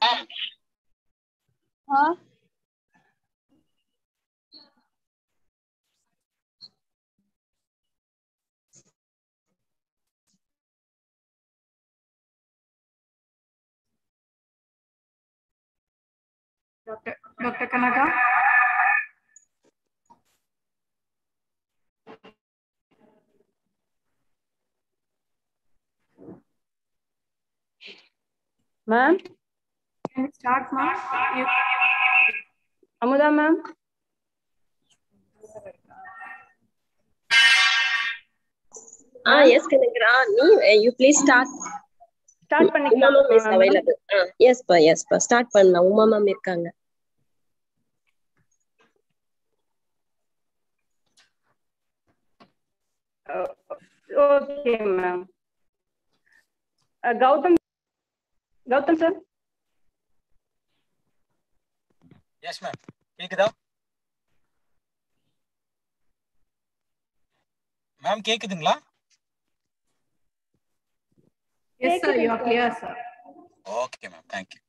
Ma'am ah Dr. Dr. Kanaka? Ma'am Can we start, ma'am? You- Amudha ma'am Ah, yes, Kanagra. Nee, you please start. Start Uma பண்ணிக்கலாம் ma'am is available. Ah, yes, pa, yes, pa. Start பண்ணலாம். Uma ma'am இருக்காங்க. Okay ma'am Gautham Gautham sir yes ma'am கேக்குதா ma'am கேக்குதுங்களா Yes, sir, you are clear, sir. Okay ma'am thank you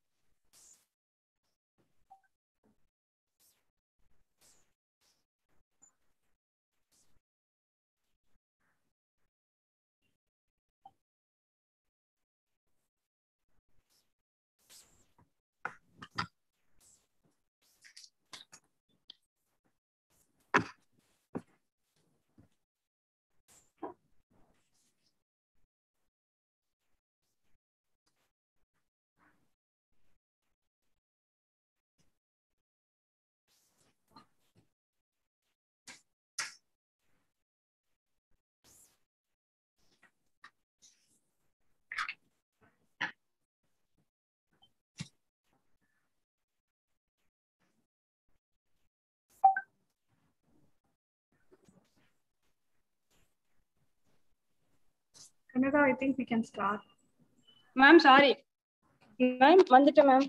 Kanaka, I think we can start. Ma'am sorry ma'am வந்துட்டேன் ma'am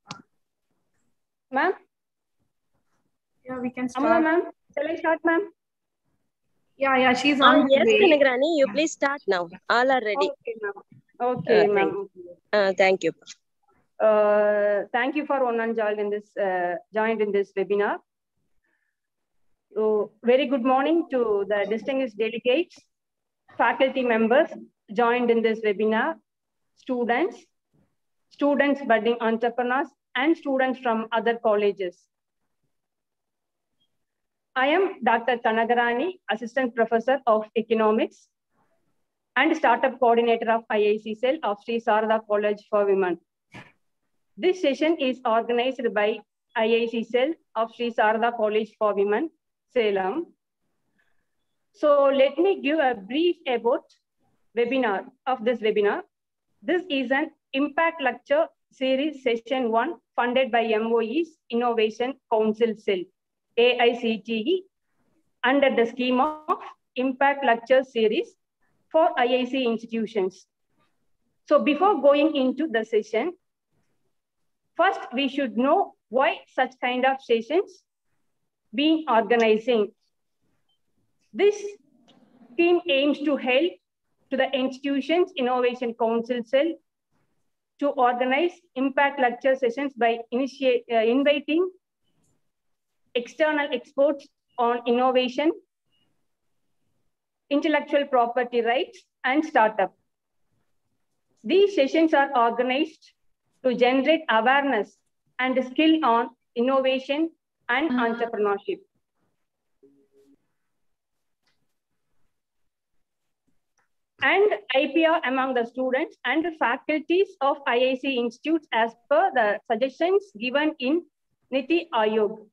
ma'am Yeah, we can Amudha start. Ma'am shall I start ma'am Yeah, yeah, she's Ah, on the yes, way. Kanagra. Nee, you please start now. All are ready. Okay ma'am okay Uh, ma'am Ah, thank you. Uh, thank you for one and joined in this uh, joined in this webinar. So, very good morning to the distinguished delegates, faculty members joined in this webinar, students, students budding entrepreneurs, and students from other colleges. I am Dr. Kanagarani, Assistant Professor of Economics and Startup Coordinator of IIC Cell of Sri Sarada College for Women. This session is organized by IIC Cell of Sri Sarada College for Women, Salem. So let me give a brief about webinar of this webinar. This is an impact lecture series session one funded by MOE's Innovation Council Cell, AICTE, under the scheme of Impact Lecture Series for IIC institutions. So before going into the session, First, we should know why such kind of sessions being organizing. This team aims to help to the institutions innovation council cell to organize impact lecture sessions by initiate, uh, inviting external experts on innovation, intellectual property rights, and startup. These sessions are organized to generate awareness and skill on innovation and entrepreneurship. And IPR among the students and faculties of IIC institutes as per the suggestions given in Niti Ayog.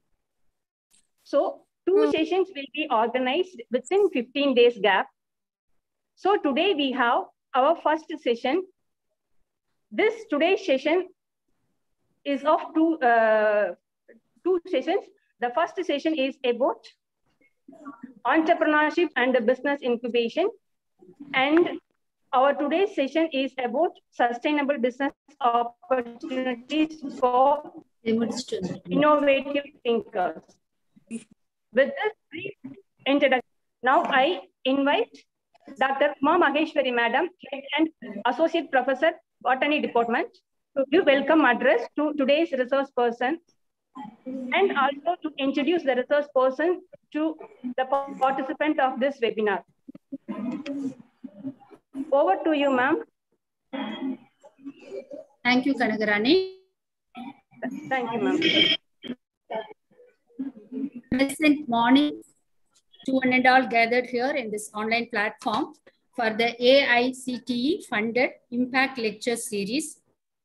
So two sessions will be organized within 15 days gap. So today we have our first session this today's session is of two uh, two sessions. The first session is about entrepreneurship and the business incubation, and our today's session is about sustainable business opportunities for innovative thinkers. With this brief introduction, now I invite Dr. Ma Maheshwari Madam, Head and Associate Professor, Botany Department, to give welcome address to today's resource person and also to introduce the resource person to the participant of this webinar. Over to you, ma'am. Thank you, Kanagarani. Thank you, ma'am. Pleasant morning to one and all gathered here in this online platform for the AICTE funded Impact Lecture Series.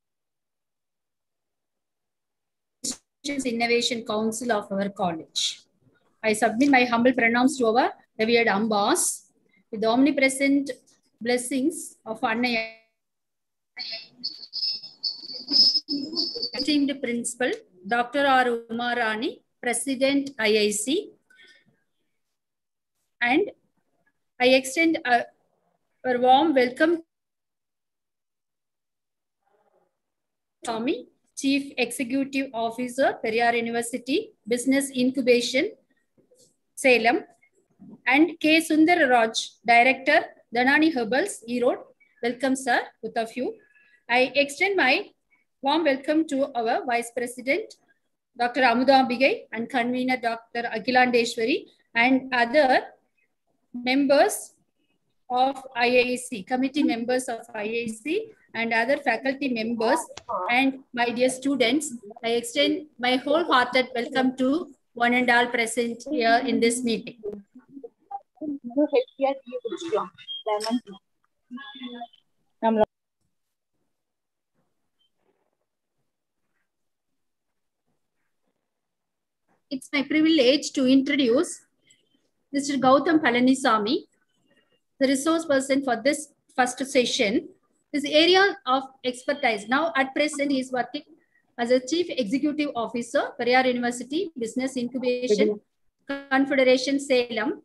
Innovation Council of our college. I submit my humble pronouns to our revered Ambas with the omnipresent blessings of Anna esteemed principal, Dr. R. Umarani, President IIC. And I extend a, a warm welcome Tommy, Chief Executive Officer, Periyar University, Business Incubation, Salem, and K. Sundar Raj, Director, Danani Herbals, Erode. Welcome, sir, both of you. I extend my warm welcome to our Vice President, Dr. Amudambigai, and Convener Dr. Akhilandeshwari, and other members of IAC, committee members of IAC, and other faculty members, and my dear students, I extend my wholehearted welcome to one and all present here in this meeting. It's my privilege to introduce Mr. Gautam Palanisamy, the resource person for this first session. His area of expertise. Now, at present, he is working as a Chief Executive Officer, Periyar University Business Incubation Confederation, Salem.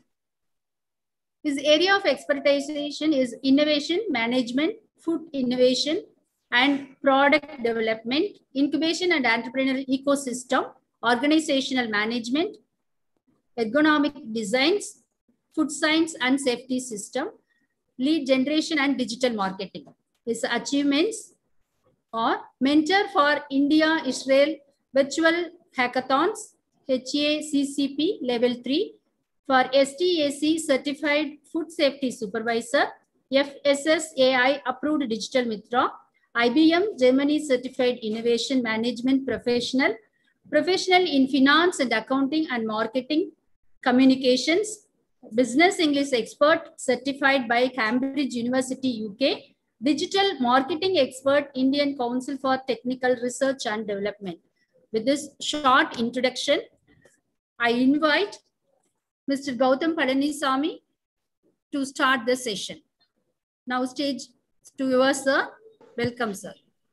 His area of expertization is innovation, management, food innovation, and product development, incubation and entrepreneurial ecosystem, organizational management, ergonomic designs, food science and safety system, lead generation and digital marketing. His achievements are mentor for India-Israel virtual hackathons, HACCP level 3, for STAC certified food safety supervisor, FSSAI approved digital mitra, IBM Germany certified innovation management professional, professional in finance and accounting and marketing, communications, business English expert certified by Cambridge University, UK, digital marketing expert, Indian Council for Technical Research and Development. With this short introduction, I invite Mr. Gautam Palanisamy to start the session. Now stage to yours, sir. Welcome, sir.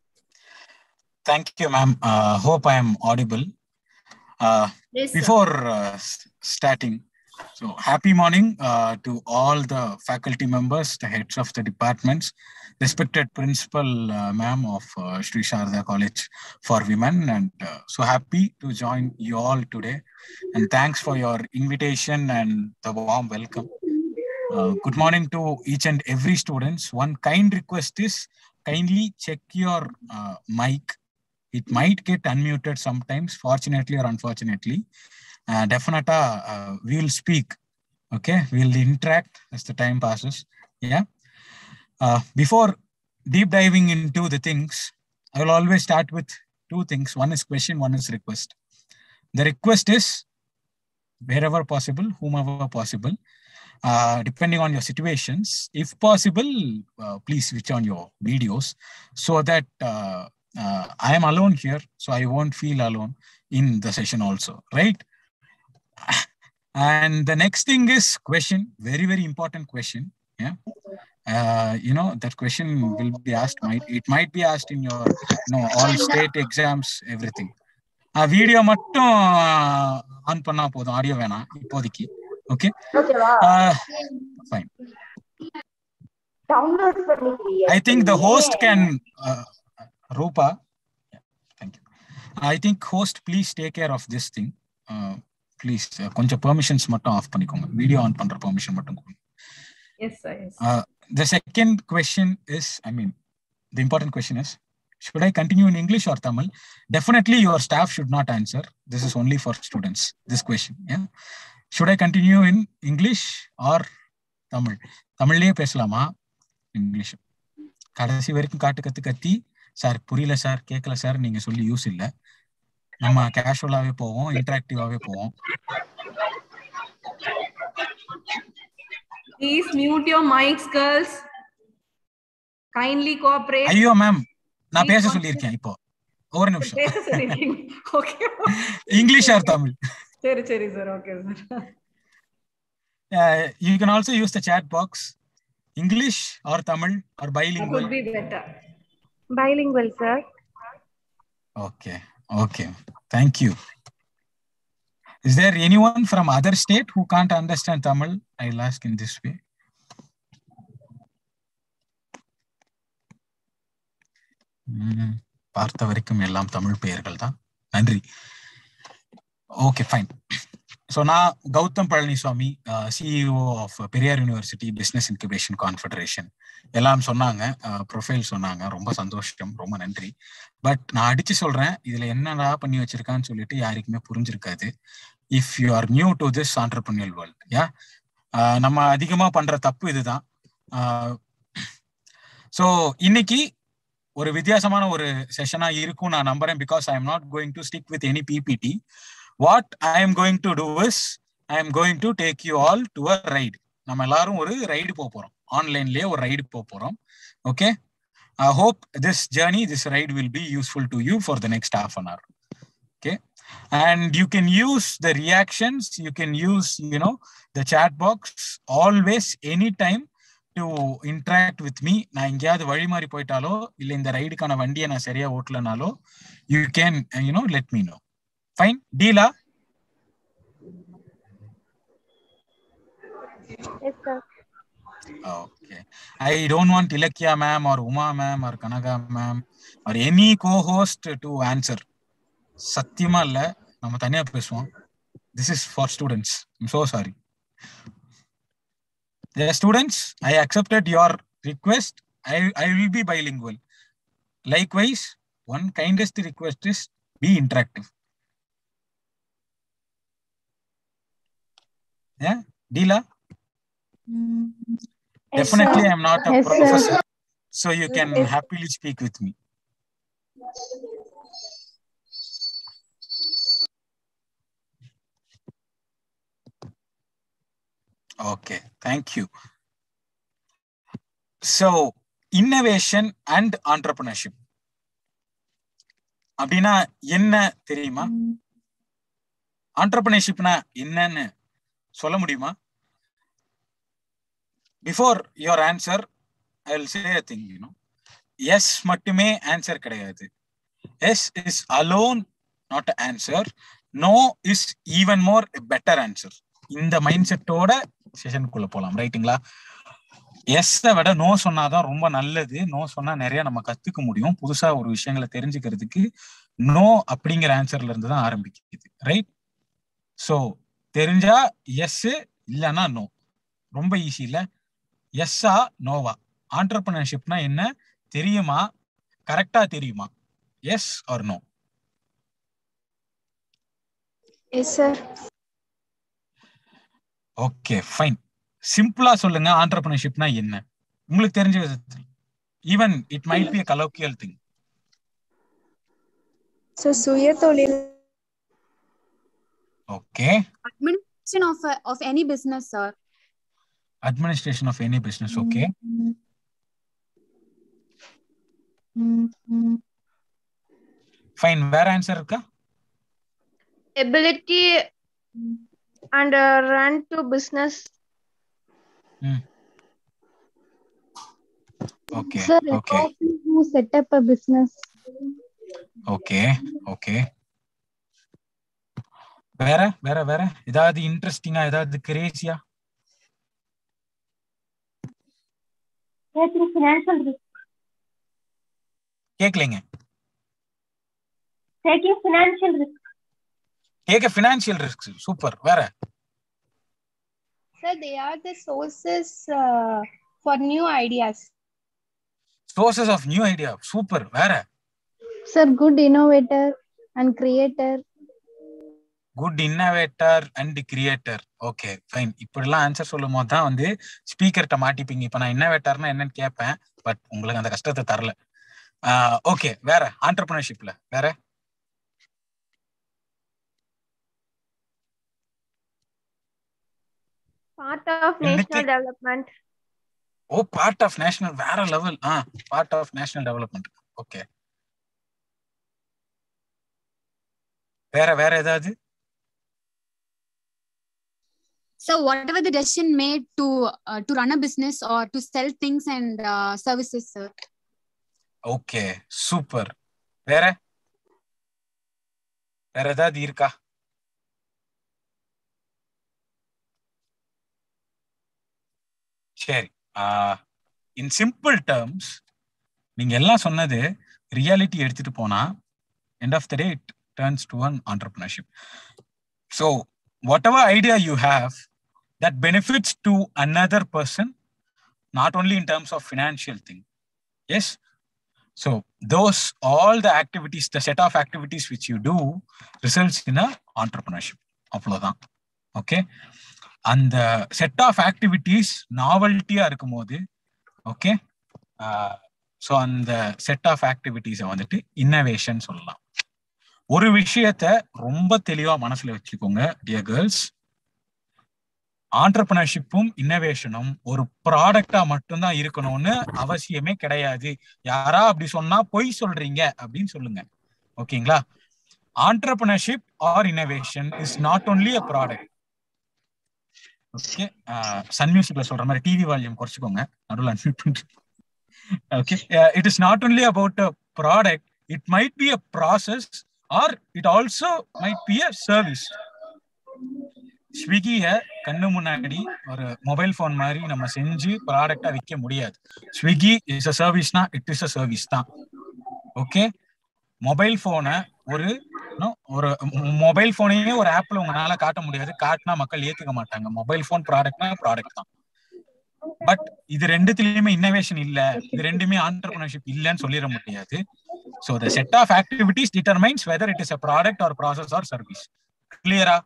Thank you, ma'am. Uh, hope I am audible. Uh, Yes, sir. before uh, s- starting, so happy morning uh, to all the faculty members, the heads of the departments, respected principal uh, ma'am of uh, Sri Sharda College for Women, and uh, so happy to join you all today. And thanks for your invitation and the warm welcome. Uh, good morning to each and every students. One kind request is kindly check your uh, mic. It might get unmuted sometimes, fortunately or unfortunately. Uh, definitely, uh, we will speak. Okay, we'll interact as the time passes. Yeah. Uh, before deep diving into the things, I will always start with two things. One is question, one is request. The request is wherever possible, whomever possible, uh, depending on your situations, if possible, uh, please switch on your videos so that uh, uh, I am alone here, so I won't feel alone in the session also, right? And the next thing is question, very, very important question. Yeah. Uh, you know, that question will be asked, might it might be asked in your you know all state exams, everything. Video மட்டும் on பண்ணா போதும் audio வேணாம் இப்போதைக்கு okay fine download பண்ணிக்கிறீங்க I think the host can, uh, Rupa. Yeah, thank you. I think host, please take care of this thing. Uh, please, uh, கொஞ்சம் permissions மட்டும் off பண்ணிக்கோங்க video on பண்ற permission மட்டும் கொடுங்க Yes, sir. Yes. Uh, the second question is, I mean, the important question is, should i continue in english or tamil definitely your staff should not answer this is only for students this question yeah should i continue in english or tamil தமிழ்லயே பேசலாமா English கடைசி வரைக்கும் காட்டு கத்து கத்தி sir புரியல sir கேட்கல sir நீங்க சொல்லி யூஸ் இல்ல நம்ம கேஷுவலாவே போவோம் இன்டராக்டிவாவே போவோம் Please mute your mics, girls. Kindly cooperate. ஐயோ மேம் நான் பேச Please சொல்லியிருக்கேன் இப்போ ஒரு நிமிஷம் பேச சொல்லிருக்கீங்க. Okay. இங்கிலீஷ் ஆர் தமிழ் சரி சரி sir okay sir uh, you can also use the chat box english or tamil or That bilingual would be better. Bilingual, sir. okay okay thank you is there anyone from other state who can't understand tamil i'll ask in this way ம், பார்த்த வரைக்கும் எல்லாம் தமிழ் பெயர்கள் தான் நன்றி okay fine so நான் Gautham Palanisamy CEO of Periyar university business incubation confederation எல்லாம் சொன்னாங்க ப்ரொஃபைல் சொன்னாங்க ரொம்ப சந்தோஷம் ரொம்ப நன்றி பட் நான் அடிச்சு சொல்றேன் இதுல என்னடா பண்ணி வச்சிருக்கான்னு சொல்லிட்டு யாருக்குமே புரிஞ்சிருக்காது if you are new to this entrepreneurial world yeah நம்ம அதிகமா பண்ற தப்பு இதுதான் ஸோ இன்னைக்கு ஒரு வித்தியாசமான ஒரு செஷனா இருக்கும் நான் நம்புறேன் because I am not going to stick with any PPT what I am going to do is I am going to take you all to a ride நம்ம எல்லாரும் ஒரு ரைடு போக போறோம் ஆன்லைன்லயே ஒரு ரைடு போக போறோம் okay I hope this journey this ride will be useful to you for the next half an hour okay and you can use the reactions you can use you know the chat box always anytime to interact with me நான் எங்கேயாவது வழி மாறி போயிட்டாலோ இல்ல இந்த ரைடுக்கான வண்டியை நான் சரியா ஓட்டலனாலோ you can you know let me know fine டீலா Yes, sir. Okay. I don't want Ilakya ma'am or Uma ma'am or Kanaga ma'am or any co-host to answer. சத்தியமா இல்ல நம்ம தனியா பேசுவோம் this is for students I'm so sorry students I accepted your request I I will be bilingual likewise one kindest request is be interactive Yeah, Deela? Definitely, I'm not a Yes, sir. professor, so you can happily speak with me. Okay, thank you. So, innovation and entrepreneurship. அப்படின்னா என்ன தெரியுமா ஆண்டர்பிரினர்ஷிப்னா என்னன்னு சொல்ல முடியுமா before your answer I will say thing you know yes மட்டுமே answer கிடையாது yes is alone not answer no is even more better answer இந்த mind செட்டோட செஷனுக்குள்ள போலாம் ரைட்டுங்களா எஸ் விட நோ சொன்னாதான் ரொம்ப நல்லது நோ சொன்னா நிறைய நம்ம கத்துக்க முடியும் புதுசா ஒரு விஷயங்களை தெரிஞ்சுக்கிறதுக்கு நோ அப்படிங்கிற ஆன்சர்ல இருந்து தான் ஆரம்பிக்குது ரைட் சோ தெரிஞ்சா எஸ் இல்லைன்னா நோ ரொம்ப ஈஸி இல்ல எஸ்ஸா நோவா ஆண்டர்பிரினர்ஷிப்னா என்ன தெரியுமா கரெக்டா தெரியுமா yes or no Yes, sir. Okay fine சிம்பிளா சொல்லுங்க ஆண்டர்பிரினர்ஷிப்னா என்ன உங்களுக்கு தெரிஞ்ச விதத்தில் even it might be colloquial thing So, சுய தொழில் okay administration of a, of any business sir administration of any business okay fine வேற ஆன்சர் இருக்கா ability and uh, run to business okay Sir, a okay person who set up a business. Okay okay வேற வேற வேற ஏதாவது இன்ட்ரெஸ்டிங்கா ஏதாவது கிரேசியா Taking financial risk. கேட்கலைங்க Taking financial risk. கேட்க ஃபினான்ஷியல் ரிஸ்க் சூப்பர் வேற Sir, they are the sources uh, for new ideas. Sources of new idea super வேற Sir, good innovator and creator. Good innovator and creator okay fine இப்படிலாம் answer சொல்லும் போது தான் வந்து ஸ்பீக்கர்கிட்ட மாட்டிப்பீங்க இப்போ நான் இன்னோவேட்டர்னா என்னன்னு கேட்பேன் பட் உங்களுக்கு அந்த கஷ்டத்தை தரல ஓகே வேற ஆண்டர்பிரினர்ஷிப்ல வேற Part of Anything- national development. Oh part of national வேற level ah part of national development okay வேற வேற ஏதாவது So whatever the decision made to uh, to run a business or to sell things and uh, services, sir. Okay super வேற வேற ஏதாவது இருக்கா சரி இன் simple terms நீங்க எல்லாம் சொன்னது ரியாலிட்டி எடுத்துட்டு போனா end of the day it turns to an entrepreneurship so whatever idea you have that benefits to another person not only in terms of financial thing yes So those all the activities, the set of activities which you do results in a entrepreneurship. அவ்வளவுதான் okay அந்த set of activities நாவல்ட்டியா இருக்கும் போது okay so அந்த set of ஆக்டிவிட்டிஸை வந்துட்டு innovation சொல்லலாம் ஒரு விஷயத்த ரொம்ப தெளிவா மனசுல வச்சுக்கோங்க டியர் கேர்ள்ஸ் ஆண்டர்பிரினர்ஷிப்பும் இன்னோவேஷனும் ஒரு ப்ராடக்டா மட்டும்தான் இருக்கணும்னு அவசியமே கிடையாது யாரா அப்படி சொன்னா பொய் சொல்றீங்க அப்படின்னு சொல்லுங்க ஓகேங்களா entrepreneurship or innovation is not only a product okay Sun மியூசிக்ல சொல்ற மாதிரி டிவி வால்யூம் குறைச்சிக்கோங்க நடுவில் அன்மியூட் பண்ணிட்டு okay it is not only about a product it might be a process or it also might be a service ஸ்விக்கிய கண்ணு முன்னாடி ஒரு மொபைல் போன் மாதிரி நம்ம செஞ்சு ப்ராடக்டா விற்க முடியாது ஸ்விக்கி இஸ் அ சர்வீஸ்னா இட் இஸ் அ சர்வீஸ் தான் ஓகே மொபைல் போனை ஒரு ஒரு மொபைல் போனையே ஒரு ஆப்ல உங்களால காட்ட முடியாது காட்டினா மக்கள் ஏத்துக்க மாட்டாங்க மொபைல் போன் ப்ராடக்ட்னா ப்ராடக்ட் தான் பட் இது ரெண்டுத்துலயுமே இன்னோவேஷன் இல்ல இது ரெண்டுமே ஆண்டர்பிரினர்ஷிப் இல்லன்னு சொல்லிட முடியாது so the set of activities determines whether it is a product or process or service கிளியரா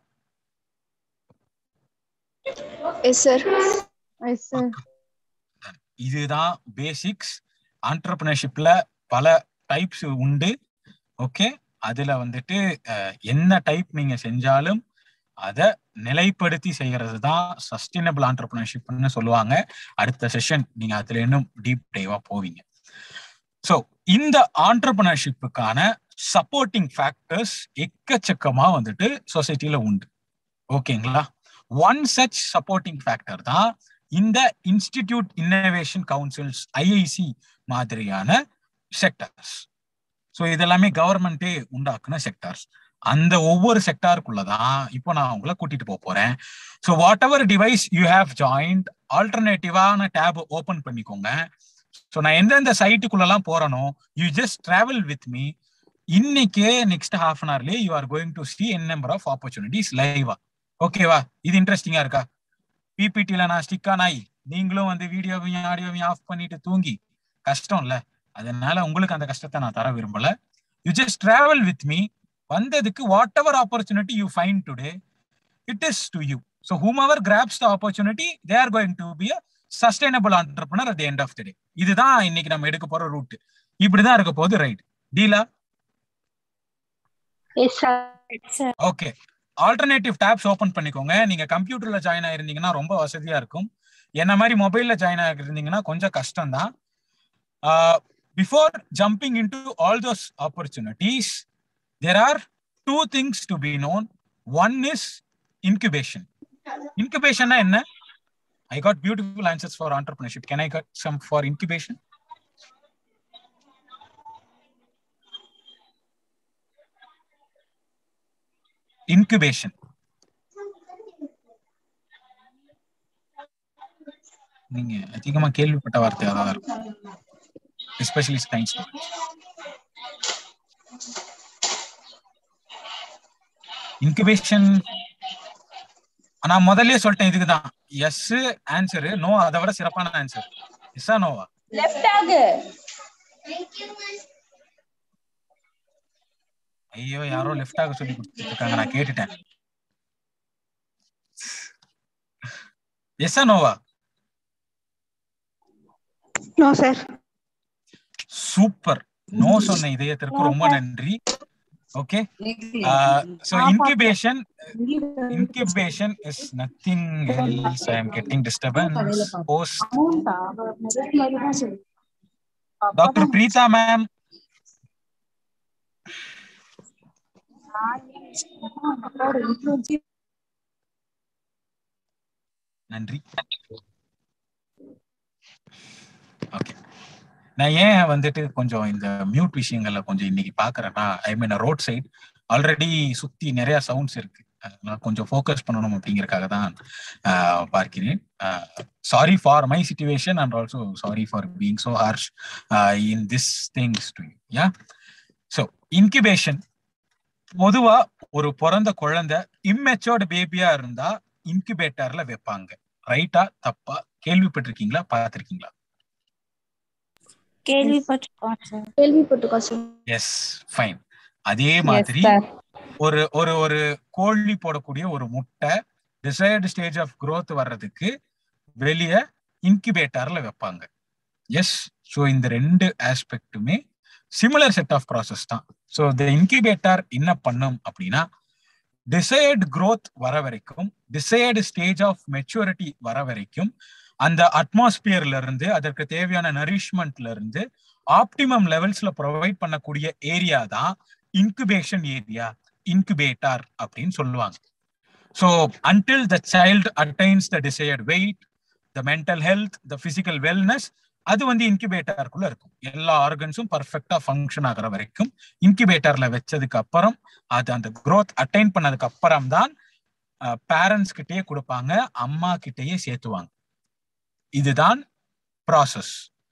Yes, sir. Yes, sir. இதுதான் பேசிக்ஸ் ஆண்டர்பிரினர்ஷிப்ல பல டைப்ஸ் உண்டு ஓகே அதுல வந்துட்டு என்ன டைப் நீங்க செஞ்சாலும் அதை நிலைப்படுத்தி செய்யறது தான் சஸ்டைனபிள் ஆண்டர்பிரினர்ஷிப்னு சொல்லுவாங்க அடுத்த செஷன் நீங்க அதுல இன்னும் டீப் டைவா போவீங்க ஸோ இந்த ஆண்டர்பிரினர்ஷிப்புக்கான சப்போர்ட்டிங் ஃபேக்டர்ஸ் எக்கச்சக்கமா வந்துட்டு சொசைட்டில உண்டு ஓகேங்களா ஒன் சச் சப்போர்ட்டிங் ஃபேக்டர் தான் இந்த இன்ஸ்டிடியூட் இன்னோவேஷன் கவுன்சில்ஸ் ஐஐசி மாதிரியான செக்டர்ஸ் ஸோ இதெல்லாமே கவர்மெண்டே உண்டாக்குன செக்டார்ஸ் அந்த ஒவ்வொரு செக்டாருக்குள்ளதான் இப்போ நான் உங்களை கூட்டிட்டு போக போறேன் so whatever device you have joined ஆல்டர்னேட்டிவான டேப் ஓபன் பண்ணிக்கோங்க ஸோ நான் எந்தெந்த சைட்டுக்குள்ளெல்லாம் போறேனோ you just travel with me இன்னைக்கே நெக்ஸ்ட் ஹாஃப் அன் ஹவர்லேயே you are going to see N number of opportunities லைவா ஓகேவா இது இன்ட்ரெஸ்டிங்கா இருக்கா பிபிடில நான் ஸ்டிக் ஆன் ஆகி நீங்களும் வந்து வீடியோவையும் ஆடியோவையும் ஆஃப் பண்ணிட்டு தூங்கி கஷ்டம் இல்ல அதனால உங்களுக்கு அந்த கஷ்டத்தை நான் தர விரும்பல you just travel with me வந்ததுக்கு whatever opportunity you find today it is to you so whomever grabs the opportunity they are going to be a sustainable entrepreneur at end of the day இதுதான் இன்னைக்கு நம்ம எடுக்க போற route இப்படிதான் இருக்க போகுது right டீலா okay alternative tabs open பண்ணிக்கோங்க நீங்க கம்ப்யூட்டர்ல ஜாயின் ஆயிருந்தீங்கன்னா ரொம்ப வசதியா இருக்கும் என்ன மாதிரி மொபைல்ல ஜாயின் ஆகிருந்தீங்கன்னா கொஞ்சம் கஷ்டம் தான் before jumping in to all those opportunities there are two things to be known one is incubation இன்குபேஷன்னா என்ன I got beautiful answers for entrepreneurship can I get some for incubation incubation நீங்க அதிகமா கேள்விப்பட்ட வார்த்தை அதான் இருக்கும் எஸ்பெஷலி சயின்ஸ் இன்குபேஷன் நான் முதல்லயே சொல்லிட்டேன் இதுக்குதான் எஸ் ஆன்சரு நோ அதை விட சிறப்பான ஆன்சர் எஸ்ஸா நோவா லெஃப்ட் ஆகு ஐயோ யாரோ லெஃப்ட் ஆக சொல்லி கொடுத்துட்டு இருக்காங்க நான் கேட்டுட்டேன் எஸ் நோவா No, sir. சூப்பர் நோ சொன்ன இதயத்திற்கு ரொம்ப நன்றி okay so incubation incubation is nothing else i am getting disturbance post dr preeta ma'am நன்றி ஓகே நான் ஏன் வந்துட்டு கொஞ்சம் இந்த மியூட் விஷயங்கள்ல கொஞ்சம் இன்னைக்கு பாக்குறேன்னா I mean road side already சுத்தி நிறைய சவுண்ட்ஸ் இருக்கு நான் கொஞ்சம் ஃபோக்கஸ் பண்ணணும் அப்படிங்கறக்காக தான் ஆஹ், பார்க்கிறேன் sorry for my situation and also sorry for being so harsh in this things to you so incubation பொதுவா ஒரு பிறந்த குழந்தை இம்மெச்சோர்டு பேபியா இருந்தா இன்குபேட்டர்ல வைப்பாங்க ரைட்டா தப்பா கேள்விப்பட்டிருக்கீங்களா பார்த்திருக்கீங்களா கேள்விப்பட்டிருக்கோம் சார் கேள்விப்பட்டிருக்கோம் சார் எஸ் ஃபைன் அதே மாதிரி ஒரு ஒரு ஒரு கோழி போடக்கூடிய ஒரு முட்டை டிசைர்டு ஸ்டேஜ் ஆஃப் growth வர்றதுக்கு வெளியே இன்குபேட்டர்ல வைப்பாங்க எஸ் ஸோ இந்த ரெண்டு ஆஸ்பெக்ட்டுமே சிமிலர் செட் ஆஃப் ப்ராசஸ் தான் ஸோ த இன்குபேட்டர் என்ன பண்ணும் அப்படின்னா டிசைர்டு growth வர வரைக்கும் டிசைர்டு ஸ்டேஜ் ஆஃப் மெச்சூரிட்டி வர வரைக்கும் அந்த அட்மாஸ்பியர்ல இருந்து அதற்கு தேவையான நரிஷ்மெண்ட்ல இருந்து ஆப்டிமம் லெவல்ஸ்ல ப்ரொவைட் பண்ணக்கூடிய ஏரியா தான் இன்குபேஷன் ஏரியா இன்குபேட்டர் அப்படின்னு சொல்லுவாங்க so until the child attains the desired weight the mental health the physical wellness அது வந்து இன்குபேட்டருக்குள்ள இருக்கும் எல்லா ஆர்கன்ஸும் பர்ஃபெக்டா ஃபங்க்ஷன் ஆகுற வரைக்கும் இன்குபேட்டர்ல வச்சதுக்கு அப்புறம் அது அந்த growth அட்டைன் பண்ணதுக்கு அப்புறம் தான் பேரண்ட்ஸ் கிட்டயே கொடுப்பாங்க அம்மா கிட்டயே சேர்த்துவாங்க இதுதான் process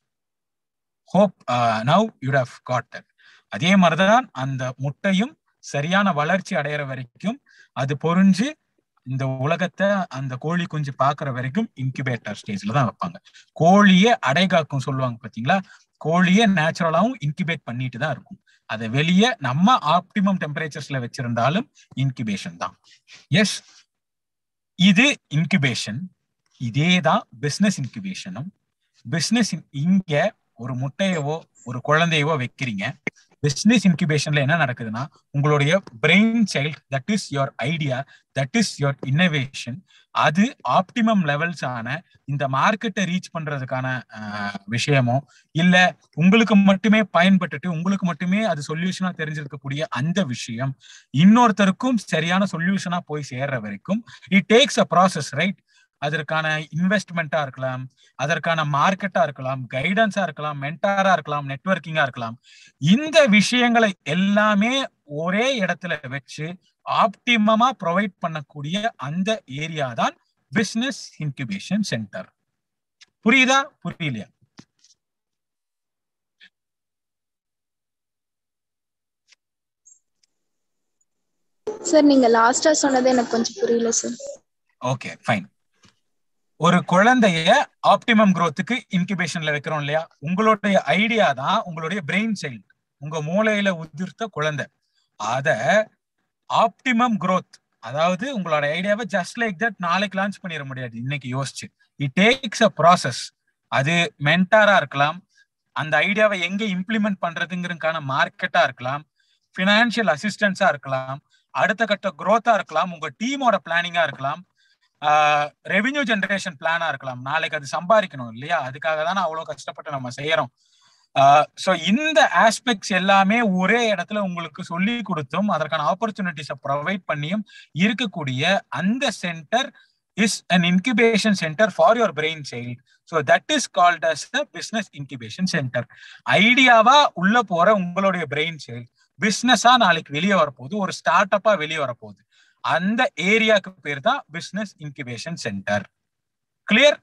hope now you'd have got that அதே மாதிரிதான் அந்த முட்டையும் சரியான வளர்ச்சி அடையிற வரைக்கும் அது பொறிஞ்சு இந்த உலகத்தை அந்த கோழி குஞ்சு பாக்குற வரைக்கும் இன்குபேட்டர் ஸ்டேஜ்ல தான் வைப்பாங்க கோழியே அடைகாக்கும் சொல்லுவாங்க பாத்தீங்களா கோழியே நேச்சுரலாவும் இன்குபேட் பண்ணிட்டு தான் இருக்கும் அதை வெளியே நம்ம ஆப்டிமம் டெம்பரேச்சர்ஸ்ல வச்சிருந்தாலும் இன்குபேஷன் தான் எஸ் இது இன்குபேஷன் இதே தான் பிசினஸ் இன்குபேஷனும் பிசினஸ் இங்க ஒரு முட்டையவோ ஒரு குழந்தையவோ வைக்கிறீங்க பிசினஸ் இன்குபேஷன்ல என்ன நடக்குதுன்னா உங்களுடைய brain child that is your idea that is your innovation அது ஆப்டிமம் லெவல்ஸ் ஆன இந்த மார்க்கெட்டை ரீச் பண்றதுக்கான ஆஹ், விஷயமோ இல்ல உங்களுக்கு மட்டுமே பயன்பட்டுட்டு உங்களுக்கு மட்டுமே அது சொல்யூஷனா தெரிஞ்சிருக்கக்கூடிய அந்த விஷயம் இன்னொருத்தருக்கும் சரியான சொல்யூஷனா போய் சேர்ற வரைக்கும் it takes a process right அதற்கான இன்வெஸ்ட்மெண்ட்டா இருக்கலாம் அதற்கான மார்க்கெட்டா இருக்கலாம் கைடன்ஸா இருக்கலாம் மென்டாரா இருக்கலாம் நெட்வொர்க்கிங்கா இருக்கலாம் இந்த விஷயங்களை எல்லாமே ஒரே இடத்துல வச்சு ஆப்டிமமா ப்ரொவைட் பண்ணக்கூடிய அந்த ஏரியா தான் பிசினஸ் இன்குபேஷன் சென்டர் புரியுதா புரியலையா சார் நீங்க லாஸ்டா சொன்னது எனக்கு கொஞ்சம் புரியல சார் ஓகே ஃபைன் ஒரு குழந்தைய ஆப்டிமம் growthக்கு இன்குபேஷன்ல வைக்கிறோம் இல்லையா உங்களுடைய ஐடியா தான் உங்களுடைய பிரெயின் சைல்டு உங்க மூளையில உதிர்த்த குழந்தை அத ஆப்டிமம் growth அதாவது உங்களோட ஐடியாவை ஜஸ்ட் லைக் தட் நாளைக்கு லான்ச் பண்ணிட முடியாது இன்னைக்கு யோசிச்சு இட் டேக்ஸ் அ ப்ராசஸ் அது மென்டாரா இருக்கலாம் அந்த ஐடியாவை எங்க இம்ப்ளிமெண்ட் பண்றதுங்கிறதுக்கான மார்க்கெட்டா இருக்கலாம் பினான்சியல் அசிஸ்டன்ஸா இருக்கலாம் அடுத்த கட்ட growth-ஆ இருக்கலாம் உங்க டீமோட பிளானிங்கா இருக்கலாம் ரெவென்யூ ஜெனரேஷன் பிளானா இருக்கலாம் நாளைக்கு அது சம்பாதிக்கணும் இல்லையா அதுக்காக தானே அவ்வளவு கஷ்டப்பட்டு நம்ம செய்யறோம் ஸோ இந்த ஆஸ்பெக்ட்ஸ் எல்லாமே ஒரே இடத்துல உங்களுக்கு சொல்லி கொடுத்தும் அதற்கான ஆப்பர்ச்சுனிட்டிஸை ப்ரொவைட் பண்ணியும் இருக்கக்கூடிய அந்த centre is an incubation centre for your brain child so that is called as the business incubation centre ஐடியாவா உள்ள போற உங்களுடைய பிரெயின் சைல்ட் பிசினஸா நாளைக்கு வெளியே வரப்போகுது ஒரு ஸ்டார்ட் அப்பா வெளியே வரப்போகுது அந்த ஏரியாக்கு பேர் தான் business incubation centre clear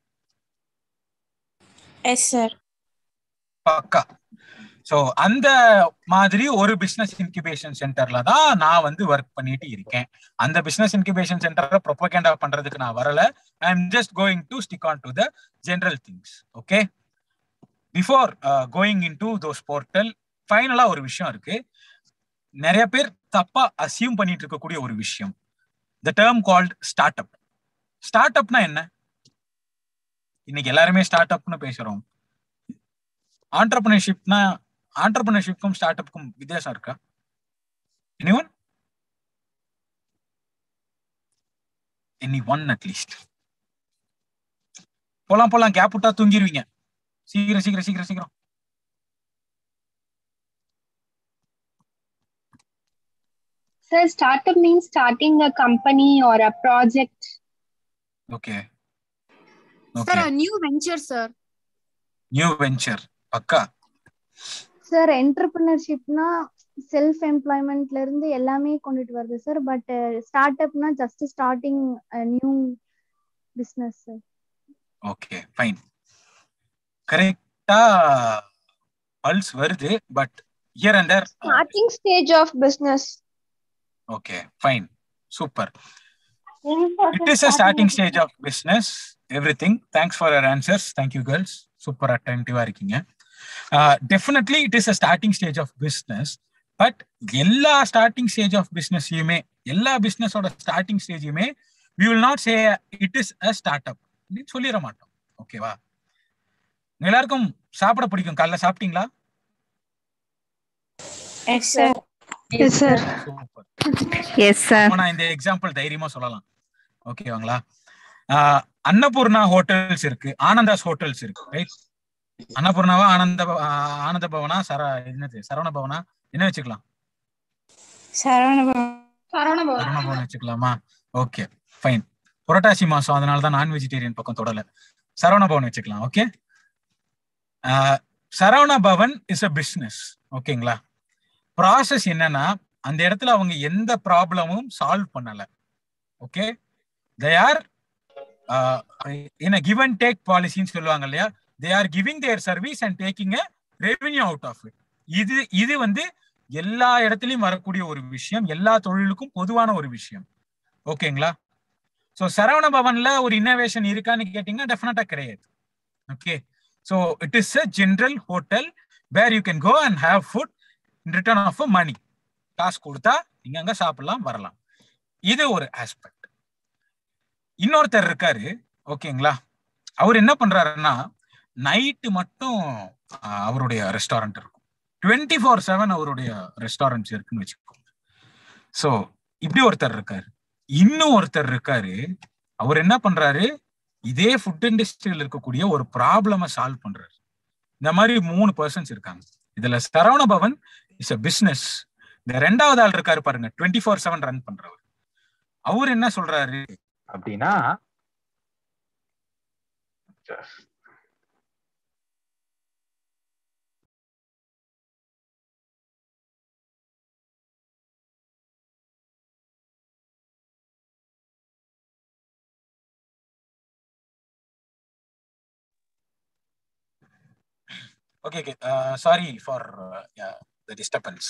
yes sir பக்கா சோ அந்த மாதிரி ஒரு பிசினஸ் இன்குபேஷன் சென்டர்ல தான் நான் வந்து ஒர்க் பண்ணிட்டு இருக்கேன் அந்த பிசினஸ் இன்குபேஷன் சென்டரை ப்ரொபகேண்டா பண்றதுக்கு நான் வரல I am just going to stick on to the general things okay before going in to those portal ஃபைனலா ஒரு விஷயம் இருக்கு நிறைய பேர் தப்பா அசியூம் பண்ணிட்டு இருக்கக்கூடிய ஒரு விஷயம் the term called start up start அப்னா என்ன இன்னைக்கு எல்லாருமே ஸ்டார்ட் அப்னு பேசுறோம் ஆண்டர்பிரினர்ஷிப்னா ஆண்டர்பிரினர்ஷிப்க்கும் ஸ்டார்ட் அப்க்கும் வித்தியாசம் இருக்கா எனிவன் எனி ஒன் அட்லீஸ்ட் போலாம் போலாம் கேப் விட்டா தூங்கிடுவீங்க சீக்கிரம் சீக்கிரம் சீக்கிரம் சீக்கிரம் Sir, startup means starting a company or a project. Okay Sir, okay a new venture, sir. New venture பக்கா சார் என்டர்பிரினர்ஷிப்னா செல்ஃப் எம்ப்ளாய்மெண்ட்ல இருந்து எல்லாமே கொண்டுட்டு வருது சார் பட் ஸ்டார்ட் அப்னா just starting new business sir okay fine கரெக்டா பல்ஸ் வருது but here and there starting stage of business okay fine super It is a starting stage of business. Everything. Thanks for your answers. Thank you, girls. Super attentive இருக்கீங்க definitely it is a starting stage of business but எல்லா starting stage of பிஸ்னஸையுமே எல்லா பிஸ்னஸோட starting ஸ்டேஜையுமே we will not say it is a start up அப்படின்னு சொல்லிட மாட்டோம் ஓகேவா எல்லாருக்கும் சாப்பிட பிடிக்கும் காலைல சாப்பிட்டீங்களா Yes, sir. Yes sir super Yes, sir. நான் இந்த எக்ஸாம்பிள் தைரியமா சொல்லலாம் ஓகேவாங்களா ஆஹ் அன்னபூர்ணா ஹோட்டல்ஸ் இருக்கு ஆனந்தாஸ் ஹோட்டல்ஸ் இருக்கு ரைட் அன்னபூர்ணாவா ஆனந்த பவ- ஆஹ் ஆனந்த பவனா சர என்னது சரவண பவனா என்ன வச்சுக்கலாம் Saravana. சரவண பவன் வச்சுக்கலாமா ஓகே ஃபைன் புரட்டாசி மாசம் அதனால தான் நான் வெஜிடேரியன் பக்கம் தொடல சரவண பவன் வச்சுக்கலாம் okay Saravana Bhavan is a business ஓகேங்களா ப்ராசஸ் என்னன்னா அந்த இடத்துல அவங்க எந்த ப்ராப்ளமும் சால்வ் பண்ணல okay they are in give and take பாலிசின்னு சொல்லுவாங்க இல்லையா they are giving their service and taking a revenue out of it இது இது வந்து எல்லா இடத்துலயும் வரக்கூடிய ஒரு விஷயம் எல்லா தொழிலுக்கும் பொதுவான ஒரு விஷயம் ஓகேங்களா ஸோ சரவண பவன்ல ஒரு இன்னோவேஷன் இருக்கான்னு கேட்டீங்கன்னா டெஃபினட்டா கிடையாது okay so it is a general hotel where you can go and have food in return of money காசு கொடுத்தா நீங்க அங்க சாப்பிடலாம் வரலாம் இது ஒரு ஆஸ்பெக்ட் இன்னொருத்தர் இருக்காரு ஓகேங்களா அவர் என்ன பண்றாருன்னா நைட்டு மட்டும் ஆஹ், அவருடைய ரெஸ்டாரண்ட் இருக்கும் டுவெண்ட்டி ஃபோர் செவன் அவருடைய ரெஸ்டாரண்ட்ஸ் இருக்குன்னு வச்சுக்கோங்க ஸோ இப்படி ஒருத்தர் இருக்காரு இன்னும் ஒருத்தர் இருக்காரு அவர் என்ன பண்றாரு இதே ஃபுட் இண்டஸ்ட்ரியில் இருக்கக்கூடிய ஒரு ப்ராப்ளம சால்வ் பண்றாரு இந்த மாதிரி மூணு பர்சன்ஸ் இருக்காங்க இதுல Saravana Bhavan is a business இந்த ரெண்டாவது ஆள் இருக்காரு பாருங்க டுவெண்ட்டி ஃபோர் செவன் ரன் பண்றவர் அவர் என்ன சொல்றாரு அப்படின்னா okay okay sorry for the disturbance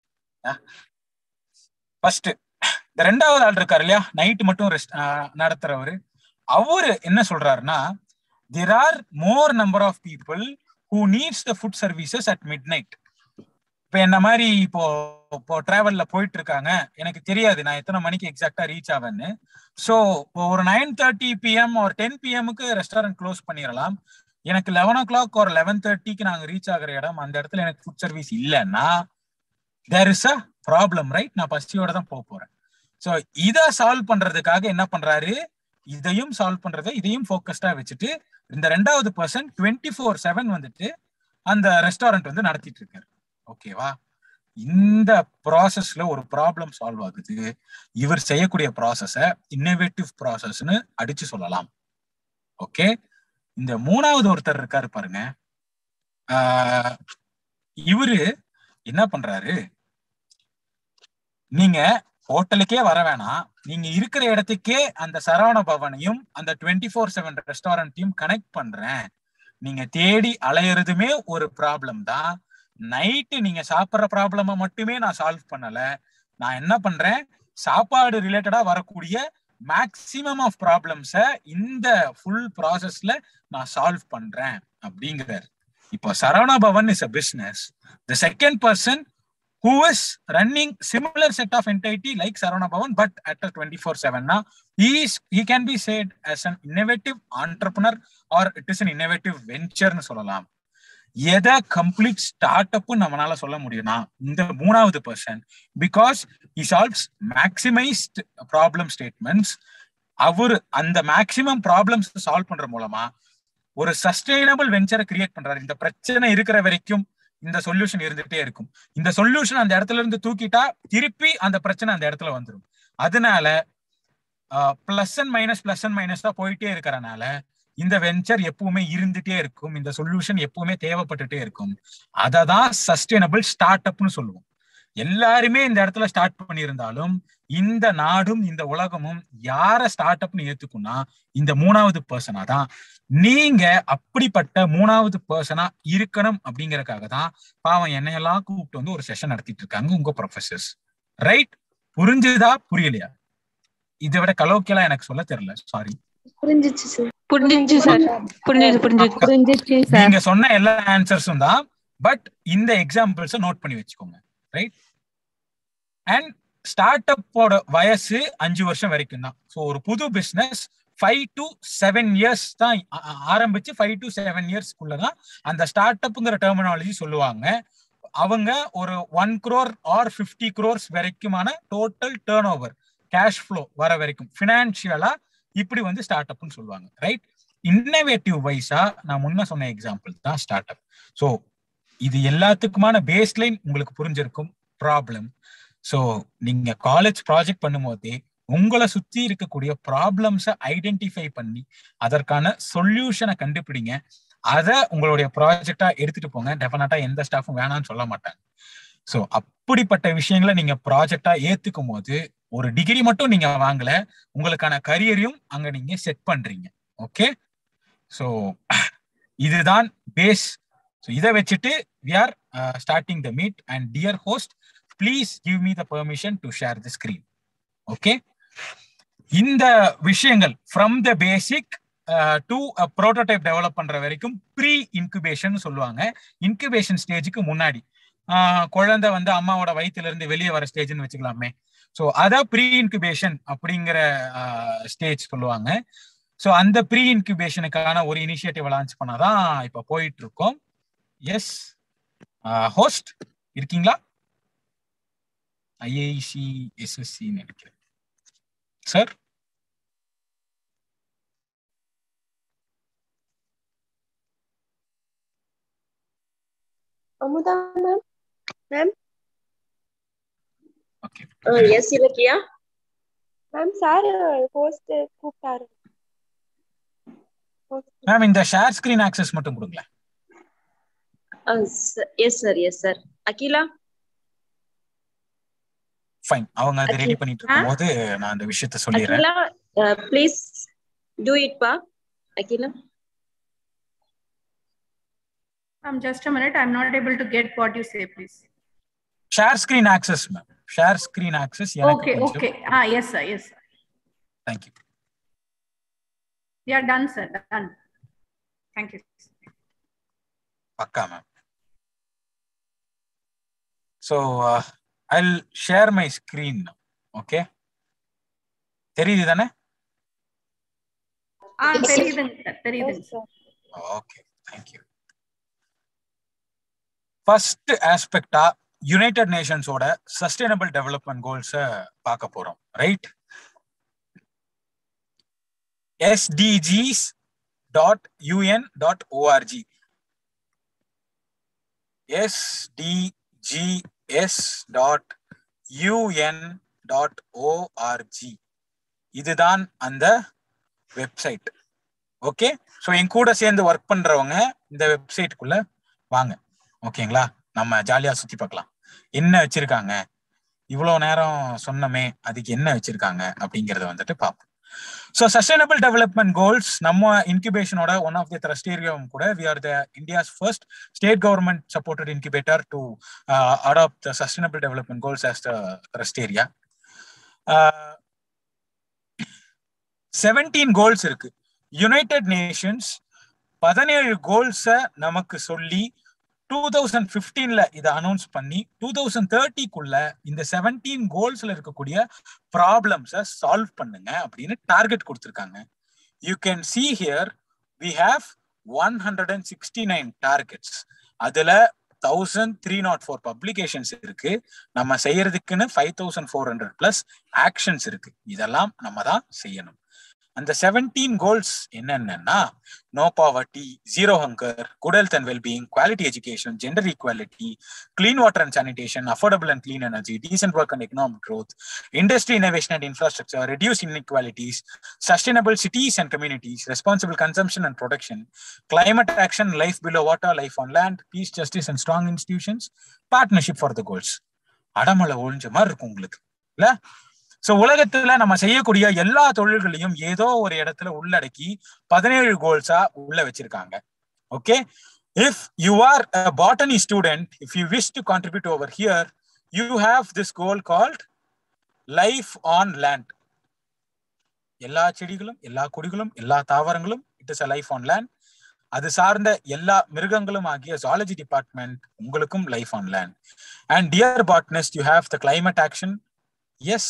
first இந்த ரெண்டாவது ஆள் இருக்காரு இல்லையா நைட் மட்டும் ரெஸ்ட் நடத்துறவரு அவரு என்ன சொல்றாருன்னா there are more number of people who needs the food services at mid night இப்போ என்ன மாதிரி இப்போ இப்போ டிராவல்ல போயிட்டு இருக்காங்க எனக்கு தெரியாது நான் எத்தனை மணிக்கு எக்ஸாக்டா ரீச் ஆவேன்னு ஸோ ஒரு நைன் தேர்ட்டி பிஎம் ஒரு டென் பிஎம்க்கு ரெஸ்டாரண்ட் க்ளோஸ் பண்ணிடலாம் எனக்கு லெவன் ஓ கிளாக் ஒரு லெவன் தேர்ட்டிக்கு நாங்க ரீச் ஆகுற இடம் அந்த இடத்துல எனக்கு ஃபுட் சர்வீஸ் இல்லைன்னா there is a problem right நான் பசியோட தான் போக போறேன் ஸோ இதை சால்வ் பண்றதுக்காக என்ன பண்றாரு இதையும் சால்வ் பண்றதை இதையும் ஃபோக்கஸ்டா வச்சுட்டு இந்த ரெண்டாவது பர்சன் டுவெண்ட்டி ஃபோர் செவன் வந்துட்டு அந்த ரெஸ்டாரண்ட் வந்து நடத்திட்டு இருக்காரு ஓகேவா இந்த ப்ராசஸ்ல ஒரு ப்ராப்ளம் சால்வ் ஆகுது இவர் செய்யக்கூடிய ப்ராசஸ இன்னோவேட்டிவ் ப்ராசஸ்னு அடிச்சு சொல்லலாம் ஓகே இந்த மூணாவது ஒருத்தர் இருக்காரு பாருங்க ஆஹ் இவரு என்ன பண்றாரு நீங்க ஹோட்டலுக்கே வர வேணாம் நீங்க இருக்கிற இடத்துக்கே அந்த சரவண பவனையும் அந்த டுவெண்ட்டி ஃபோர் செவன் ரெஸ்டாரண்ட்டையும் கனெக்ட் பண்றேன் நீங்க தேடி அலையிறதுமே ஒரு ப்ராப்ளம் தான் நைட்டு நீங்க சாப்பிட்ற ப்ராப்ளம மட்டுமே நான் சால்வ் பண்ணல நான் என்ன பண்றேன் சாப்பாடு ரிலேட்டடா வரக்கூடிய மேக்சிமம் ஆஃப் ப்ராப்ளம்ஸ இந்த ஃபுல் ப்ராசஸ்ல நான் சால்வ் பண்றேன் அப்படிங்கிறார் இப்போ Saravana Bhavan is a business the second person who is running similar set of entity like Saravana Bhavan, but at a 24-7. Now, he is he can be said as an innovative entrepreneur or it is an innovative venture னு சொல்லலாம் எதை complete start up நம்மளால சொல்ல முடியும்னா இந்த மூணாவது person because he solves maximised problem statements அவர் அந்த மேக்சிமம் ப்ராப்ளம்ஸ் சால்வ் பண்ற மூலமா ஒரு சஸ்டைனபிள் வெஞ்சரை கிரியேட் பண்றாரு இந்த பிரச்சனை இருக்கிற வரைக்கும் இந்த சொல்யூஷன் இருந்துட்டே இருக்கும் இந்த சொல்யூஷன் அந்த இடத்துல இருந்து தூக்கிட்டா திருப்பி அந்த பிரச்சனை அந்த இடத்துல வந்துடும் அதனால plus and minus plus and minus தான் போயிட்டே இருக்கிறனால இந்த வெஞ்சர் எப்பவுமே இருந்துட்டே இருக்கும் இந்த சொல்யூஷன் எப்பவுமே தேவைப்பட்டுட்டே இருக்கும் அதை தான் சஸ்டைனபிள் ஸ்டார்ட் அப்னு சொல்லுவோம் எல்லாருமே இந்த இடத்துல ஸ்டார்ட் பண்ணியிருந்தாலும் இந்த நாடும் இந்த உலகமும் யார ஸ்டார்ட் அப்னு ஏத்துக்கும்னா இந்த மூணாவது பர்சனா தான் நீங்க அப்படிப்பட்ட மூணாவது பர்சனா இருக்கணும் அப்படிங்கறக்காக தான் பாவம் என்னையெல்லாம் கூப்பிட்டு வந்து ஒரு செஷன் நடத்திட்டு இருக்காங்க உங்க ப்ரொஃபசர்ஸ் ரைட் புரிஞ்சுதா புரியலையா இதை விட கலோக்கியலா எனக்கு சொல்ல தெரியல சாரி புரிஞ்சிச்சு சார் புரிஞ்சிச்சு சார் புரிஞ்சிச்சு புரிஞ்சிச்சு புரிஞ்சிச்சு நீங்க சொன்ன எல்லா ஆன்சர்ஸும் தான் பட் இந்த எக்ஸாம்பிள்ஸை நோட் பண்ணி வச்சுக்கோங்க ரைட் அண்ட் ஸ்டார்ட் அப்போட வயசு அஞ்சு வருஷம் வரைக்கும் தான் ஸோ ஒரு புது business five to seven years தான் ஆ- ஆ- ஆரம்பிச்சு ஃபைவ் டு செவன் இயர்ஸ்க்குள்ள தான் அந்த ஸ்டார்ட் அப்புங்கிற டெர்மினாலஜி சொல்லுவாங்க அவங்க ஒரு one crore or fifty crores வரைக்குமான total turn over cash flow வர வரைக்கும் ஃபினான்ஷியலா இப்படி வந்து ஸ்டார்ட் அப்னு சொல்லுவாங்க ரைட் இன்னோவேட்டிவ் வைஸா நான் முன்ன சொன்ன எக்ஸாம்பிள் தான் ஸ்டார்ட் அப் ஸோ இது எல்லாத்துக்குமான பேஸ்லைன் உங்களுக்கு புரிஞ்சிருக்கும் ப்ராப்ளம் ஸோ நீங்க காலேஜ் ப்ராஜெக்ட் பண்ணும்போதே உங்களை சுத்தி இருக்கக்கூடிய ப்ராப்ளம்ஸை ஐடென்டிஃபை பண்ணி அதற்கான சொல்யூஷனை கண்டுபிடிங்க அதை உங்களுடைய ப்ராஜெக்டா எடுத்துட்டு போங்க டெஃபினட்டா எந்த ஸ்டாஃபும் வேணாம்னு சொல்ல மாட்டாங்க ஸோ அப்படிப்பட்ட விஷயங்களை நீங்க ப்ராஜெக்டா ஏத்துக்கும் போது ஒரு டிகிரி மட்டும் நீங்க வாங்கல உங்களுக்கான கரியரையும் அங்க நீங்க செட் பண்றீங்க ஓகே ஸோ இதுதான் பேஸ் ஸோ இதை வச்சுட்டு we are starting the meet and dear host please give me the permission to share the screen okay இந்த விஷயங்கள் from the basic to prototype develop பண்ற வரைக்கும் ப்ரீ இன்குபேஷன் சொல்லுவாங்க incubation ஸ்டேஜுக்கு முன்னாடி ஆஹ் குழந்தை வந்து அம்மாவோட வயித்துல இருந்து வெளியே வர ஸ்டேஜ்னு வச்சுக்கலாமே ஸோ அத ப்ரீ இன்குபேஷன் அப்படிங்கிற ஸ்டேஜ் சொல்லுவாங்க ஸோ அந்த ப்ரீ இன்குபேஷனுக்கான ஒரு இனிஷியேட்டிவ் லான்ச் பண்ணாதான் இப்போ போயிட்டு இருக்கோம் எஸ் ஹோஸ்ட் இருக்கீங்களா ஐஐசி எஸ்எஸ்சி நினைக்கிறேன் sir Amudha ma'am ma'am okay yes Ilakkiya ma'am sir host கூப்பிட்டாரு மேம் இந்த ஷேர் ஸ்கிரீன் ஆக்சஸ் மட்டும் கொடுங்களேன் yes sir yes sir Akila fine அவங்க அதை ரெடி Okay. பண்ணிட்டு இருக்கும்போது நான் அந்த விஷயத்த சொல்லிடுறேன் அகிலா ப்ளீஸ் டூ இட் பா Akila Um, just a minute. I'm not able to get what you say, please. Share screen access ma'am share screen access எனக்கு Okay, okay. Ah, yes, sir. Yes, sir. Thank you Yeah, done, sir. Done. Thank you. பக்கா ma'am so I share my screen okay தெரியுது தானே Ah, Yes, தெரியுதுங்க sir. தெரியுதுங்க sir. ஓகே thank you first ஆஸ்பெக்டா United நேஷன்ஸோட sustainable development கோல்ஸை பார்க்க போறோம் right SDGs dot UN dot ORG SDGs dot UN dot ORG இதுதான் அந்த வெப்சைட் ஓகே ஸோ என் கூட சேர்ந்து ஒர்க் பண்றவங்க இந்த வெப்சைட்டுக்குள்ள வாங்க ஓகேங்களா நம்ம ஜாலியா சுத்தி பார்க்கலாம் என்ன வச்சிருக்காங்க இவ்வளவு நேரம் சொன்னமே அதுக்கு என்ன வச்சிருக்காங்க அப்படிங்கறத வந்துட்டு பார்ப்போம் ஸோ சஸ்டைனபிள் டெவலப்மெண்ட் கோல்ஸ் நம்ம இன்குபேஷனோட ஒன் ஆஃப் த த்ரஸ்டேரியம் கூட we are the India's first state government supported incubator to adopt the sustainable development goals as the த்ரஸ்டேரியா செவன்டீன் கோல்ஸ் இருக்கு யுனைடெட் நேஷன்ஸ் பதினேழு கோல்ஸை நமக்கு சொல்லி டூ தௌசண்ட் பிப்டீன்ல இதை அனௌன்ஸ் பண்ணி டூ தௌசண்ட் தேர்ட்டிக்குள்ள இந்த செவன்டீன் கோல்ஸ்ல இருக்கக்கூடிய ப்ராப்ளம்ஸை சால்வ் பண்ணுங்க அப்படின்னு டார்கெட் கொடுத்துருக்காங்க you can see here we have one hundred and sixty nine targets அதுல thousand three nought four publications இருக்கு நம்ம செய்யறதுக்குன்னு five thousand four hundred plus actions இருக்கு இதெல்லாம் நம்ம தான் செய்யணும் அந்த செவன்டீன் கோல்ஸ் என்னென்னா no poverty zero hunger good health and wellbeing quality education gender equality clean water and sanitation affordable and clean energy decent work and economic growth industry innovation and infrastructure reduce inequalities sustainable cities and communities responsible consumption and production climate action life below water life on land peace justice and strong institutions partnership for the goals அடமலை ஒழிஞ்ச மாதிரி இருக்கும் உங்களுக்கு இல்ல so உலகத்துல நம்ம செய்யக்கூடிய எல்லா தொழில்களையும் ஏதோ ஒரு இடத்துல உள்ளடக்கி பதினேழு கோல்ஸா உள்ள வச்சிருக்காங்க okay if you are a botany student if you wish to contribute over here you have this goal called life on land எல்லா செடிகளும் எல்லா கொடிகளும் எல்லா தாவரங்களும் it is a life on land அது சார்ந்த எல்லா மிருகங்களும் ஆகிய ஜாலஜி டிபார்ட்மெண்ட் உங்களுக்கும் life on land and dear botanist you have the climate action yes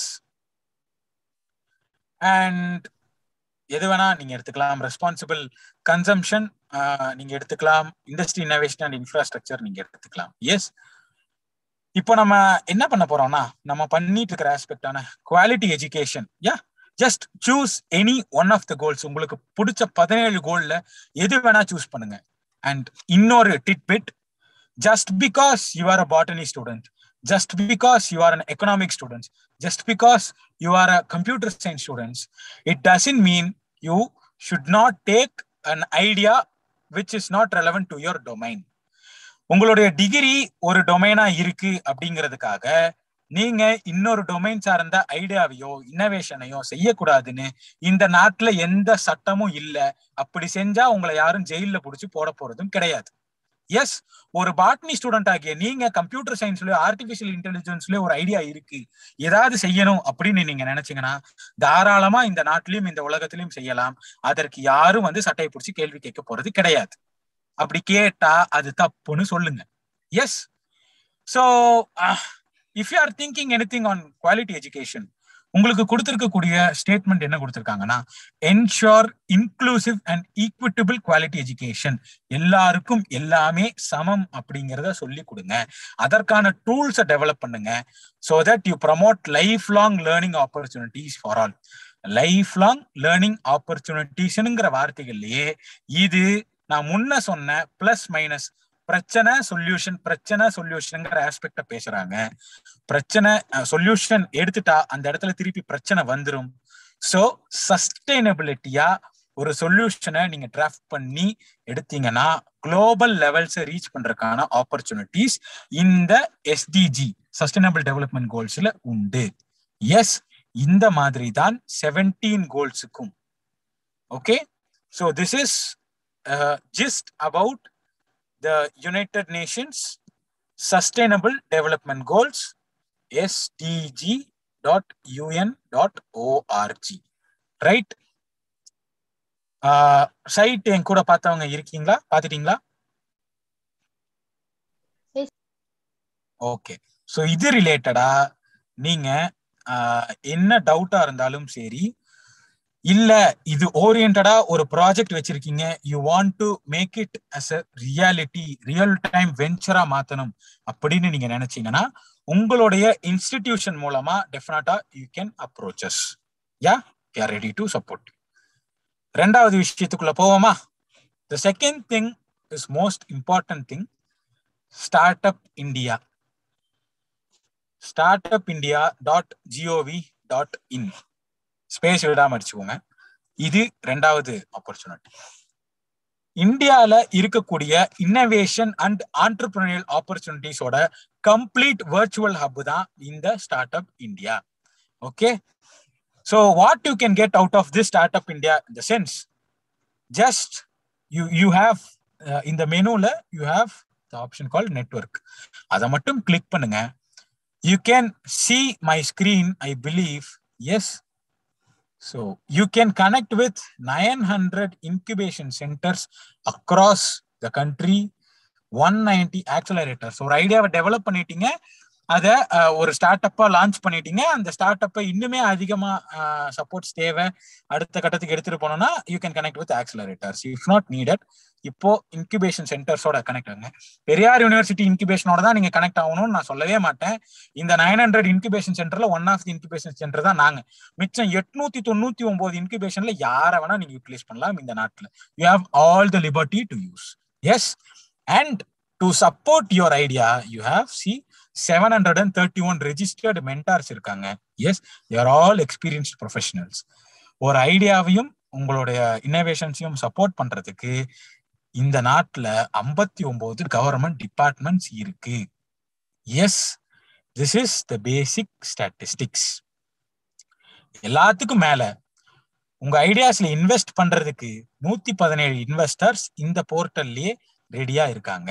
and எது வேணா நீங்க எடுத்துக்கலாம் ரெஸ்பான்சிபிள் கன்சம்ஷன் நீங்க எடுத்துக்கலாம் இண்டஸ்ட்ரி இன்னோவேஷன் அண்ட் இன்ஃப்ராஸ்ட்ரக்சர் நீங்க எடுத்துக்கலாம் எஸ் இப்போ நம்ம என்ன பண்ண போறோம்னா நம்ம பண்ணிட்டு இருக்கிற ஆஸ்பெக்டான quality education yeah just choose any one of the goals உங்களுக்கு பிடிச்ச பதினேழு கோல்ல எது வேணா சூஸ் பண்ணுங்க அண்ட் இன்னொரு tidbit just because you are a botany student just because you are an economic student, just because you are a computer science students, it doesn't mean you should not take an idea which is not relevant to your domain. உங்களுடைய degree ஒரு டொமைனா இருக்கு அப்படிங்கிறதுக்காக நீங்க இன்னொரு domain சார்ந்த ஐடியாவையோ இன்னோவேஷனையோ செய்யக்கூடாதுன்னு இந்த நாட்டுல எந்த சட்டமும் இல்ல அப்படி செஞ்சா உங்களை யாரும் ஜெயில புடிச்சு போட போறதும் கிடையாது எஸ் ஒரு பாட்னி ஸ்டூடெண்ட் ஆகிய நீங்க கம்ப்யூட்டர் சயின்ஸ்லயோ ஆர்டிபிஷியல் இன்டெலிஜென்ஸ்லயோ ஒரு ஐடியா இருக்கு ஏதாவது செய்யணும் அப்படின்னு நீங்க நினைச்சீங்கன்னா தாராளமா இந்த நாட்டிலையும் இந்த உலகத்திலையும் செய்யலாம் அதற்கு யாரும் வந்து சட்டையை பிடிச்சி கேள்வி கேட்க போறது கிடையாது அப்படி கேட்டா அது தப்புன்னு சொல்லுங்க yes so if you are thinking any thing on quality education உங்களுக்கு கொடுத்திருக்கக்கூடிய ஸ்டேட்மெண்ட் என்ன கொடுத்திருக்காங்கன்னா ensure inclusive and equitable quality education எல்லாருக்கும் எல்லாமே சமம் அப்படிங்கிறத சொல்லி கொடுங்க அதற்கான டூல்ஸை டெவலப் பண்ணுங்க so that you promote life long learning opportunities for all life long learning ஆப்பர்ச்சுனிட்டிஸ்ங்கிற வார்த்தைகள்லயே இது நான் முன்ன சொன்ன பிளஸ் மைனஸ் பிரச்சனை சொல்யூஷன் பிரச்சனை சொல்யூஷன்ங்கிற ஆஸ்பெக்ட பேசுறாங்க பிரச்சனை சொல்யூஷன் எடுத்துட்டா அந்த இடத்துல திருப்பி பிரச்சனை வந்துடும் ஸோ சஸ்டைனபிலிட்டியா ஒரு சொல்யூஷனை நீங்க டிராஃப்ட் பண்ணி எடுத்தீங்கன்னா குளோபல் லெவல்ஸை ரீச் பண்றதுக்கான ஆப்பர்ச்சுனிட்டிஸ் இந்த எஸ்டிஜி சஸ்டைனபிள் டெவலப்மெண்ட் கோல்ஸ்ல உண்டு எஸ் இந்த மாதிரி தான் செவன்டீன் கோல்ஸுக்கும் okay so this is gist about the United Nations Sustainable Development Goals sdg.un.org right site என் கூட பார்த்தவங்க இருக்கீங்களா பாத்துட்டீங்களா ஓகே ஸோ இது ரிலேட்டடா நீங்க என்ன டவுட்டா இருந்தாலும் சரி இல்ல இது ஓரியன்டா ஒரு ப்ராஜெக்ட் வச்சிருக்கீங்க you want to make it as a reality real time வெஞ்சரா மாத்தணும் அப்படின்னு நீங்க நினைச்சீங்கன்னா உங்களுடைய இன்ஸ்டிடியூஷன் மூலமா டெஃபினட்டா you can approaches you are ready to support ரெண்டாவது விஷயத்துக்குள்ள போவோமா the second thing is most important thing start up India start up India dot GOV dot IN space விடாம அடிச்சுக்கோங்க இது ரெண்டாவது ஆப்பர்ச்சுனிட்டி இந்தியால இருக்கக்கூடிய இன்னோவேஷன் அண்ட் ஆண்டர்பிரினியல் ஆப்பர்ச்சுனிட்டிஸோட கம்ப்ளீட் வர்ச்சுவல் ஹப் தான் இந்த start up India okay so what you can get out of this start up India இந்த sense just you you have இந்த மெனுல you have the option call network அதை மட்டும் click பண்ணுங்க you can see my screen I believe yes So you can connect with 900 incubation centers across the country one ninety accelerators ஒரு ஐடியாவை develop பண்ணிட்டீங்க அதை ஒரு ஸ்டார்ட் அப்பா லான்ச் பண்ணிட்டீங்க அந்த ஸ்டார்ட் அப்பை இன்னுமே அதிகமா சப்போர்ட்ஸ் தேவை அடுத்த கட்டத்துக்கு எடுத்துட்டு போனோம்னா you can connect with accelerators if not needed இப்போ இன்குபேஷன் சென்டர்ஸோட கனெக்ட் ஆகுங்க பெரியார் யூனிவர்சிட்டி இன்குபேஷனோட தான் நீங்க கனெக்ட் ஆகணும்னு நான் சொல்லவே மாட்டேன் இந்த நைன் ஹண்ட்ரட் இன்குபேஷன் சென்டர்ல one of the incubation centre தான் நாங்க மிச்சம் எட்நூத்தி தொண்ணூத்தி ஒன்பது இன்குபேஷன்ல யாரை வேணா நீங்க யூட்டிலைஸ் பண்ணலாம் இந்த நாட்டுல you have all the liberty to use yes and to support your idea you have see seven hundred and thirty one registered mentors இருக்காங்க yes you are all experienced professionals ஒரு ஐடியாவையும் உங்களுடைய இன்னோவேஷன்ஸையும் சப்போர்ட் பண்றதுக்கு இந்த நாட்டுல ஐம்பத்தி ஒன்பது கவர்மெண்ட் டிபார்ட்மெண்ட்ஸ் இருக்கு yes this is the basic statistics எல்லாத்துக்கும் மேல உங்க ஐடியாஸ்ல இன்வெஸ்ட் பண்றதுக்கு நூத்தி பதினேழு இன்வெஸ்டர்ஸ் இந்த போர்ட்டல்லயே ரெடியா இருக்காங்க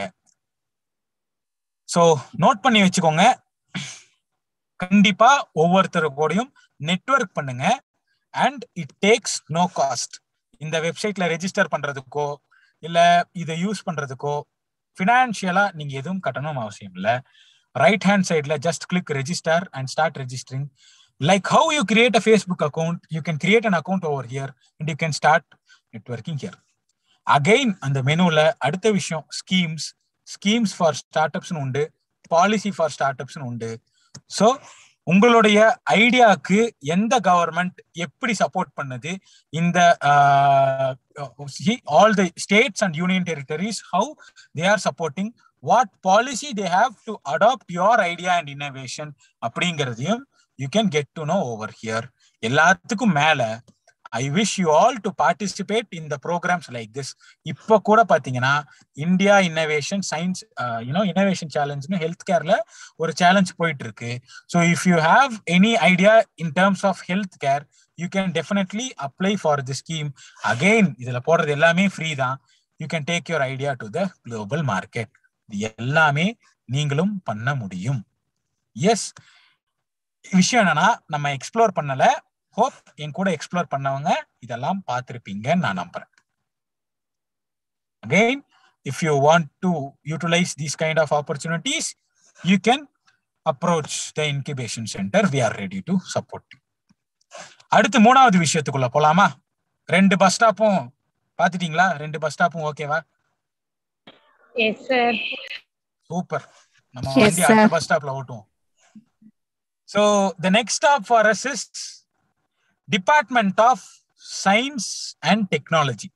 ஸோ நோட் பண்ணி வச்சுக்கோங்க கண்டிப்பா ஒவ்வொருத்தரு கூடயும் நெட்ஒர்க் பண்ணுங்க and it takes no cost இந்த வெப்சைட்ல ரெஜிஸ்டர் பண்றதுக்கோ இல்ல இதை யூஸ் பண்றதுக்கோ ஃபினான்ஷியலா நீங்க எதுவும் கட்டணும் அவசியம் இல்ல ரைட் ஹேண்ட் சைட்ல just click register and start registering like how you create a Facebook account you can create an account over here and you can start networking here again அந்த மெனுல அடுத்த விஷயம் ஸ்கீம்ஸ் ஸ்கீம்ஸ் ஃபார் ஸ்டார்ட் அப்ஸ்னு உண்டு policy for start அப்ஸ்னு உண்டு so உங்களுடைய ஐடியாவுக்கு எந்த கவர்மெண்ட் எப்படி சப்போர்ட் பண்ணுது இந்த all the states and union territories how they are supporting what policy they have to adopt your idea and innovation அப்படிங்கிறதையும் you can get to know over here எல்லாத்துக்கும் மேல I wish you all to participate in the programmes like this இப்போ கூட பார்த்தீங்கன்னா India innovation science you know innovation சேலஞ்சுன்னு health கேர்ல ஒரு challenge போயிட்டு இருக்கு so if you have any idea in terms of health care you can definitely apply for the scheme again இதுல போடுறது எல்லாமே ஃப்ரீ தான் you can take your idea to the global market இது எல்லாமே நீங்களும் பண்ண முடியும் எஸ் விஷயம் என்னன்னா நம்ம எக்ஸ்ப்ளோர் பண்ணல ஹோப் என் கூட எக்ஸ்ப்ளோர் பண்ணவங்க இதெல்லாம் பார்த்துருப்பீங்கன்னு நான் நம்புறேன் again if you want to utilise these kind of opportunities you can approach the incubation centre we are ready to support அடுத்து மூணாவது விஷயத்துக்குள்ள போலாமா ரெண்டு பஸ் ஸ்டாப்பும் பாத்துட்டீங்களா ரெண்டு பஸ் ஸ்டாப்பும் ஓகேவா எஸ் சார் சூப்பர் நம்ம Yes, வண்டி அடுத்த sir. பஸ் ஸ்டாப்ல ஓட்டுவோம் so the next stop for us is department of science and technology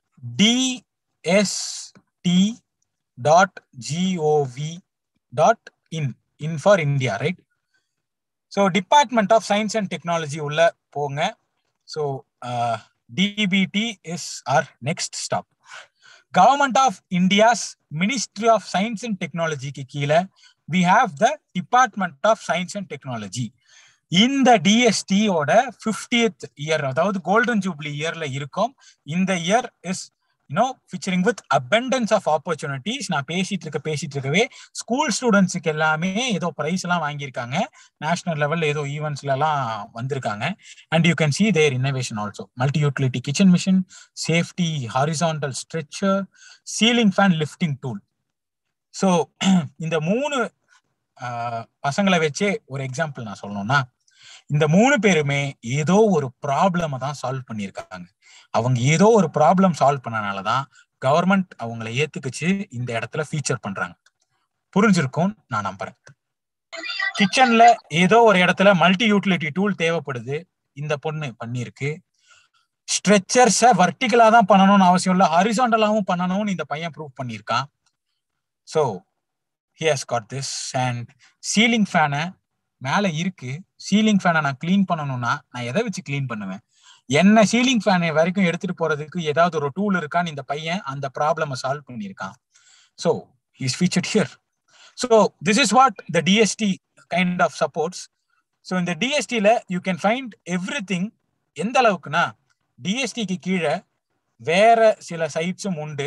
DST dot GOV dot in in for India right so department of science and technology உள்ள போங்க so DBT is our next stop government of India's ministry of science and டெக்னாலஜிக்கு கீழே we have the department of science and technology இந்த டிஎஸ்டியோட fiftieth year அதாவது golden jubilee இயர்ல இருக்கும் இந்த year is you know featuring with abundance of opportunities நான் பேசிட்டு இருக்க பேசிட்டு இருக்கவே ஸ்கூல் ஸ்டூடெண்ட்ஸுக்கு எல்லாமே ஏதோ ப்ரைஸ் எல்லாம் வாங்கியிருக்காங்க நேஷனல் லெவல்ல ஏதோ ஈவெண்ட்ஸ்ல எல்லாம் வந்திருக்காங்க and you can see there innovation also multi utility kitchen machine safety horizontal stretcher ceiling fan lifting tool so இந்த மூணு ஆஹ், பசங்களை வச்சே ஒரு எக்ஸாம்பிள் நான் சொல்லணும்னா இந்த மூணு பேருமே ஏதோ ஒரு ப்ராப்ளமை தான் சால்வ் பண்ணியிருக்காங்க அவங்க ஏதோ ஒரு ப்ராப்ளம் சால்வ் பண்ணனால தான் கவர்மெண்ட் அவங்களை ஏத்துக்குச்சு இந்த இடத்துல ஃபீச்சர் பண்றாங்க புரிஞ்சிருக்கும் நான் நம்புறேன் கிச்சன்ல ஏதோ ஒரு இடத்துல மல்டி யூட்டிலிட்டி டூல் தேவைப்படுது இந்த பொண்ணு பண்ணியிருக்கு ஸ்ட்ரெச்சர்ஸை வர்டிகலா தான் பண்ணணும்னு அவசியம் இல்லை ஹரிசாண்டலாவும் பண்ணணும்னு இந்த பையன் ப்ரூவ் பண்ணியிருக்கான் so he has got this and ceiling ஃபேனை மேலே இருக்கு சீலிங் ஃபேனை நான் க்ளீன் பண்ணணும்னா நான் எதை வச்சு க்ளீன் பண்ணுவேன் என்ன சீலிங் ஃபேனை வரைக்கும் எடுத்துட்டு போறதுக்கு ஏதாவது ஒரு டூல் இருக்கான்னு இந்த பையன் அந்த ப்ராப்ளமை சால்வ் பண்ணியிருக்கான் so is featured here so this is what the DST kind of supports so இந்த டிஎஸ்டியில் you can find everything எந்த அளவுக்குன்னா டிஎஸ்டிக்கு கீழே வேற சில சைட்ஸும் உண்டு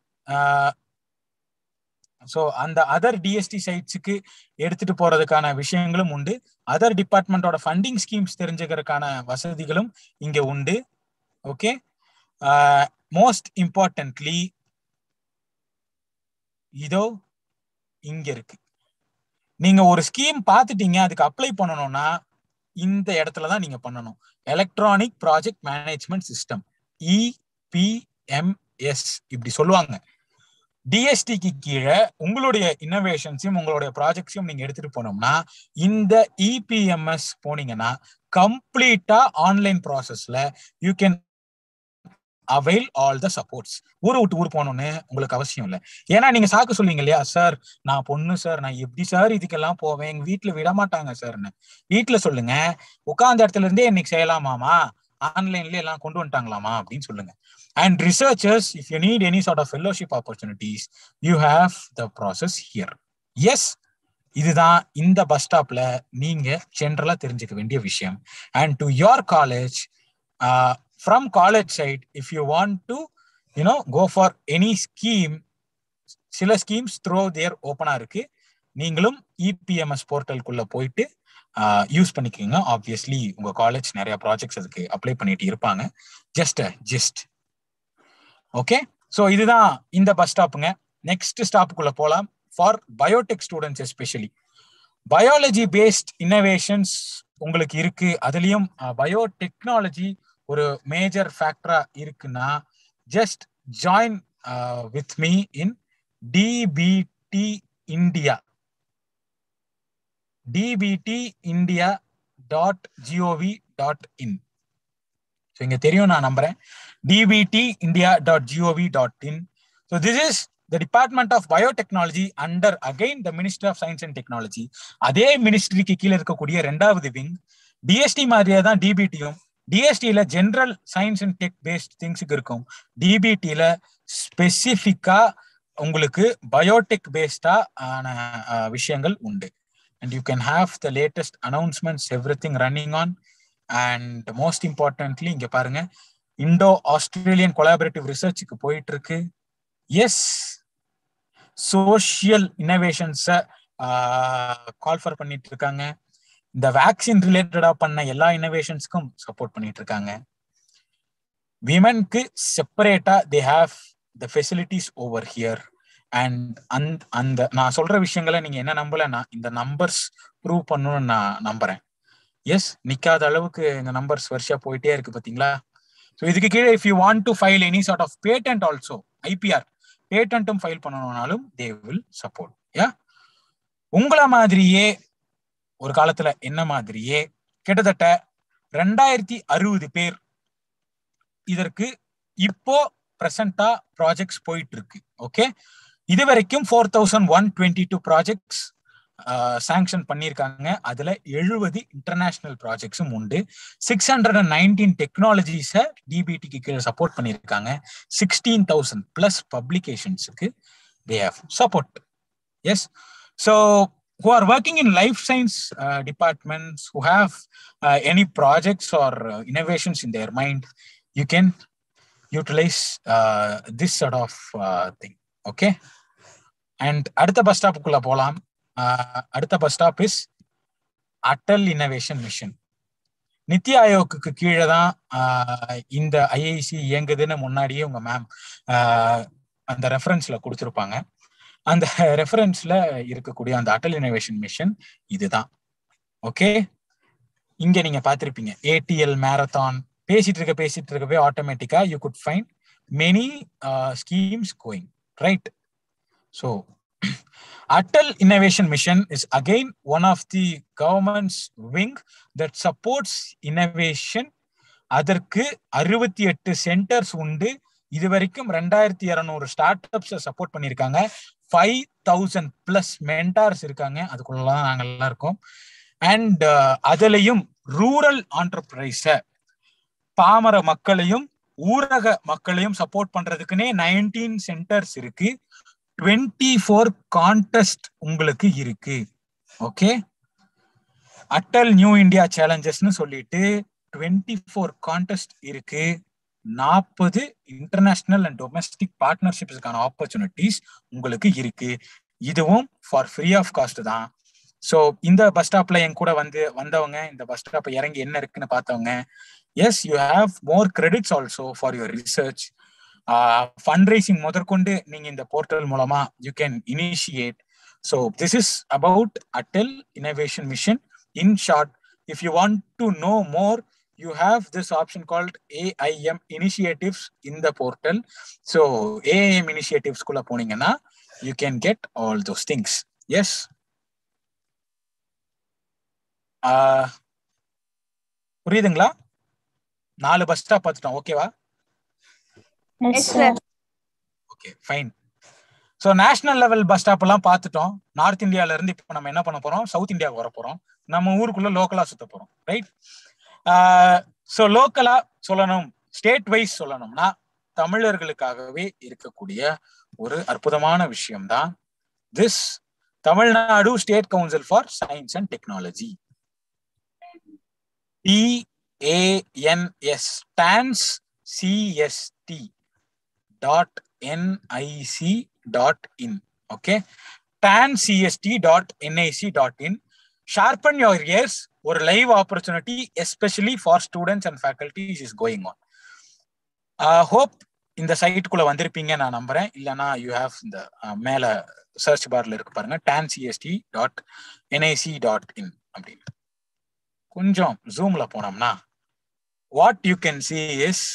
ஸோ அந்த அதர் டிஎஸ்டி சைட்ஸுக்கு எடுத்துட்டு போறதுக்கான விஷயங்களும் உண்டு அதர் டிபார்ட்மெண்டோட ஃபண்டிங் ஸ்கீம்ஸ் தெரிஞ்சுக்கிறதுக்கான வசதிகளும் இங்க உண்டு ஓகே மோஸ்ட் இம்பார்ட்டன்ட்லி இதோ இங்க இருக்கு நீங்க ஒரு ஸ்கீம் பார்த்துட்டீங்க அதுக்கு அப்ளை பண்ணணும்னா இந்த இடத்துல தான் நீங்க பண்ணணும் electronic project management system EPMS இப்படி சொல்லுவாங்க டிஎஸ்டிக்கு கீழே உங்களுடைய இன்னோவேஷன்ஸையும் உங்களுடைய ப்ராஜெக்ட்ஸையும் நீங்க எடுத்துட்டு போனோம்னா இந்த இபிஎம்எஸ் போனீங்கன்னா கம்ப்ளீட்டா ஆன்லைன் ப்ராசஸ்ல you can avail all the supports ஊரை விட்டு ஊர் போகணும்னு உங்களுக்கு அவசியம் இல்லை ஏன்னா நீங்க சாக்கு சொல்லுவீங்க இல்லையா சார் நான் பொண்ணு சார் நான் எப்படி சார் இதுக்கெல்லாம் போவேன் எங்க வீட்டுல விட மாட்டாங்க சார்னு வீட்டுல சொல்லுங்க உட்கார்ந்த இடத்துல இருந்தே இன்னைக்கு செய்யலாமாமா ஆன்லைன்ல எல்லாம் கொண்டு வந்துட்டாங்களாமா அப்படின்னு சொல்லுங்க and researchers if you need any sort of fellowship opportunities you have the process here yes இதுதான் இந்த பஸ் ஸ்டாப்ல நீங்க ஜென்ரலா தெரிஞ்சுக்க வேண்டிய விஷயம் and to your college from college side if you want to you know go for any scheme சில schemes through there ஓப்பனா இருக்கு நீங்களும் இபிஎம்எஸ் போர்ட்டலுக்குள்ள போயிட்டு யூஸ் பண்ணிக்கோங்க ஆப்வியஸ்லி உங்க காலேஜ் நிறைய ப்ராஜெக்ட்ஸ் அதுக்கு அப்ளை பண்ணிட்டு இருப்பாங்க ஜஸ்ட் ஜஸ்ட் ஓகே ஸோ இதுதான் இந்த பஸ் ஸ்டாப்புங்க நெக்ஸ்ட் ஸ்டாப்புக்குள்ள போகலாம் for biotech students especially biology based innovations உங்களுக்கு இருக்கு அதுலயும் பயோடெக்னாலஜி ஒரு மேஜர் ஃபேக்டரா இருக்குன்னா just join with me in DBT India DBT India dot GOV dot in so இங்க தெரியும் நான் நம்புறேன் DBT India dot GOV dot in so this is the department of biotechnology under again the minister of science and technology அதே மினிஸ்ட்ரிக்கு கீழே இருக்கக்கூடிய ரெண்டாவது wing DST மாதிரியே தான் டிபிடியும் டிஎஸ்டியில general science and tech based திங்ஸுக்கு இருக்கும் டிபிடியில ஸ்பெசிஃபிக்கா உங்களுக்கு பயோடெக் பேஸ்டா ஆன விஷயங்கள் உண்டு and you can have the latest announcements everything running on and most importantly இங்க பாருங்க இண்டோ ஆஸ்திரேலியன் கொலாபரேட்டிவ் ரிசர்ச்சுக்கு போயிட்டு இருக்கு எஸ் சோஷியல் இன்னோவேஷன்ஸை கால்ஃபர் பண்ணிட்டு இருக்காங்க இந்த வேக்சின் ரிலேட்டடா பண்ண எல்லா இன்னோவேஷன்ஸ்க்கும் சப்போர்ட் பண்ணிட்டு இருக்காங்க விமனுக்கு செப்பரேட்டா they have the facilities over here and அந்த அந்த நான் சொல்ற விஷயங்களை நீங்க என்ன நம்பலன்னா இந்த நம்பர்ஸ் ப்ரூவ் பண்ணணும்னு நான் நம்புறேன் எஸ் நிக்காத அளவுக்கு இந்த நம்பர்ஸ் வருஷா போயிட்டே இருக்கு பாத்தீங்களா ஸோ இதுக்கு கீழே if you want to file any sort of patent also IPR பேட்டன்ட்டும் ஃபைல் பண்ணணும்னாலும் தே வில் சப்போர்ட் யா உங்களை மாதிரியே ஒரு காலத்துல என்ன மாதிரியே கிட்டத்தட்ட ரெண்டாயிரத்தி அறுபது பேர் இதற்கு இப்போ பிரசண்டா ப்ராஜெக்ட்ஸ் போயிட்டு இருக்கு ஓகே இது வரைக்கும் four thousand one twenty two projects sanction பண்ணியிருக்காங்க அதுல எழுபது இன்டர்நேஷனல் ப்ராஜெக்ட்ஸும் உண்டு சிக்ஸ் ஹண்ட்ரட் அண்ட் நைன்டீன் டெக்னாலஜிஸை டிபிடிக்கு கீழே சப்போர்ட் பண்ணியிருக்காங்க சிக்ஸ்டீன் தௌசண்ட் பிளஸ் பப்ளிகேஷன்ஸுக்கு they have support yes so who are working in life science uh, departments who have uh, any projects or uh, innovations in their mind you can utilize uh, this sort of uh, thing okay and அடுத்த bus ஸ்டாப்புக்குள்ள போலாம் அடுத்த bus stop is Atal innovation mission NITI ஆயோக்கு கீழே தான் இந்த IIC இயங்குதுன்னு முன்னாடியே உங்க மேம் அந்த ரெஃபரன்ஸ்ல கொடுத்துருப்பாங்க அந்த ரெஃபரன்ஸ்ல இருக்கக்கூடிய அந்த அட்டல் இனோவேஷன் மிஷன் இதுதான் ஓகே இங்க நீங்க பார்த்திருப்பீங்க ஏடிஎல் மேரத்தான் பேசிட்டு இருக்க பேசிட்டு இருக்கவே ஆட்டோமேட்டிக்கா you could find many schemes going right so Atal innovation mission is again one of the government's wing that supports innovation அதற்கு அறுபத்தி எட்டு சென்டர்ஸ் உண்டு இது வரைக்கும் ரெண்டாயிரத்தி இருநூறு ஸ்டார்ட் அப்ஸை சப்போர்ட் பண்ணியிருக்காங்க ஃபைவ் தௌசண்ட் பிளஸ் மென்டார்ஸ் இருக்காங்க அதுக்குள்ளதான் நாங்கள் எல்லாம் இருக்கோம் அண்ட் அதுலயும் ரூரல் ஆண்டர்பிரைஸ பாமர மக்களையும் ஊரக மக்களையும் சப்போர்ட் பண்றதுக்குன்னே நைன்டீன் சென்டர்ஸ் இருக்கு டுவெண்ட்டி ஃபோர் கான்டெஸ்ட் உங்களுக்கு இருக்கு ஓகே அட்டல் நியூ இந்தியா சேலஞ்சஸ்னு சொல்லிட்டு டுவெண்ட்டி ஃபோர் கான்டெஸ்ட் இருக்கு நாற்பது இன்டர்நேஷனல் அண்ட் டொமஸ்டிக் பார்ட்னர்ஷிப்ஸ்க்கான ஆப்பர்ச்சுனிட்டிஸ் உங்களுக்கு இருக்கு இதுவும் ஃபார் ஃப்ரீ ஆஃப் காஸ்ட் தான் ஸோ இந்த பஸ் ஸ்டாப்ல என் கூட வந்து வந்தவங்க இந்த பஸ் ஸ்டாப் இறங்கி என்ன இருக்குன்னு பார்த்தவங்க yes you have more credits also for your research fund raising முதற்கொண்டு நீங்க இந்த போர்ட்டல் மூலமா you can initiate so this is about Atal innovation mission in short if you want to know more you have this option called AIM initiatives in the portal. So AIM initiatives kulla poningana, you can get all those things. Yes. Uh, புரியுதுங்களா நாலு bus stop பார்த்துட்டோம் ஓகேவா okay fine so national level bus stop எல்லாம் பார்த்துட்டோம் north இந்தியால இருந்து இப்போ நம்ம என்ன பண்ண போறோம் சவுத் இந்தியாவுக்கு வர போறோம் நம்ம ஊருக்குள்ள லோக்கலா சுத்த போறோம் ரைட் ஸோ லோக்கலா சொல்லணும் ஸ்டேட் வைஸ் சொல்லணும்னா தமிழர்களுக்காகவே இருக்கக்கூடிய ஒரு அற்புதமான விஷயம்தான் this Tamil Nadu state council for science and technology டிஏஎன்எஸ் stance CST dot NIC dot in okay Don CST dot NIC dot in sharpen your years ஒரு live opportunity especially for students and faculties is going on hope இந்த சைட்டுக்குள்ள வந்திருப்பீங்க நான் நம்புறேன் இல்லைனா you have இந்த மேல search பார்ல இருக்கு பாருங்க TAN CST dot NIC dot in அப்படின்னு கொஞ்சம் ஜூம்ல போனோம்னா what you can see is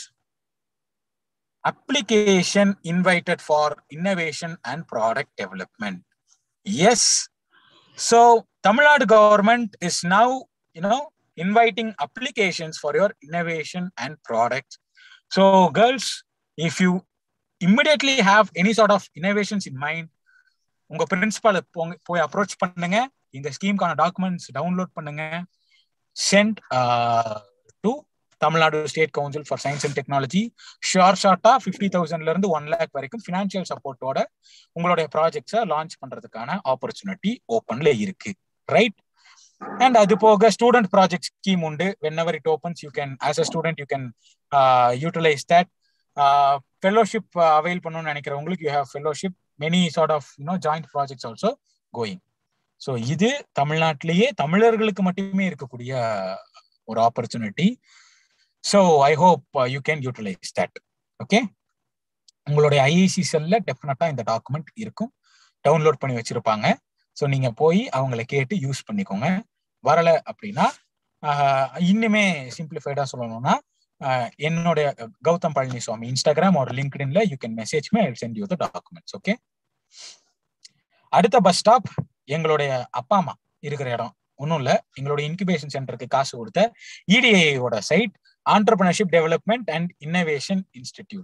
application invited for innovation and product development yes so tamil nadu government is now you know inviting applications for your innovation and products so girls if you immediately have any sort of innovations in mind உங்க பிரின்சிபால போய் approach பண்ணுங்க இந்த ஸ்கீம்கான documents download பண்ணுங்க sent to Tamil Nadu state council for science and technology ஷார் ஷார்ட்டா fifty தௌசண்ட்ல இருந்து one lakh வரைக்கும் financial சப்போர்ட்டோட உங்களுடைய ப்ராஜெக்ட்ஸை லான்ச் பண்றதுக்கான ஆப்பர்ச்சுனிட்டி ஓப்பன்ல இருக்கு ரைட் அண்ட் அது போக ஸ்டூடெண்ட் ப்ராஜெக்ட் ஸ்கீம் உண்டு whenever it opens you can as a student you can utilise that fellowship avail பண்ணணும்னு நினைக்கிறவங்களுக்கு you have fellowship many sort of you know joint projects also going so இது தமிழ்நாட்டிலேயே தமிழர்களுக்கு மட்டுமே இருக்கக்கூடிய ஒரு opportunity so I hope you can utilise that okay உங்களுடைய IIC செல்ல டெஃபினட்டா இந்த டாக்குமெண்ட் இருக்கும் டவுன்லோட் பண்ணி வச்சிருப்பாங்க ஸோ நீங்க போய் அவங்கள கேட்டு யூஸ் பண்ணிக்கோங்க வரல அப்படின்னா இன்னுமே சிம்பிளிஃபைடா சொல்லணும்னா என்னுடைய கௌதம் பழனிசாமி இன்ஸ்டாகிராம் ஒரு லிங்க்டின்ல you can message me I send you the documents okay அடுத்த பஸ் ஸ்டாப் எங்களுடைய அப்பா அம்மா இருக்கிற இடம் ஒன்றும் இல்லை எங்களுடைய இன்குபேஷன் சென்டருக்கு காசு கொடுத்த இடிஐயோட side entrepreneurship development and innovation institute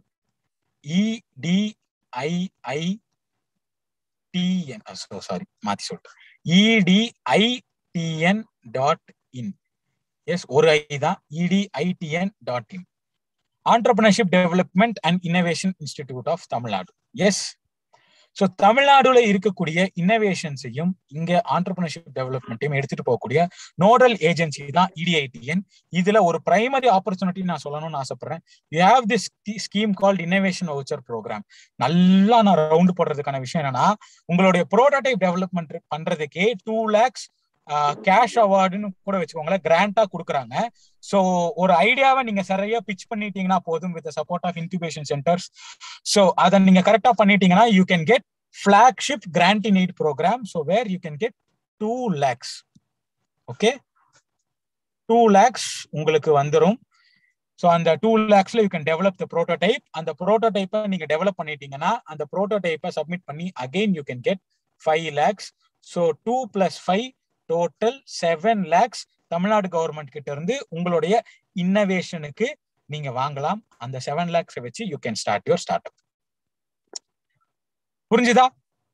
EDII TN sorry மாத்தி சொல்லிட்டேன் இடிஐடிஎன் டாட் இன் எஸ் ஒரு ஐ தான் இடிஐடிஎன் dot in entrepreneurship development and innovation institute of Tamil Nadu yes so தமிழ்நாடுல இருக்கக்கூடிய இன்னோவேஷன்ஸையும் இங்க ஆண்டர்பிரினர்ஷிப் டெவலப்மெண்ட்டையும் எடுத்துட்டு போகக்கூடிய நோடல் ஏஜென்சி தான் இடிஐடிஎன் இதுல ஒரு பிரைமரி ஆப்பர்ச்சுனிட்டி நான் சொல்லணும்னு ஆசைப்படுறேன் you have this scheme called innovation voucher programme நல்லா நான் ரவுண்ட் போடுறதுக்கான விஷயம் என்னன்னா உங்களுடைய ப்ரோட்டோடைப் டெவலப்மெண்ட் பண்றதுக்கே டூ லேக்ஸ் கேஷ் அவார்டுன்னு கூட வச்சுக்கோங்களேன் கிராண்டா கொடுக்குறாங்க ஸோ ஒரு ஐடியாவை நீங்க சரியா பிச் பண்ணிட்டீங்கன்னா போதும் with support of incubation centres so அதை நீங்க கரெக்டா பண்ணிட்டீங்கன்னா you can get flagship grand in eight program so where you can get two lakhs okay two lakhs உங்களுக்கு வந்துடும் ஸோ அந்த two லேக்ஸ்ல you can develop the prototype அந்த ப்ரோட்டோடைப்பை நீங்க டெவலப் பண்ணிட்டீங்கன்னா அந்த ப்ரோட்டோடைப்பை சப்மிட் பண்ணி again you can get five lakhs so two plus five total seven lakhs Tamil Nadu government கிட்ட இருந்து உங்களுடைய இன்னோவேஷனுக்கு நீங்க வாங்கலாம் அந்த செவன் லேக்ஸ் வச்சு you can start your startup புரிஞ்சுதா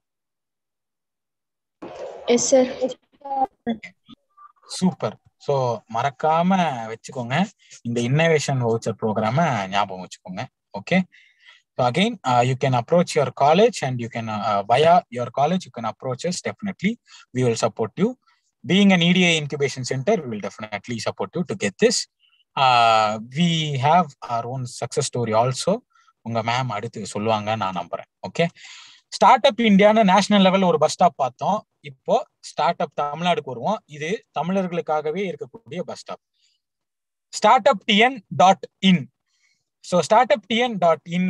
எஸ் சார் சூப்பர் ஸோ மறக்காம வச்சுக்கோங்க இந்த இன்னோவேஷன் வவுச்சர் ப்ரோக்ராம ஞாபகம் வச்சுக்கோங்க okay So again, uh, you can approach your college and you can, uh, via your college, you can approach us definitely. We will support you. Being an EDA incubation center, we will definitely support you to get this. Uh, we have our own success story also. உங்க ma'am அடுத்து சொல்லுவாங்க நான் நம்புறேன் okay startup இந்தியான்னு national level ஒரு bus stop பார்த்தோம் இப்போ startup தமிழ்நாடுக்கு வருவோம் இது தமிழர்களுக்காகவே இருக்கக்கூடிய bus stop startup TN dot in so startup TN dot இன்லையும்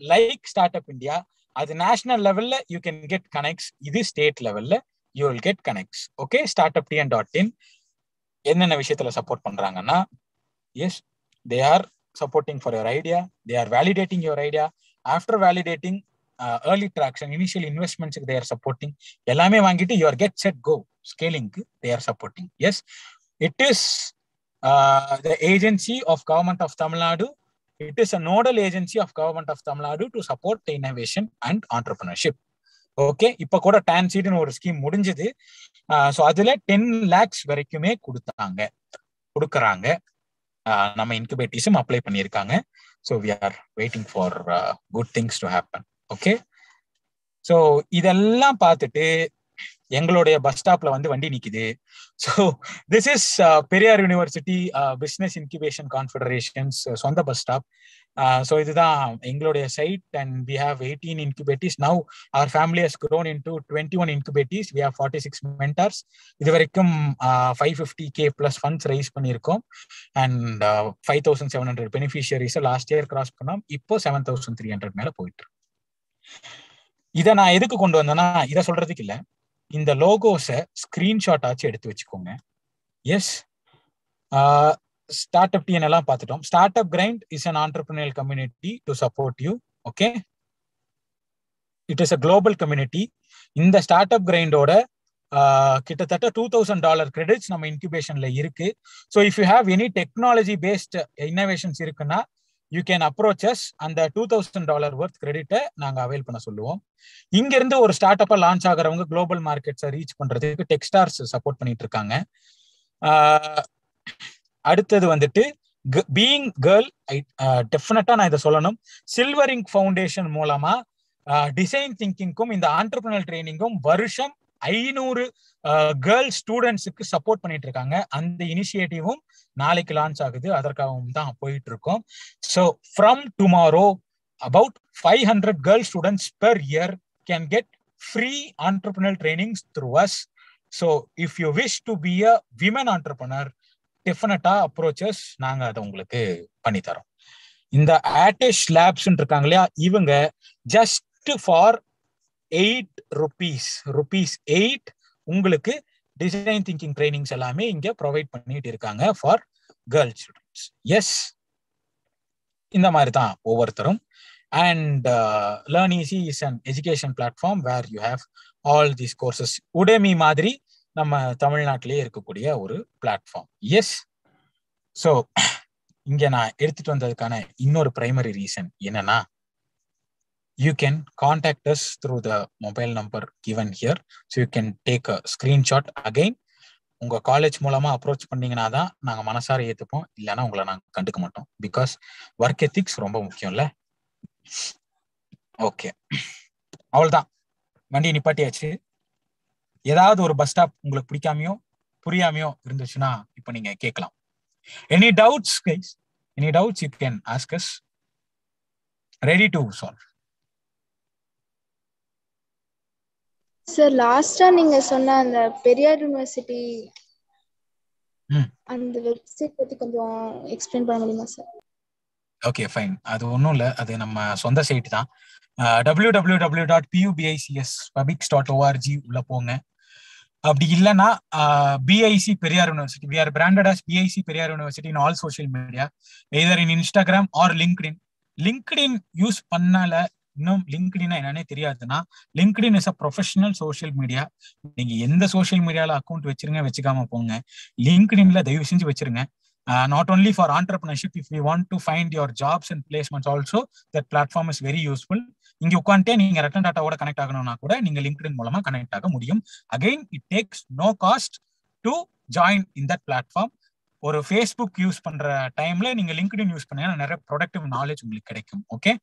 லைக் ஸ்டார்ட் அப் இந்தியா அது நேஷனல் லெவல்ல யூ கேன் கெட் கனெக்ட்ஸ் இது ஸ்டேட் லெவல்ல you will get connects okay startup TN dot in என்னென்ன விஷயத்துல support பண்றாங்கன்னா yes they are supporting for your idea they are validating your idea after validating early traction initial இன்வெஸ்ட்மெண்ட்ஸ்க்கு they are supporting எல்லாமே வாங்கிட்டு your get set go ஸ்கேலிங்க்கு they are supporting yes it is the agency of government of Tamil Nadu it is a nodal agency of government of Tamil Nadu to support the innovation and entrepreneurship. Okay இப்ப கூட Don சீட்னு ஒரு scheme முடிஞ்சது so அதுல ten lakhs வரைக்குமே கொடுத்தாங்க கொடுக்கறாங்க நம்ம இன்குபேட்டிஸும் அப்ளை பண்ணியிருக்காங்க so we are waiting for good things to happen okay so இதெல்லாம் பார்த்துட்டு எங்களுடைய பஸ் ஸ்டாப்ல வந்து வண்டி நிக்குது so this is Periyar university business incubation confederations சொந்த பஸ் ஸ்டாப் ஸோ இதுதான் எங்களுடைய site and we have eighteen incubatees now our family has grown in to twenty one incubatees we have forty six mentors இது வரைக்கும் five fifty K plus funds raise பண்ணியிருக்கோம் and five thousand seven hundred beneficiaries last year cross பண்ணோம் இப்போ seven thousand three hundred மேல போயிட்டு இதை நான் எதுக்கு கொண்டு வந்தேன்னா இதை சொல்றதுக்கு இல்லை இந்த லோகோஸை ஸ்கிரீன்ஷாட் ஆச்சு எடுத்து வச்சுக்கோங்க எஸ் ஸ்டார்ட் அப் டிஎன் எல்லாம் பார்த்துட்டோம் start up grind is an entrepreneurial community to support you okay it is a global community இந்த ஸ்டார்ட் அப் கிரைண்டோட கிட்டத்தட்ட டூ தௌசண்ட் டாலர் கிரெடிட்ஸ் நம்ம இன்குபேஷன்ல இருக்கு so if you have any technology based innovations இருக்குன்னா you can approach us அந்த two thousand dollar worth கிரெடிட்டை நாங்க அவைல் பண்ண சொல்லுவோம் இங்க இருந்து ஒரு ஸ்டார்ட் அப்பா லான்ச் ஆகிறவங்க குளோபல் மார்க்கெட்ஸை ரீச் பண்றதுக்கு டெக்ஸ்டார்ஸ் சப்போர்ட் பண்ணிட்டு இருக்காங்க அடுத்தது வந்துட்டு பீயிங் கேர்ள் டெஃபினட்டா நான் இதை சொல்லணும் சில்வரிங் ஃபவுண்டேஷன் மூலமா டிசைன் திங்கிங்க்கும் இந்த ஆண்டர்பிரினல் ட்ரைனிங்கும் வருஷம் ஐநூறு கேர்ள் ஸ்டூடெண்ட்ஸுக்கு சப்போர்ட் பண்ணிட்டு இருக்காங்க அந்த இனிஷியேட்டிவும் நாளைக்கு லான்ச் ஆகுது அதற்காகவும் தான் போயிட்டு இருக்கோம் so from tomorrow about five hundred girl students per year can get free entrepreneurial trainings through us so if you wish to be a women entrepreneur டெஃபினட்டா அப்ரோச்சஸ் நாங்க அதை உங்களுக்கு பண்ணித்தரோம் இந்த ஆட்டிஷ் லேப்ஸ் இருக்காங்க இல்லையா இவங்க just for eight rupees rupees eight உங்களுக்கு டிசைன் திங்கிங் ட்ரைனிங்ஸ் எல்லாமே இங்க ப்ரொவைட் பண்ணிட்டு இருக்காங்க ஃபார் கேர்ள் ஸ்டூடெண்ட்ஸ் எஸ் இந்த மாதிரி தான் ஒவ்வொருத்தரும் and learn easy is an education platform where you have all these courses Udemy மாதிரி நம்ம தமிழ்நாட்டிலேயே இருக்கக்கூடிய ஒரு பிளாட்ஃபார்ம் எஸ் ஸோ இங்க நான் எடுத்துட்டு வந்ததுக்கான இன்னொரு பிரைமரி ரீசன் என்னன்னா you can contact us through the mobile number given here so you can take a screenshot again உங்க காலேஜ் மூலமா அப்ரோச் பண்ணீங்கன்னா தான் நாங்க மனசார ஏத்துப்போம் இல்லைன்னா உங்களை நாங்க கண்டுக்க மாட்டோம் பிகாஸ் ஒர்க் எத்திக்ஸ் ரொம்ப முக்கியம்ல ஓகே அவ்வளவுதான் வண்டி நிப்பாட்டியாச்சு ஏதாவது ஒரு பஸ் ஸ்டாப் உங்களுக்கு பிடிக்காமையோ புரியாமையோ இருந்துச்சுன்னா இப்போ நீங்க கேட்கலாம் any doubts guys any doubts you can ask us ready to solve sir லாஸ்டா நீங்க சொன்ன அந்த பெரியார் யூனிவர்சிட்டி அந்த வெப்சைட் பத்தி கொஞ்சம் எக்ஸ்பிளைன் பண்ண முடியுமா சார் ஓகே ஃபைன் அது ஒன்றும் இல்லை அது நம்ம சொந்த சைட் தான் W W W dot PUBICS pubics dot ORG உள்ள போங்க அப்படி இல்லைன்னா BIC Periyar university we are branded as BIC Periyar university in all social media either in Instagram or LinkedIn LinkedIn use பண்ணல இன்னும் லிங்க்டினா என்னன்னே தெரியாதுன்னா LinkedIn is a professional social media நீங்க எந்த சோஷியல் மீடியால அக்கௌண்ட் வச்சிருங்க வச்சுக்காம போங்க லிங்க்டின்ல தயவு செஞ்சு வச்சிருங்க not only for entrepreneurship if you want to find your jobs and placements also that platform is very useful இங்க உட்காந்துட்டே நீங்க ரட்டன் டாட்டாவோட கனெக்ட் ஆகணும்னா கூட நீங்க லிங்க்டின் மூலமா கனெக்ட் ஆக முடியும் again it takes no cost to join in that platform ஒரு ஃபேஸ்புக் யூஸ் பண்ற டைம்ல நீங்க லிங்க்டின் யூஸ் பண்ணீங்கன்னா நிறைய ப்ரொடக்டிவ் நாலேஜ் உங்களுக்கு கிடைக்கும் ஓகே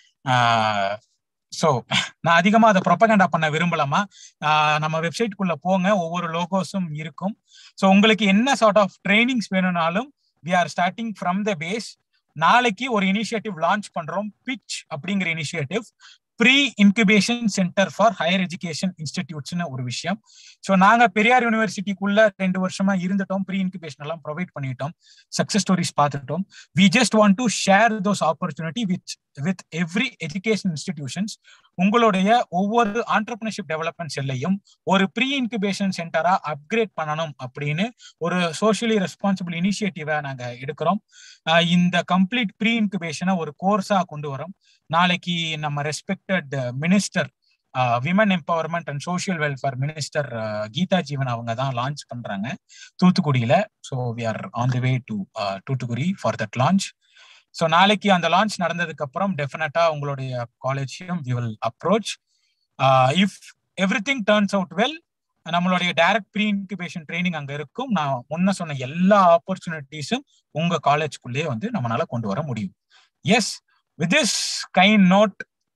ஸோ நான் அதிகமா அதை ப்ரொபகண்டா பண்ண விரும்பலாமா நம்ம வெப்சைட்குள்ள போங்க ஒவ்வொரு லோகோஸும் இருக்கும் ஸோ உங்களுக்கு என்ன சார்ட் ஆஃப் ட்ரைனிங்ஸ் வேணும்னாலும் we are starting from the base நாளைக்கு ஒரு இனிஷியேட்டிவ் லான்ச் பண்றோம் பிச் அப்படிங்கிற initiative pre incubation centre for higher education இன்ஸ்டிடியூட்ஸ்னு ஒரு விஷயம் ஸோ நாங்க பெரியார் யூனிவர்சிட்டிக்குள்ள ரெண்டு வருஷமா இருந்துட்டோம் ப்ரீ இன்குபேஷன் எல்லாம் ப்ரொவைட் பண்ணிட்டோம் சக்சஸ் ஸ்டோரிஸ் பார்த்துட்டோம் we just want to share those opportunity with with every education institutions உங்களுடைய ஒவ்வொரு ஆண்டர்பிரினர்ஷிப் டெவலப்மெண்ட் செல்லையும் ஒரு ப்ரீ இன்குபேஷன் சென்டரா அப்கிரேட் பண்ணணும் அப்படின்னு ஒரு சோஷியலி ரெஸ்பான்சிபிள் இனிஷியேட்டிவை நாங்க எடுக்கிறோம் இந்த கம்ப்ளீட் ப்ரீ இன்குபேஷனை ஒரு கோர்ஸா கொண்டு வரோம் நாளைக்கு நம்ம respected minister women empowerment and social welfare minister Geetha Jeevan அவங்க தான் லான்ச் பண்றாங்க தூத்துக்குடியில so we are on the way to Thoothukudi for that launch so நாளைக்கு அந்த லான்ச் நடந்ததுக்கு அப்புறம் டெஃபினட்டா உங்களுடைய காலேஜையும் we will approach if everything turns out well நம்மளுடைய டைரக்ட் ப்ரீ இன்குபேஷன் ட்ரைனிங் அங்க இருக்கும் நான் முன்ன சொன்ன எல்லா ஆப்பர்ச்சுனிட்டிஸும் உங்க காலேஜ்குள்ளேயே வந்து நம்மளால கொண்டு வர முடியும் yes with this kind note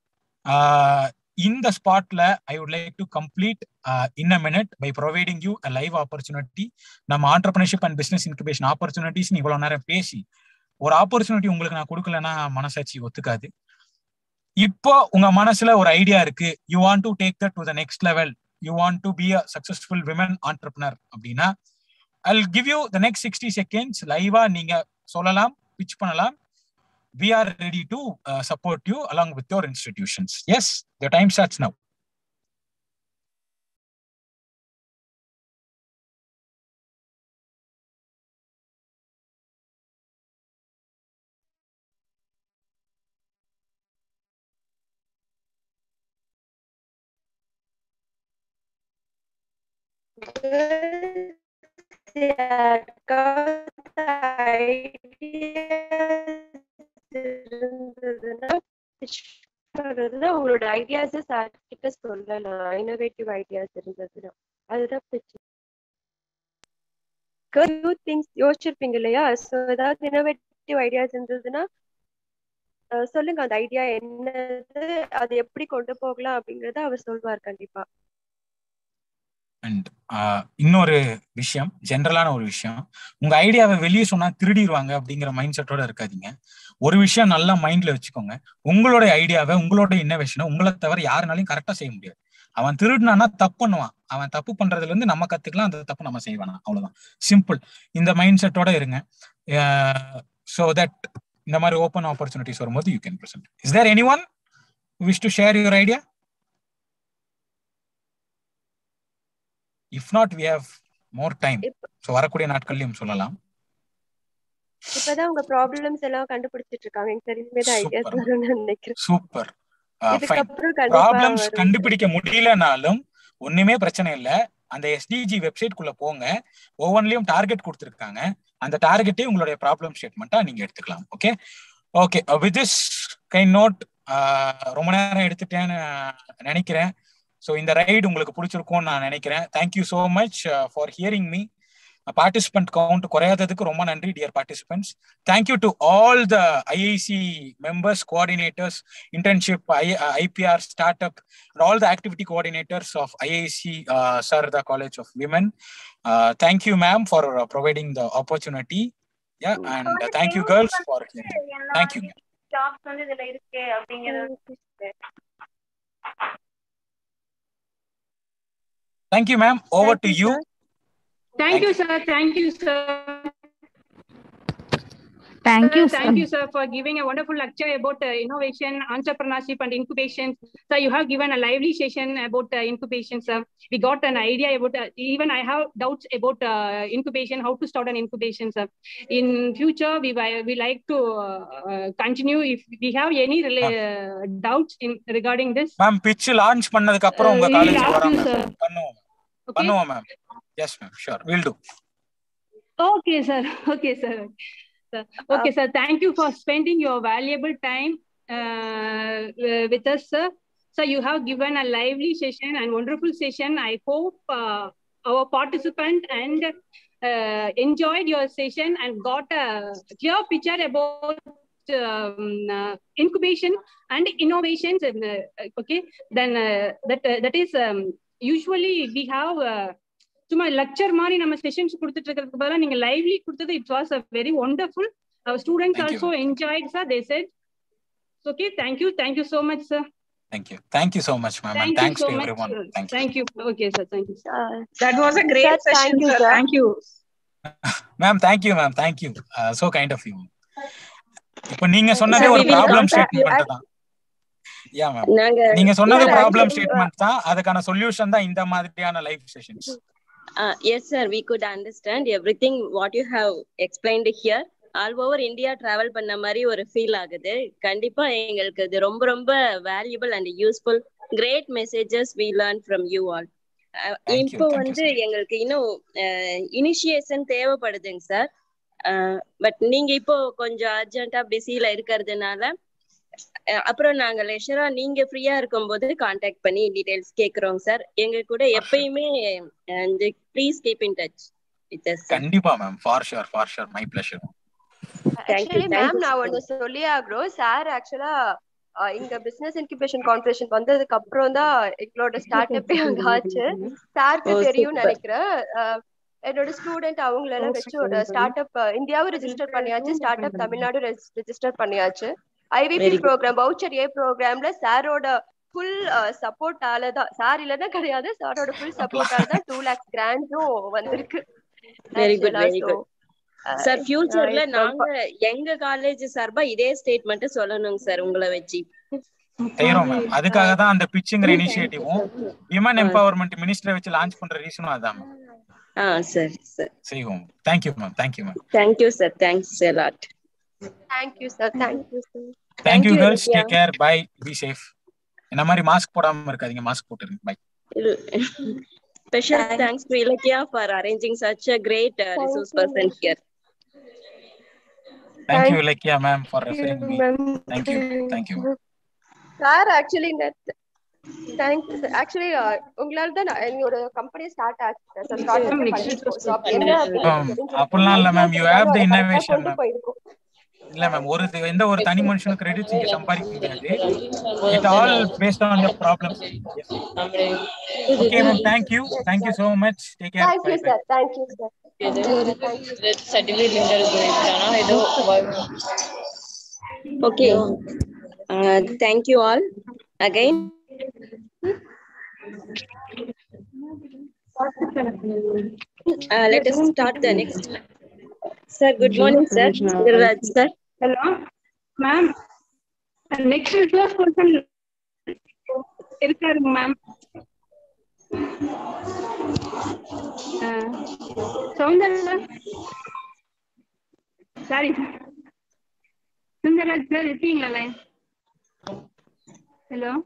இந்த ஸ்பாட்ல I would like to complete in a minute by providing you a live opportunity நம்ம entrepreneurship and business incubation opportunities இவ்வளவு நேரம் பேசி ஒரு ஆப்பர்ச்சுனிட்டி உங்களுக்கு நான் கொடுக்கலன்னா மனசாட்சி ஒத்துக்காது இப்போ உங்க மனசுல ஒரு ஐடியா இருக்கு you want to take that to the next level you want to be a successful women entrepreneur அப்படின்னா I give you the next sixty seconds லைவா நீங்க சொல்லலாம் பிச் பண்ணலாம் we are ready to uh, support you along with your institutions. Yes, the time starts now. இருந்ததுன்னா உங்களோட ideas sir கிட்ட சொல்லலாம் innovative ideas இருந்ததுன்னா அதுதான் பிரச்சனை நியூ திங்ஸ் யோசிச்சிருப்பீங்க இல்லையா ஸோ ஏதாவது இனோவேட்டிவ் ஐடியாஸ் இருந்ததுன்னா சொல்லுங்க அந்த ஐடியா என்னது அது எப்படி கொண்டு போகலாம் அப்படிங்கறத அவர் சொல்வார் கண்டிப்பா அண்ட் இன்னொரு விஷயம் ஜென்ரலான ஒரு விஷயம் உங்க ஐடியாவை வெளியே சொன்னா திருடிடுவாங்க அப்படிங்கிற மைண்ட் செட்டோட இருக்காதீங்க ஒரு விஷயம் நல்லா மைண்ட்ல வச்சுக்கோங்க உங்களோட ஐடியாவை உங்களோட இன்னோவேஷனை உங்களை தவிர யாருனாலையும் கரெக்டா செய்ய முடியாது அவன் திருடினானா தப்பு பண்ணுவான் அவன் தப்பு பண்றதுல இருந்து நம்ம கத்துக்கலாம் அந்த தப்பு நம்ம செய்வானா அவ்வளவுதான் சிம்பிள் இந்த மைண்ட் செட்டோட இருங்க ஸோ தட் இந்த மாதிரி ஓப்பன் ஆப்பர்ச்சுனிட்டிஸ் வரும்போது you can present is there anyone wish to share your idea if not we have more time so வரக்கூடிய நாட்கள்லயும் சொல்லலாம் இப்பதான் உங்க ப்ராப்ளம்ஸ் எல்லாம் கண்டுபிடிச்சிட்டு இருக்காங்க சார் இனிமே தான் ஐடியாஸ் வரும்னு நினைக்கிறேன் சூப்பர் இதுக்கப்புறம் ப்ராப்ளம்ஸ் கண்டுபிடிக்க முடியலனாலும் ஒண்ணுமே பிரச்சனை இல்ல அந்த எஸ்டிஜி வெப்சைட் குள்ள போங்க ஒவ்வொன்றிலையும் டார்கெட் கொடுத்துருக்காங்க அந்த டார்கெட்டே உங்களுடைய ப்ராப்ளம் ஸ்டேட்மெண்ட்டா நீங்க எடுத்துக்கலாம் okay okay with this kind note ரொம்ப நேரம் எடுத்துட்டேன்னு நினைக்கிறேன் ஸோ இந்த ரைடு உங்களுக்கு பிடிச்சிருக்கும்னு நான் நினைக்கிறேன் thank you so much for hearing me participant count குறையாததுக்கு ரொம்ப நன்றி dear participants thank you to all the IIC members coordinators internship I IPR start up all the activity coordinators of IIC Sharada college of women thank you ma'am for providing the opportunity yeah and thank you girls for thank you ma'am jobs வந்து இதுல இருக்கு அப்படிங்கிறது Thank you, ma'am. Over to you. Thank you, sir. Thank you, sir. Thank you, sir. Thank you, sir, for giving a wonderful lecture about uh, innovation, entrepreneurship, and incubation. Sir, you have given a lively session about uh, incubation, sir. We got an idea about, uh, even I have doubts about uh, incubation, how to start an incubation, sir. In future, we we like to uh, continue. If we have any uh, doubts in regarding this, ma'am pitch launch பண்ணதுக்கு அப்புறம் உங்க Uh, we'll college ask you, வராங்க sir. பண்ணுவோம் Okay. பண்ணுவோம் ma'am yes ma'am sure will do Okay, sir. Okay, sir. Sir. Okay, sir. Thank you for spending your valuable time uh, uh, with us, sir. Sir, you have given a lively session and wonderful session. I hope uh, our participant and uh, enjoyed your session and got a clear picture about um, uh, incubation and innovations. And, uh, okay, then uh, that uh, that is um, usually we have. Uh, சும்மா lecture மாதிரி நம்ம sessions கொடுத்துட்டு இருக்கிறதுக்கு பதிலாக நீங்க lively கொடுத்தது it was a very wonderful our students Thank you. Also enjoyed sir they said okay thank you thank you so much sir Thank you. Thank you so much, ma'am. And Thank you thanks so to much. everyone. sir. Thank you. Thank you. Okay, sir. Thank you. That was a great Sir, session, thank you, sir. sir. Thank you. Ma'am, thank you, ma'am. Thank you. Uh, so kind of you. இப்போ நீங்க சொன்னதே Sir, ஒரு we will problem contact you. Statement தான் yeah ma'am நாங்க நீங்க சொன்னது Sir, problem actually, statement தான் அதுக்கான சொல்யூஷன் தான் இந்த மாதிரியான live sessions Uh, yes, sir. We could understand everything what you have explained here. All over India travel பண்ண மாதிரி ஒரு ஃபீல் ஆகுது கண்டிப்பா எங்களுக்கு இது ரொம்ப ரொம்ப valuable and useful great messages we learn from you all you, இப்போ thank you, வந்து எங்களுக்கு இன்னும் இனிஷியேஷன் தேவைப்படுதுங்க சார் பட் நீங்க இப்போ கொஞ்சம் அர்ஜென்ட்டா பிஸில இருக்கிறதுனால அஹ் அப்புறம் நாங்க லெஷரா நீங்க ஃப்ரீயா இருக்கும்போது காண்டாக்ட் பண்ணி டீடைல்ஸ் கேக்குறோம் சார் எங்க கூட எப்பயுமே please keep in touch with us கண்டிப்பா ma'am for sure for sure my pleasure actually ma'am நான் ஒண்ணு சொல்லி ஆகுறோம் சார் ஆக்சுவலா இங்க பிசினஸ் இன்குபேஷன் கார்பரேஷன் வந்ததுக்கு அப்புறம் தான் எங்களோட ஸ்டார்ட் அப்பே அங்க ஆச்சு சாருக்கு Oh, தெரியும்னு super. நினைக்கிறேன் அஹ், என்னோட ஸ்டூடெண்ட் அவங்கள எல்லாம் வச்சு ஒரு ஸ்டார்ட் அப் இந்தியாவும் ரெஜிஸ்டர் பண்ணியாச்சு ஸ்டார்ட் அப் தமிழ்நாடு ரெஜிஸ்டர் பண்ணியாச்சு IVP Very good. Program voucher A ப்ரோக்ராம்ல சாரோட ஃபுல் சப்போர்ட்டால தான் சார் இல்லைன்னா கிடையாது சாரோட ஃபுல் சப்போர்ட்டால தான் டூ லேக்ஸ் கிராண்டும் வந்திருக்கு very good Actually, very so, good ah, sir ஃபியூச்சர்ல it's நாங்க எங்க காலேஜ் சார்பா இதே ஸ்டேட்மெண்ட் சொல்லணுங்க சார் உங்களை வச்சு செய்யறோம் மேம் அதுக்காக தான் அந்த பிச்சுங்கிற இனிஷியேட்டிவும் விமன் எம்பவர்மெண்ட் மினிஸ்டரை வச்சு லான்ச் பண்ற ரீசனும் அதான் மேம் ஆ சரி சார் செய்வோம் thank you ma'am thank you ma'am thank you sir thanks lot thank you sir thank you sir thank you you, girls Vidya. Take care bye be safe இந்த மாதிரி மாஸ்க் போடாம இருக்காதீங்க மாஸ்க் போட்டுருங்க bye special thanks to Ilakkiya for arranging such a great resource person here thank you Ilakkiya ma'am for referring me thank you thank you sir actually thank you sir actually உங்களால தான் நான் எங்களோட company start ஆச்சு சார் ஸ்டார்ட் Ma'am, next பண்ணிருக்கோம் so அப்ப என்ன ma'am அப்படிலாம் இல்ல ma'am you have the innovation கொண்டு மேம் போயிருக்கோம் இல்ல மேம் ஒரு எந்த ஒரு தனி மனுஷனும் கிரெடிட்ஸ் இங்க சம்பாதிக்க முடியாது it all based on your problems okay ma'am thank you thank you so much take care thank you bye bye sir thank you sir Okay. Uh, thank you all again. Uh, let us start the next. Sir, good morning, sir. Gururaj, sir. Hello, ma'am. Next resource person இருக்காருங்க ma'am Soundarya sorry Sundararaj sir இருக்கீங்களா line hello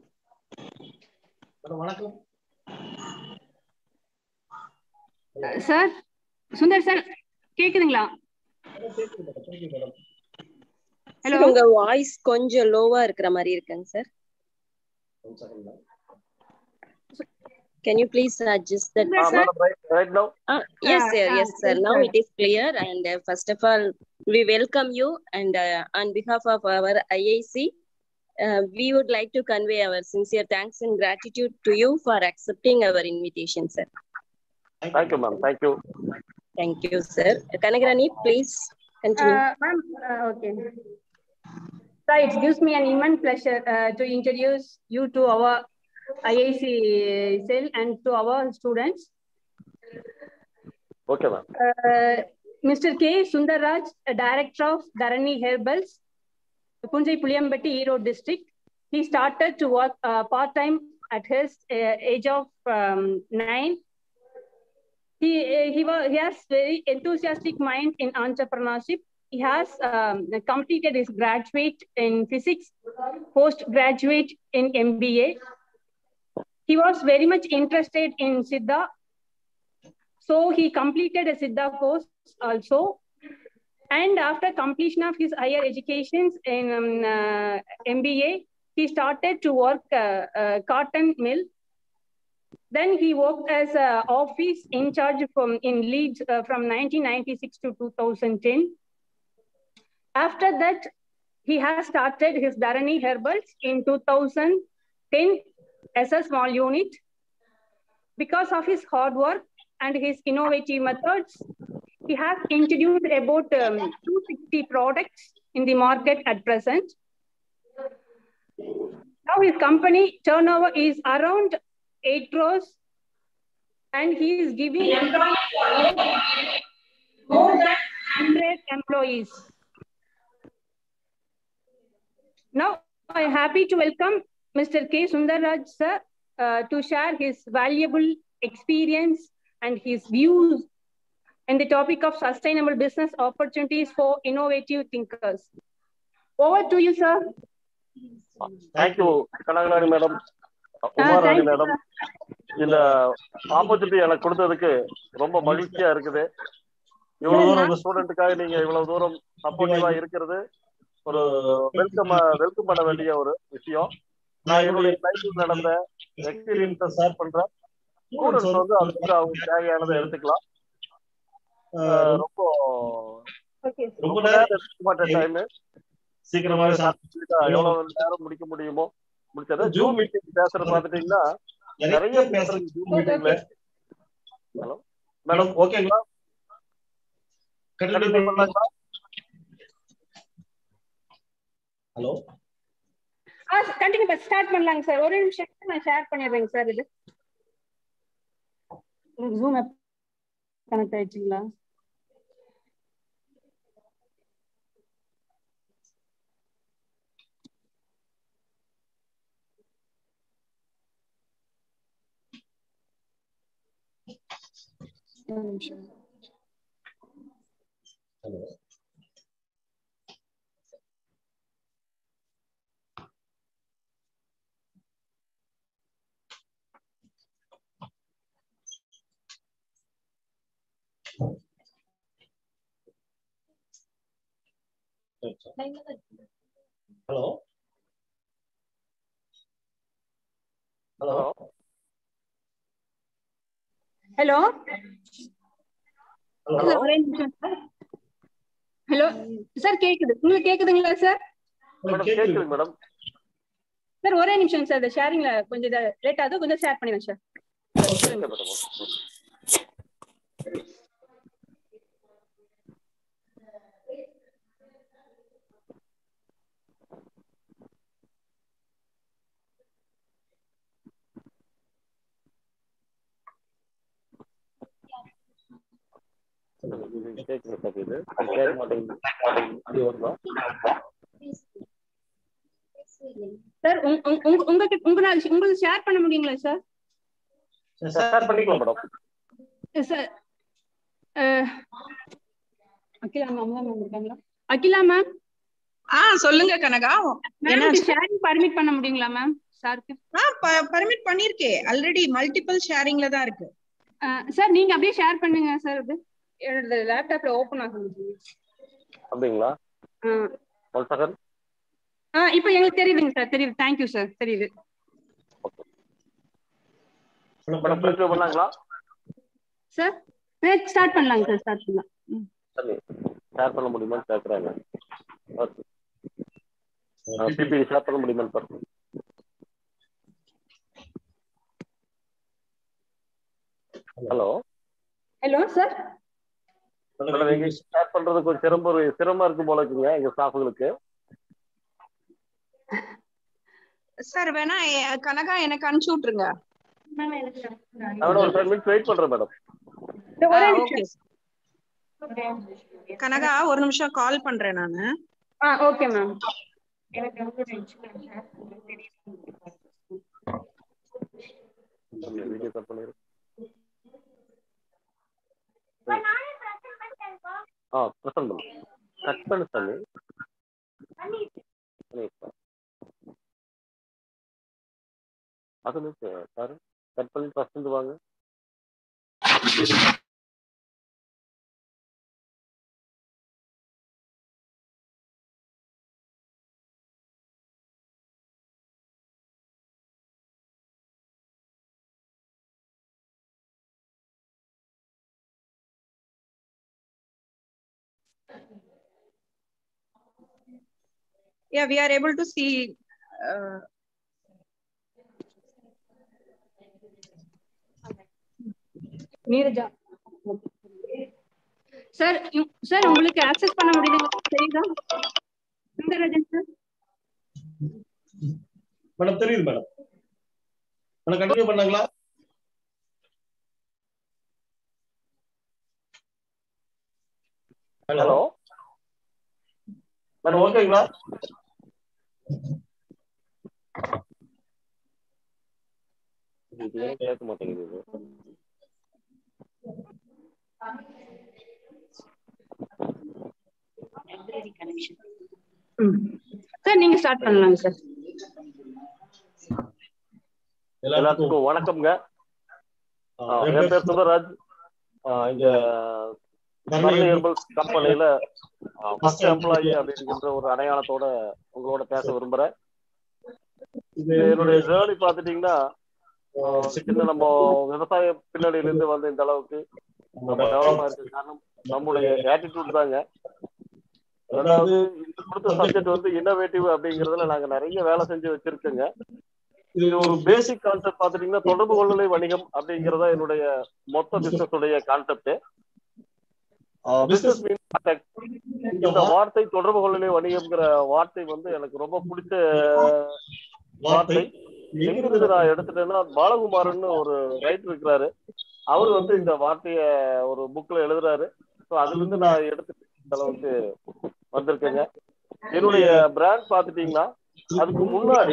sir Sundar sir கேக்குதுங்களா Sir, உங்க voice கொஞ்சம் லோவா இருக்கிற மாதிரி இருக்குங்க sir Can you please adjust that? Yes, sir. right now Uh, yes, Ah, sir. ah, Yes, sir. yes, Now sir. it is clear. And uh, first of all, we welcome you. And uh, on behalf of our IIC, uh, we would like to convey our sincere thanks and gratitude to you for accepting our invitation, sir. thank you ma'am thank you Thank you, sir. Kanagrani, please continue. Uh, ma'am, uh, okay. So it gives me an immense pleasure uh, to introduce you to our IIC cell and to our students. okay ma'am Uh, Mr. K. Sundarraj, uh, Director of Dharani Herbals, Punjai Puliambatti, Erode District. He started to work uh, part-time at his uh, age of um, nine. He, uh, he, was, he has very enthusiastic mind in entrepreneurship. He has um, completed his graduate in physics, postgraduate in MBA. He was very much interested in Siddha so he completed a Siddha course also. And after completion of his higher educations in um, uh, MBA, he started to work uh, uh, cotton mill. Then he worked as a office in charge from in Leeds uh, from 1996 to 2010. After that, he has started his Dharani Herbals in 2010 as a small unit. Because of his hard work and his innovative methods, he has introduced about um, 260 products in the market at present. Now his company turnover is around 8 crores and he is giving employees more than 100 employees. Now I am happy to welcome Mr. K. Sundarraj sir uh, to share his valuable experience and his views in the topic of sustainable business opportunities for innovative thinkers. Over to you, sir. Thank you Kanakarani madam Umarani madam இந்த opportunity எனக்கு கொடுத்ததுக்கு ரொம்ப மகிழ்ச்சியா இருக்குது இவ்வளவு தூரம் இந்த ஸ்டூடெண்ட்டுக்காக நீங்க இவ்வளவு தூரம் சப்போர்ட்டிவா இருக்கிறது ஒரு வெல்கம் வெல்கம் பண்ண வேண்டிய ஒரு விஷயம் நான் என்னுடைய லைஃப்ல நடந்த எக்ஸ்பீரியன்ஸை ஷேர் பண்றேன் ஸ்டூடெண்ட்ஸ் வந்து அதுக்கு அவங்க தேவையானதை எடுத்துக்கலாம் அஹ் ரொம்ப ரொம்ப நேரம் எடுக்க மாட்டேன் டைம் சீக்கிரமாவே சாப்பிட்டு எவ்வளவு நேரம் முடிக்க முடியுமோ முடிச்சது ஜூம் மீட்டிங் பேசுறது பார்த்துட்டீங்கன்னா நிறைய பேசுறீங்க ஜூம் மீட்டிங்ல ஹலோ மேடம் ஓகேங்களா கண்டினியூ பண்ணலாங்களா ஹலோ ஆ கண்டிப்பா ஸ்டார்ட் பண்ணலாங்க சார் ஒரு நிமிஷம் நான் ஷேர் பண்ணிடுறேங்க சார் இது ஜூம் ஆப் கனெக்ட் ஆயிடுச்சுங்களா ஒரு நிமிஷம் ஹலோ ஹலோ ஹலோ ஹலோ ஒரே நிமிஷம் சார் ஹலோ சார் கேக்குது உங்களுக்கு கேக்குதுங்களா சார் மேடம் கேக்குது மேடம் சார் ஒரே நிமிஷம் சார் இந்த ஷேரிங்ல கொஞ்சம் லேட் ஆகுது கொஞ்சம் ஷேர் பண்ணிடுங்க சார் ஓகே மேடம் கேக்குது சார் இது கேட்க மாட்டேங்குது இது வருதா சார் உங்க உங்க உங்களால உங்களுக்கு ஷேர் பண்ண முடியுங்களா சார் ஷேர் பண்ணிக்கலாம் மேடம் சார் அகிலா மேம் தான் மேம் இருக்காங்களா அகிலா மேம் ஆ சொல்லுங்க கனகா மேம் ஷேரிங் பர்மிட் பண்ண முடியுங்களா மேம் சாருக்கு ஆ பர்மிட் பண்ணிருக்கே ஆல்ரெடி மல்டிபிள் ஷேரிங்ல தான் இருக்கு சார் நீங்க அப்படியே ஷேர் பண்ணுங்க சார் இது என்னோட லேப்டாப்ல ஓபன் ஆகுது அப்படிங்களா ஒன் செகண்ட் ஆ இப்போ எங்களுக்கு தெரியுதுங்க சார் தெரியுது தேங்க்யூ சார் தெரியுது மேடம் கண்டினியூ பண்ணலாங்களா சார் ஸ்டார்ட் பண்ணலாங்க சார் ஸ்டார்ட் பண்ணலாம் சரி ஷேர் பண்ண முடியுமான்னு கேட்குறாங்க ஓகே பிபிடி ஷேர் பண்ண முடியுமான்னு பாருங்க ஹலோ ஹலோ சார் மேடம் எங்க ஷேர் பண்றது கொஞ்சம் சிரமம் ஒரு சிரமமா இருக்கும் போல இருக்குங்க எங்க ஸ்டாஃபுகளுக்கு சார் வேணா எ- கனகா எனக்கு அனுப்பிச்சு விட்டுருங்க மேடம் ஒரு டென் மினிட்ஸ் வெயிட் பண்றேன் மேடம் ஓகே கனகா ஒரு நிமிஷம் கால் பண்றேன் நானு ஆ ஓகே மேம் எனக்கு ரொம்ப வீடியோ கட் பண்ணிடு ஆ ப்ரெசன்ட் பண்ணு கட் பண்ணு சாமி பண்ணிருக்கேன் அது நிமிஷம் சார் கட் பண்ணி ஃபர்ஸ்ட் வாங்க yeah we are able to see uh, Neeraja sir sir உங்களுக்கு ஆக்சஸ் பண்ண முடியுதுங்களா தெரியுதா சுந்தரராஜன் சார் மேடம் தெரியுது மேடம் மேடம் கண்டினியூ பண்ணாங்களா ஹலோ மேடம் ஓகேங்களா இது ஏன் கேட்க மாட்டேங்குது இது? சார் நீங்க ஸ்டார்ட் பண்ணலாங்க சார் எல்லாத்துக்கும் வணக்கம்ங்க ஆ, என் பேர் சுந்தரராஜ் ஆ, இங்க மரணி ஹெர்பல்ஸ் கம்பெனில ஃபர்ஸ்ட் எம்ப்ளாயி அப்படிங்கிற ஒரு அடையாளத்தோட உங்களோட பேச விரும்புறேன் இது என்னுடைய ஜேர்னி பார்த்துட்டீங்கன்னா ஆ, சின்ன நம்ம விவசாய பின்னணியில இருந்து வந்து இந்த அளவுக்கு நம்ம டெவலப் ஆயிருக்கு காரணம் நம்முடைய ஆட்டிடியூட் தாங்க ரெண்டாவது இந்த கொடுத்த சப்ஜெக்ட் வந்து இன்னோவேட்டிவ் அப்படிங்கறதுல நாங்க நிறைய வேலை செஞ்சு வச்சிருக்கோங்க இது ஒரு பேசிக் கான்செப்ட் பாத்துட்டீங்கன்னா தொடர்பு கொள்ளலை வணிகம் அப்படிங்கறதா என்னுடைய மொத்த பிசினஸ் உடைய கான்செப்ட் பிசினஸ் இந்த வார்த்தை தொடர்பு கொள்ளலை வணிகம்ங்கிற வார்த்தை வந்து எனக்கு ரொம்ப பிடிச்ச வார்த்தை எங்கிருந்து நான் எடுத்துட்டேன்னா பாலகுமாரன் ஒரு ரைட்டர் இருக்கிறாரு அவர் வந்து இந்த வார்த்தைய ஒரு புக்ல எழுதுறாரு ஸோ அதுல இருந்து நான் எடுத்துட்டு இந்த அளவுக்கு வந்திருக்கேங்க என்னுடைய பிராண்ட் பாத்துட்டீங்கன்னா அதுக்கு முன்னாடி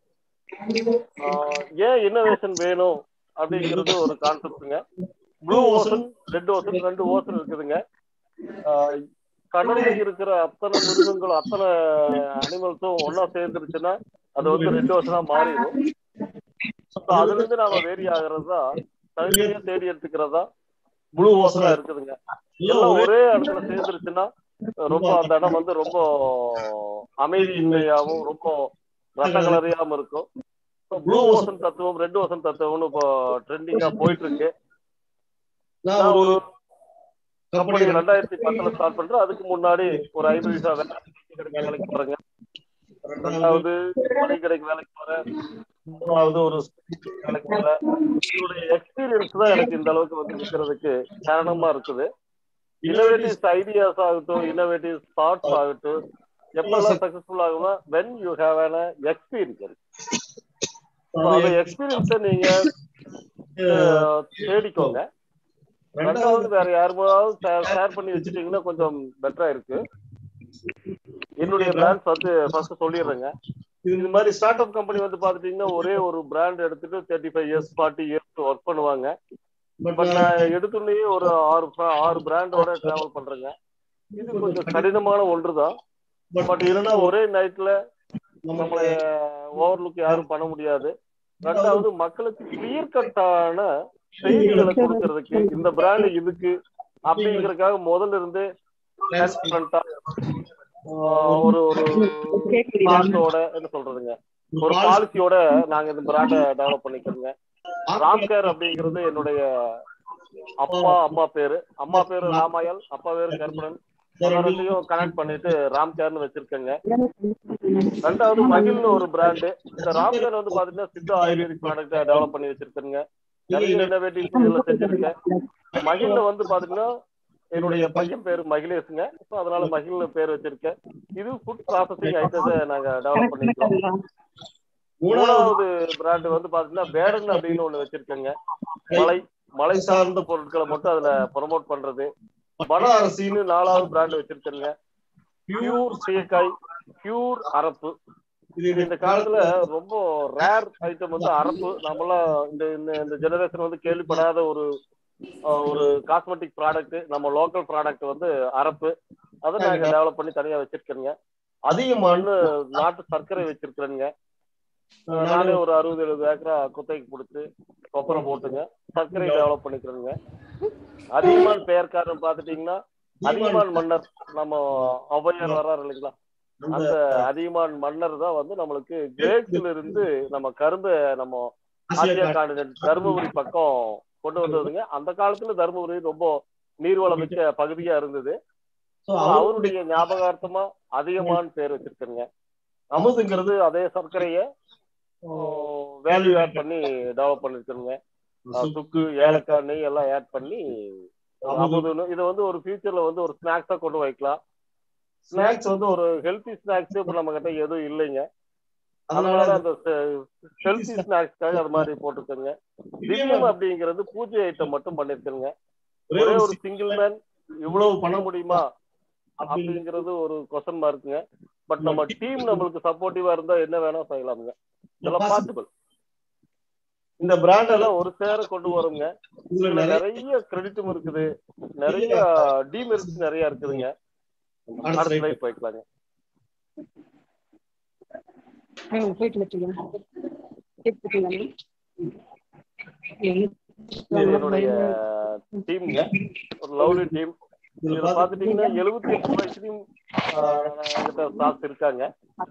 ஆஹ் ஏன் இன்னோவேஷன் வேணும் அப்படிங்கிறது ஒரு கான்செப்டுங்க ப்ளூ ஓசன் ரெட் ஓசன் ரெண்டு ஓசன் இருக்குதுங்க ஆஹ் கடல்ல இருக்கிற அத்தனை மிருகங்களும் அத்தனை அனிமல்ஸும் ஒன்னா சேர்ந்துருச்சுன்னா அது வந்து ரெட் ஓசனா மாறிடும் So அதுல இருந்து நாம வேரி ஆகிறது தான் தனித்தனியா தேடி எடுத்துக்கிறதா ப்ளூ ஓசனா இருக்குதுங்க எல்லாம் ஒரே இடத்துல சேர்ந்துருச்சுன்னா ரொம்ப அந்த இடம் வந்து ரொம்ப அமைதியின்மையாகவும் ரொம்ப ரத்த கலரியாம இருக்கும் ப்ளூ ஓசன் தத்துவம் ரெட் ஓசன் தத்துவம்னு இப்போ ட்ரெண்டிங்கா போயிட்டு இருக்கு நான் ஒரு கம்பெனி ரெண்டாயிரத்தி பத்துல ஸ்டார்ட் பண்றேன் அதுக்கு முன்னாடி ஒரு ஐந்து விசா வேலைக்கு போறேங்க ரெண்டாவது மணி கடைக்கு வேலைக்கு போறேன் மூணாவது ஒரு வேலைக்கு போறேன் என்னுடைய எக்ஸ்பீரியன்ஸ் தான் எனக்கு இந்த அளவுக்கு வந்து நிற்கிறதுக்கு காரணமா இருக்குது இன்னோவேட்டிவ் ஐடியாஸ் ஆகட்டும் இன்னோவேட்டிவ் தாட்ஸ் ஆகட்டும் எப்பெல்லாம் சக்சஸ்ஃபுல் ஆகும்னா when you have an experience அந்த எக்ஸ்பீரியன்ஸை நீங்க அஹ், தேடிக்கோங்க ரெண்டாவது வேற யாருமாவது ஷேர் பண்ணி வச்சுட்டீங்கன்னா கொஞ்சம் பெட்டரா இருக்கு என்னுடைய பிராண்ட்ஸ் வந்து ஃபர்ஸ்ட் சொல்லிடுறேங்க இது மாதிரி ஸ்டார்ட் அப் கம்பெனி வந்து பாத்துட்டீங்கன்னா ஒரே ஒரு பிராண்ட் எடுத்துட்டு thirty five years forty years work பண்ணுவாங்க பட் நான் எடுத்துனே ஒரு ஆறு bra- ஆறு பிராண்டோட டிராவல் பண்றேங்க இது கொஞ்சம் கடினமான ஒன்றுதான் பட் இல்லைன்னா ஒரே நைட்ல நம்மளை ஓவர்லுக் யாரும் பண்ண முடியாது ரெண்டாவது மக்களுக்கு கிளியர் கட்டான செய்திகளை கொடுக்கறதுக்கு இந்த பிராண்ட் இதுக்கு அப்படிங்கறதுக்காக முதல்ல இருந்து transparent-ஆ, ஆஹ் ஒரு ஒரு பாலிசியோட என்ன சொல்றதுங்க ஒரு பாலிசியோட நாங்க இந்த பிராண்டை டெவலப் பண்ணிக்கிறோங்க ராம்கேர் அப்படிங்கிறது என்னுடைய அப்பா அம்மா பேரு அம்மா பேரு ராமாயல் அப்பா பேரு கருப்பணன் ரெண்டையும் கனெக்ட் பண்ணிட்டு ராம்கேர்னு வச்சிருக்கேங்க ரெண்டாவது மகிழ்னு ஒரு பிராண்டு இந்த ராம்கேர் வந்து பாத்தீங்கன்னா சித்த ஆயுர்வேதிக் ப்ராடக்ட் டெவலப் பண்ணி வச்சிருக்கேங்க நிறைய இன்னோவேட்டிவ் இதுல செஞ்சிருக்கேன் மகிழ்ல வந்து பாத்தீங்கன்னா என்னுடைய பையன் பேரு மகிழேஷுங்க ஸோ அதனால மகிழ்னு பேர் வச்சிருக்கேன் இது ஃபுட் ப்ராசஸிங் ஐட்டத்தை நாங்க டெவலப் பண்ணிருக்கோம் மூணாவது பிராண்ட் வந்து பாத்தீங்கன்னா வேடன் அப்படின்னு ஒண்ணு வச்சிருக்கேங்க மலை மலை சார்ந்த பொருட்களை மட்டும் அதுல ப்ரொமோட் பண்றது பனாரசின்னு நாலாவது பிராண்ட் வச்சிருக்கேங்க பியூர் சீக்காய் பியூர் அரப்பு இது இந்த காலத்துல ரொம்ப ரேர் ஐட்டம் வந்து அரப்பு நம்மளாம் இந்த இந்த- இந்த ஜெனரேஷன் வந்து கேள்விப்படாத ஒரு அஹ், ஒரு காஸ்மெட்டிக் ப்ராடக்ட் நம்ம லோக்கல் ப்ராடக்ட் வந்து அரப்பு அதை நாங்க டெவலப் பண்ணி தனியா வச்சிருக்கேங்க அதிகமான நாட்டு சர்க்கரை வச்சிருக்கிறேங்க அஹ், நானே ஒரு அறுபது எழுபது ஏக்கரா குத்தகைக்கு கொடுத்து கொப்பரை போட்டுங்க சர்க்கரை டெவலப் பண்ணிக்கிறேங்க அதிகமான பெயர்க்காரன் பாத்துட்டீங்கன்னா அதிகமான் மன்னர் நம்ம ஔவையார் வர்றாரு இல்லைங்களா அந்த அதிகமான் மன்னர் தான் வந்து நம்மளுக்கு கிரேட்ஸ்ல இருந்து நம்ம கரும்பு நம்ம ஆசியா காண்டினென்ட் தருமபுரி பக்கம் கொண்டு வந்ததுங்க அந்த காலத்துல தருமபுரி ரொம்ப நீர்வளம் மிக்க பகுதியா இருந்தது So, அவருடைய ஞாபகார்த்தமா அதிகமான பேர் வச்சிருக்கேங்க அமுதுங்கிறது அதே சர்க்கரைய வேல்யூ ஆட் பண்ணி டெவலப் பண்ணிருக்கேங்க அஹ் சுக்கு ஏலக்காய் நெய் எல்லாம் ஆட் பண்ணி அமுதுன்னு இதை வந்து ஒரு ஃபியூச்சர்ல வந்து ஒரு ஸ்நாக்ஸா கொண்டு வைக்கலாம் ஸ்நாக்ஸ் வந்து ஒரு ஹெல்த்தி ஸ்நாக்ஸ் இப்ப நம்ம கிட்ட எதுவும் இல்லைங்க அதனால அந்த ஹெல்த்தி ஸ்நாக்ஸ்க்காக அது மாதிரி போட்டுக்கோங்க திவ்யம் அப்படிங்கிறது பூஜை ஐட்டம் மட்டும் பண்ணிருக்கேங்க ஒரே ஒரு சிங்கிள் மேன் இவ்வளவு பண்ண முடியுமா அப்படிங்கிறது ஒரு கொஸ்டன் மார்க்குங்க பட் நம்ம டீம் நம்மளுக்கு சப்போர்ட்டிவா இருந்தா என்ன வேணா செய்யலாமுங்க இதெல்லாம் பாசிபிள் இந்த பிராண்ட் எல்லாம் ஒரு சேர கொண்டு வரோங்க இதுல நிறைய கிரெடிட்டும் இருக்குது நிறைய டிமெரிட்ஸ் நிறைய இருக்குதுங்க அடுத்த ஸ்லைட் போய்க்கலாங்க இது என்னுடைய டீம்ங்க ஒரு லவ்லி டீம் இதுல பாத்துட்டீங்கன்னா எழுபத்தி எட்டு வயசுலயும் என்கிட்ட ஸ்டாஃப்ஸ் இருக்காங்க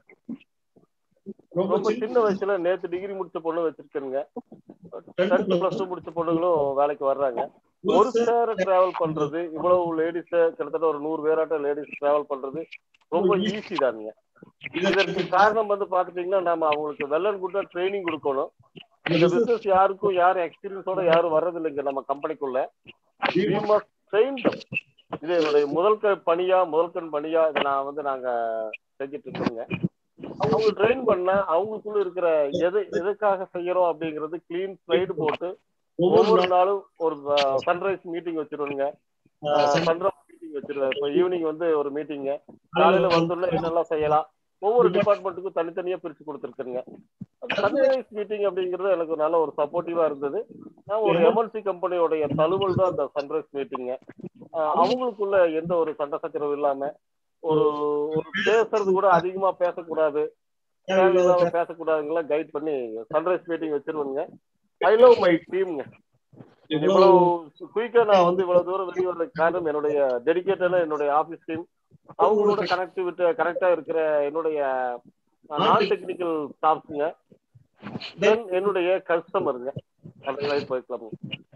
ரொம்ப சின்ன வயசுல நேத்து டிகிரி முடிச்ச பொண்ணு வச்சிருக்கேங்க டென்த் பிளஸ் டூ முடிச்ச பொண்ணுங்களும் வேலைக்கு வர்றாங்க ஒரு சேர டிராவல் பண்றது இவ்வளவு லேடிஸ் கிட்டத்தட்ட ஒரு நூறு பேராட்ட லேடிஸ் டிராவல் பண்றது ரொம்ப ஈஸி தானுங்க இதற்கு காரணம் வந்து பாத்துட்டீங்கன்னா நாம அவங்களுக்கு வெல் அண்ட் குட்டா ட்ரைனிங் கொடுக்கணும் இந்த பிசினஸ் யாருக்கும் யாரும் எக்ஸ்பீரியன்ஸோட யாரும் வர்றது இல்லைங்க நம்ம கம்பெனிக்குள்ள ட்ரெயின் இது என்னுடைய முதல் பணியா முதல் கண் பணியா இதை நான் வந்து நாங்க செஞ்சுட்டு இருக்கோங்க அவங்க ட்ரெயின் பண்ண அவங்களுக்குள்ள இருக்கிற எது எதுக்காக செய்யறோம் அப்படிங்கறது கிளீன் ஸ்லைடு போட்டு ஒவ்வொரு நாளும் ஒரு சன்ரைஸ் மீட்டிங் வச்சிருவாங்க சன்ரைஸ் மீட்டிங் வச்சிருவேன் இப்போ ஈவினிங் வந்து ஒரு மீட்டிங் காலையில வந்துள்ள என்னெல்லாம் செய்யலாம் ஒவ்வொரு டிபார்ட்மெண்ட்டுக்கும் தனித்தனியா பிரிச்சு கொடுத்துருக்குங்க சன்ரைஸ் மீட்டிங் அப்படிங்கிறது எனக்கு நல்ல ஒரு சப்போர்ட்டிவா இருந்தது நான் ஒரு எம்என்சி கம்பெனியோடைய தழுவல் தான் அந்த சன்ரைஸ் மீட்டிங்க அவங்களுக்குள்ள எந்த ஒரு சண்டை சச்சரவு இல்லாம ஒரு ஒரு பேசுறது கூட அதிகமா பேசக்கூடாது தேவையில்லாம பேசக்கூடாதுங்களா கைட் பண்ணி சன்ரைஸ் மீட்டிங் வச்சிருவாங்க ஐ லவ் மை டீம்ங்க இவ்வளவு குயிக்கா நான் வந்து இவ்வளவு தூரம் வெளியே வர்றதுக்கு காரணம் என்னுடைய டெடிக்கேட்டட் என்னுடைய ஆபீஸ் டீம் அவங்களோட கனெக்டிவிட்டி கரெக்டா இருக்கிற என்னுடைய நான் டெக்னிக்கல் ஸ்டாஃப்ஸுங்க தென் என்னுடைய கஸ்டமருங்க அடுத்த லைட் போய்க்கலாம்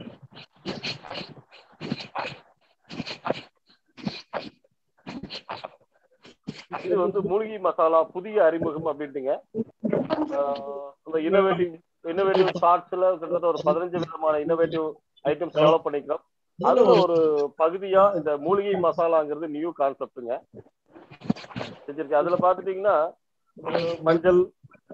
இது வந்து மூலிகை மசாலா புதிய அறிமுகம் அப்படின்ட்டுங்க இந்த இன்னோவேட்டிவ் இன்னோவேட்டிவ் ஸ்டார்ட்ஸ்ல கிட்டத்தட்ட ஒரு பதினஞ்சு விதமான இன்னோவேட்டிவ் ஐட்டம்ஸ் டெவலப் பண்ணிக்கிறோம் அதுல ஒரு பகுதியா இந்த மூலிகை மசாலாங்கிறது நியூ கான்செப்டுங்க செஞ்சிருக்கேன் அதுல பாத்துட்டீங்கன்னா மஞ்சள்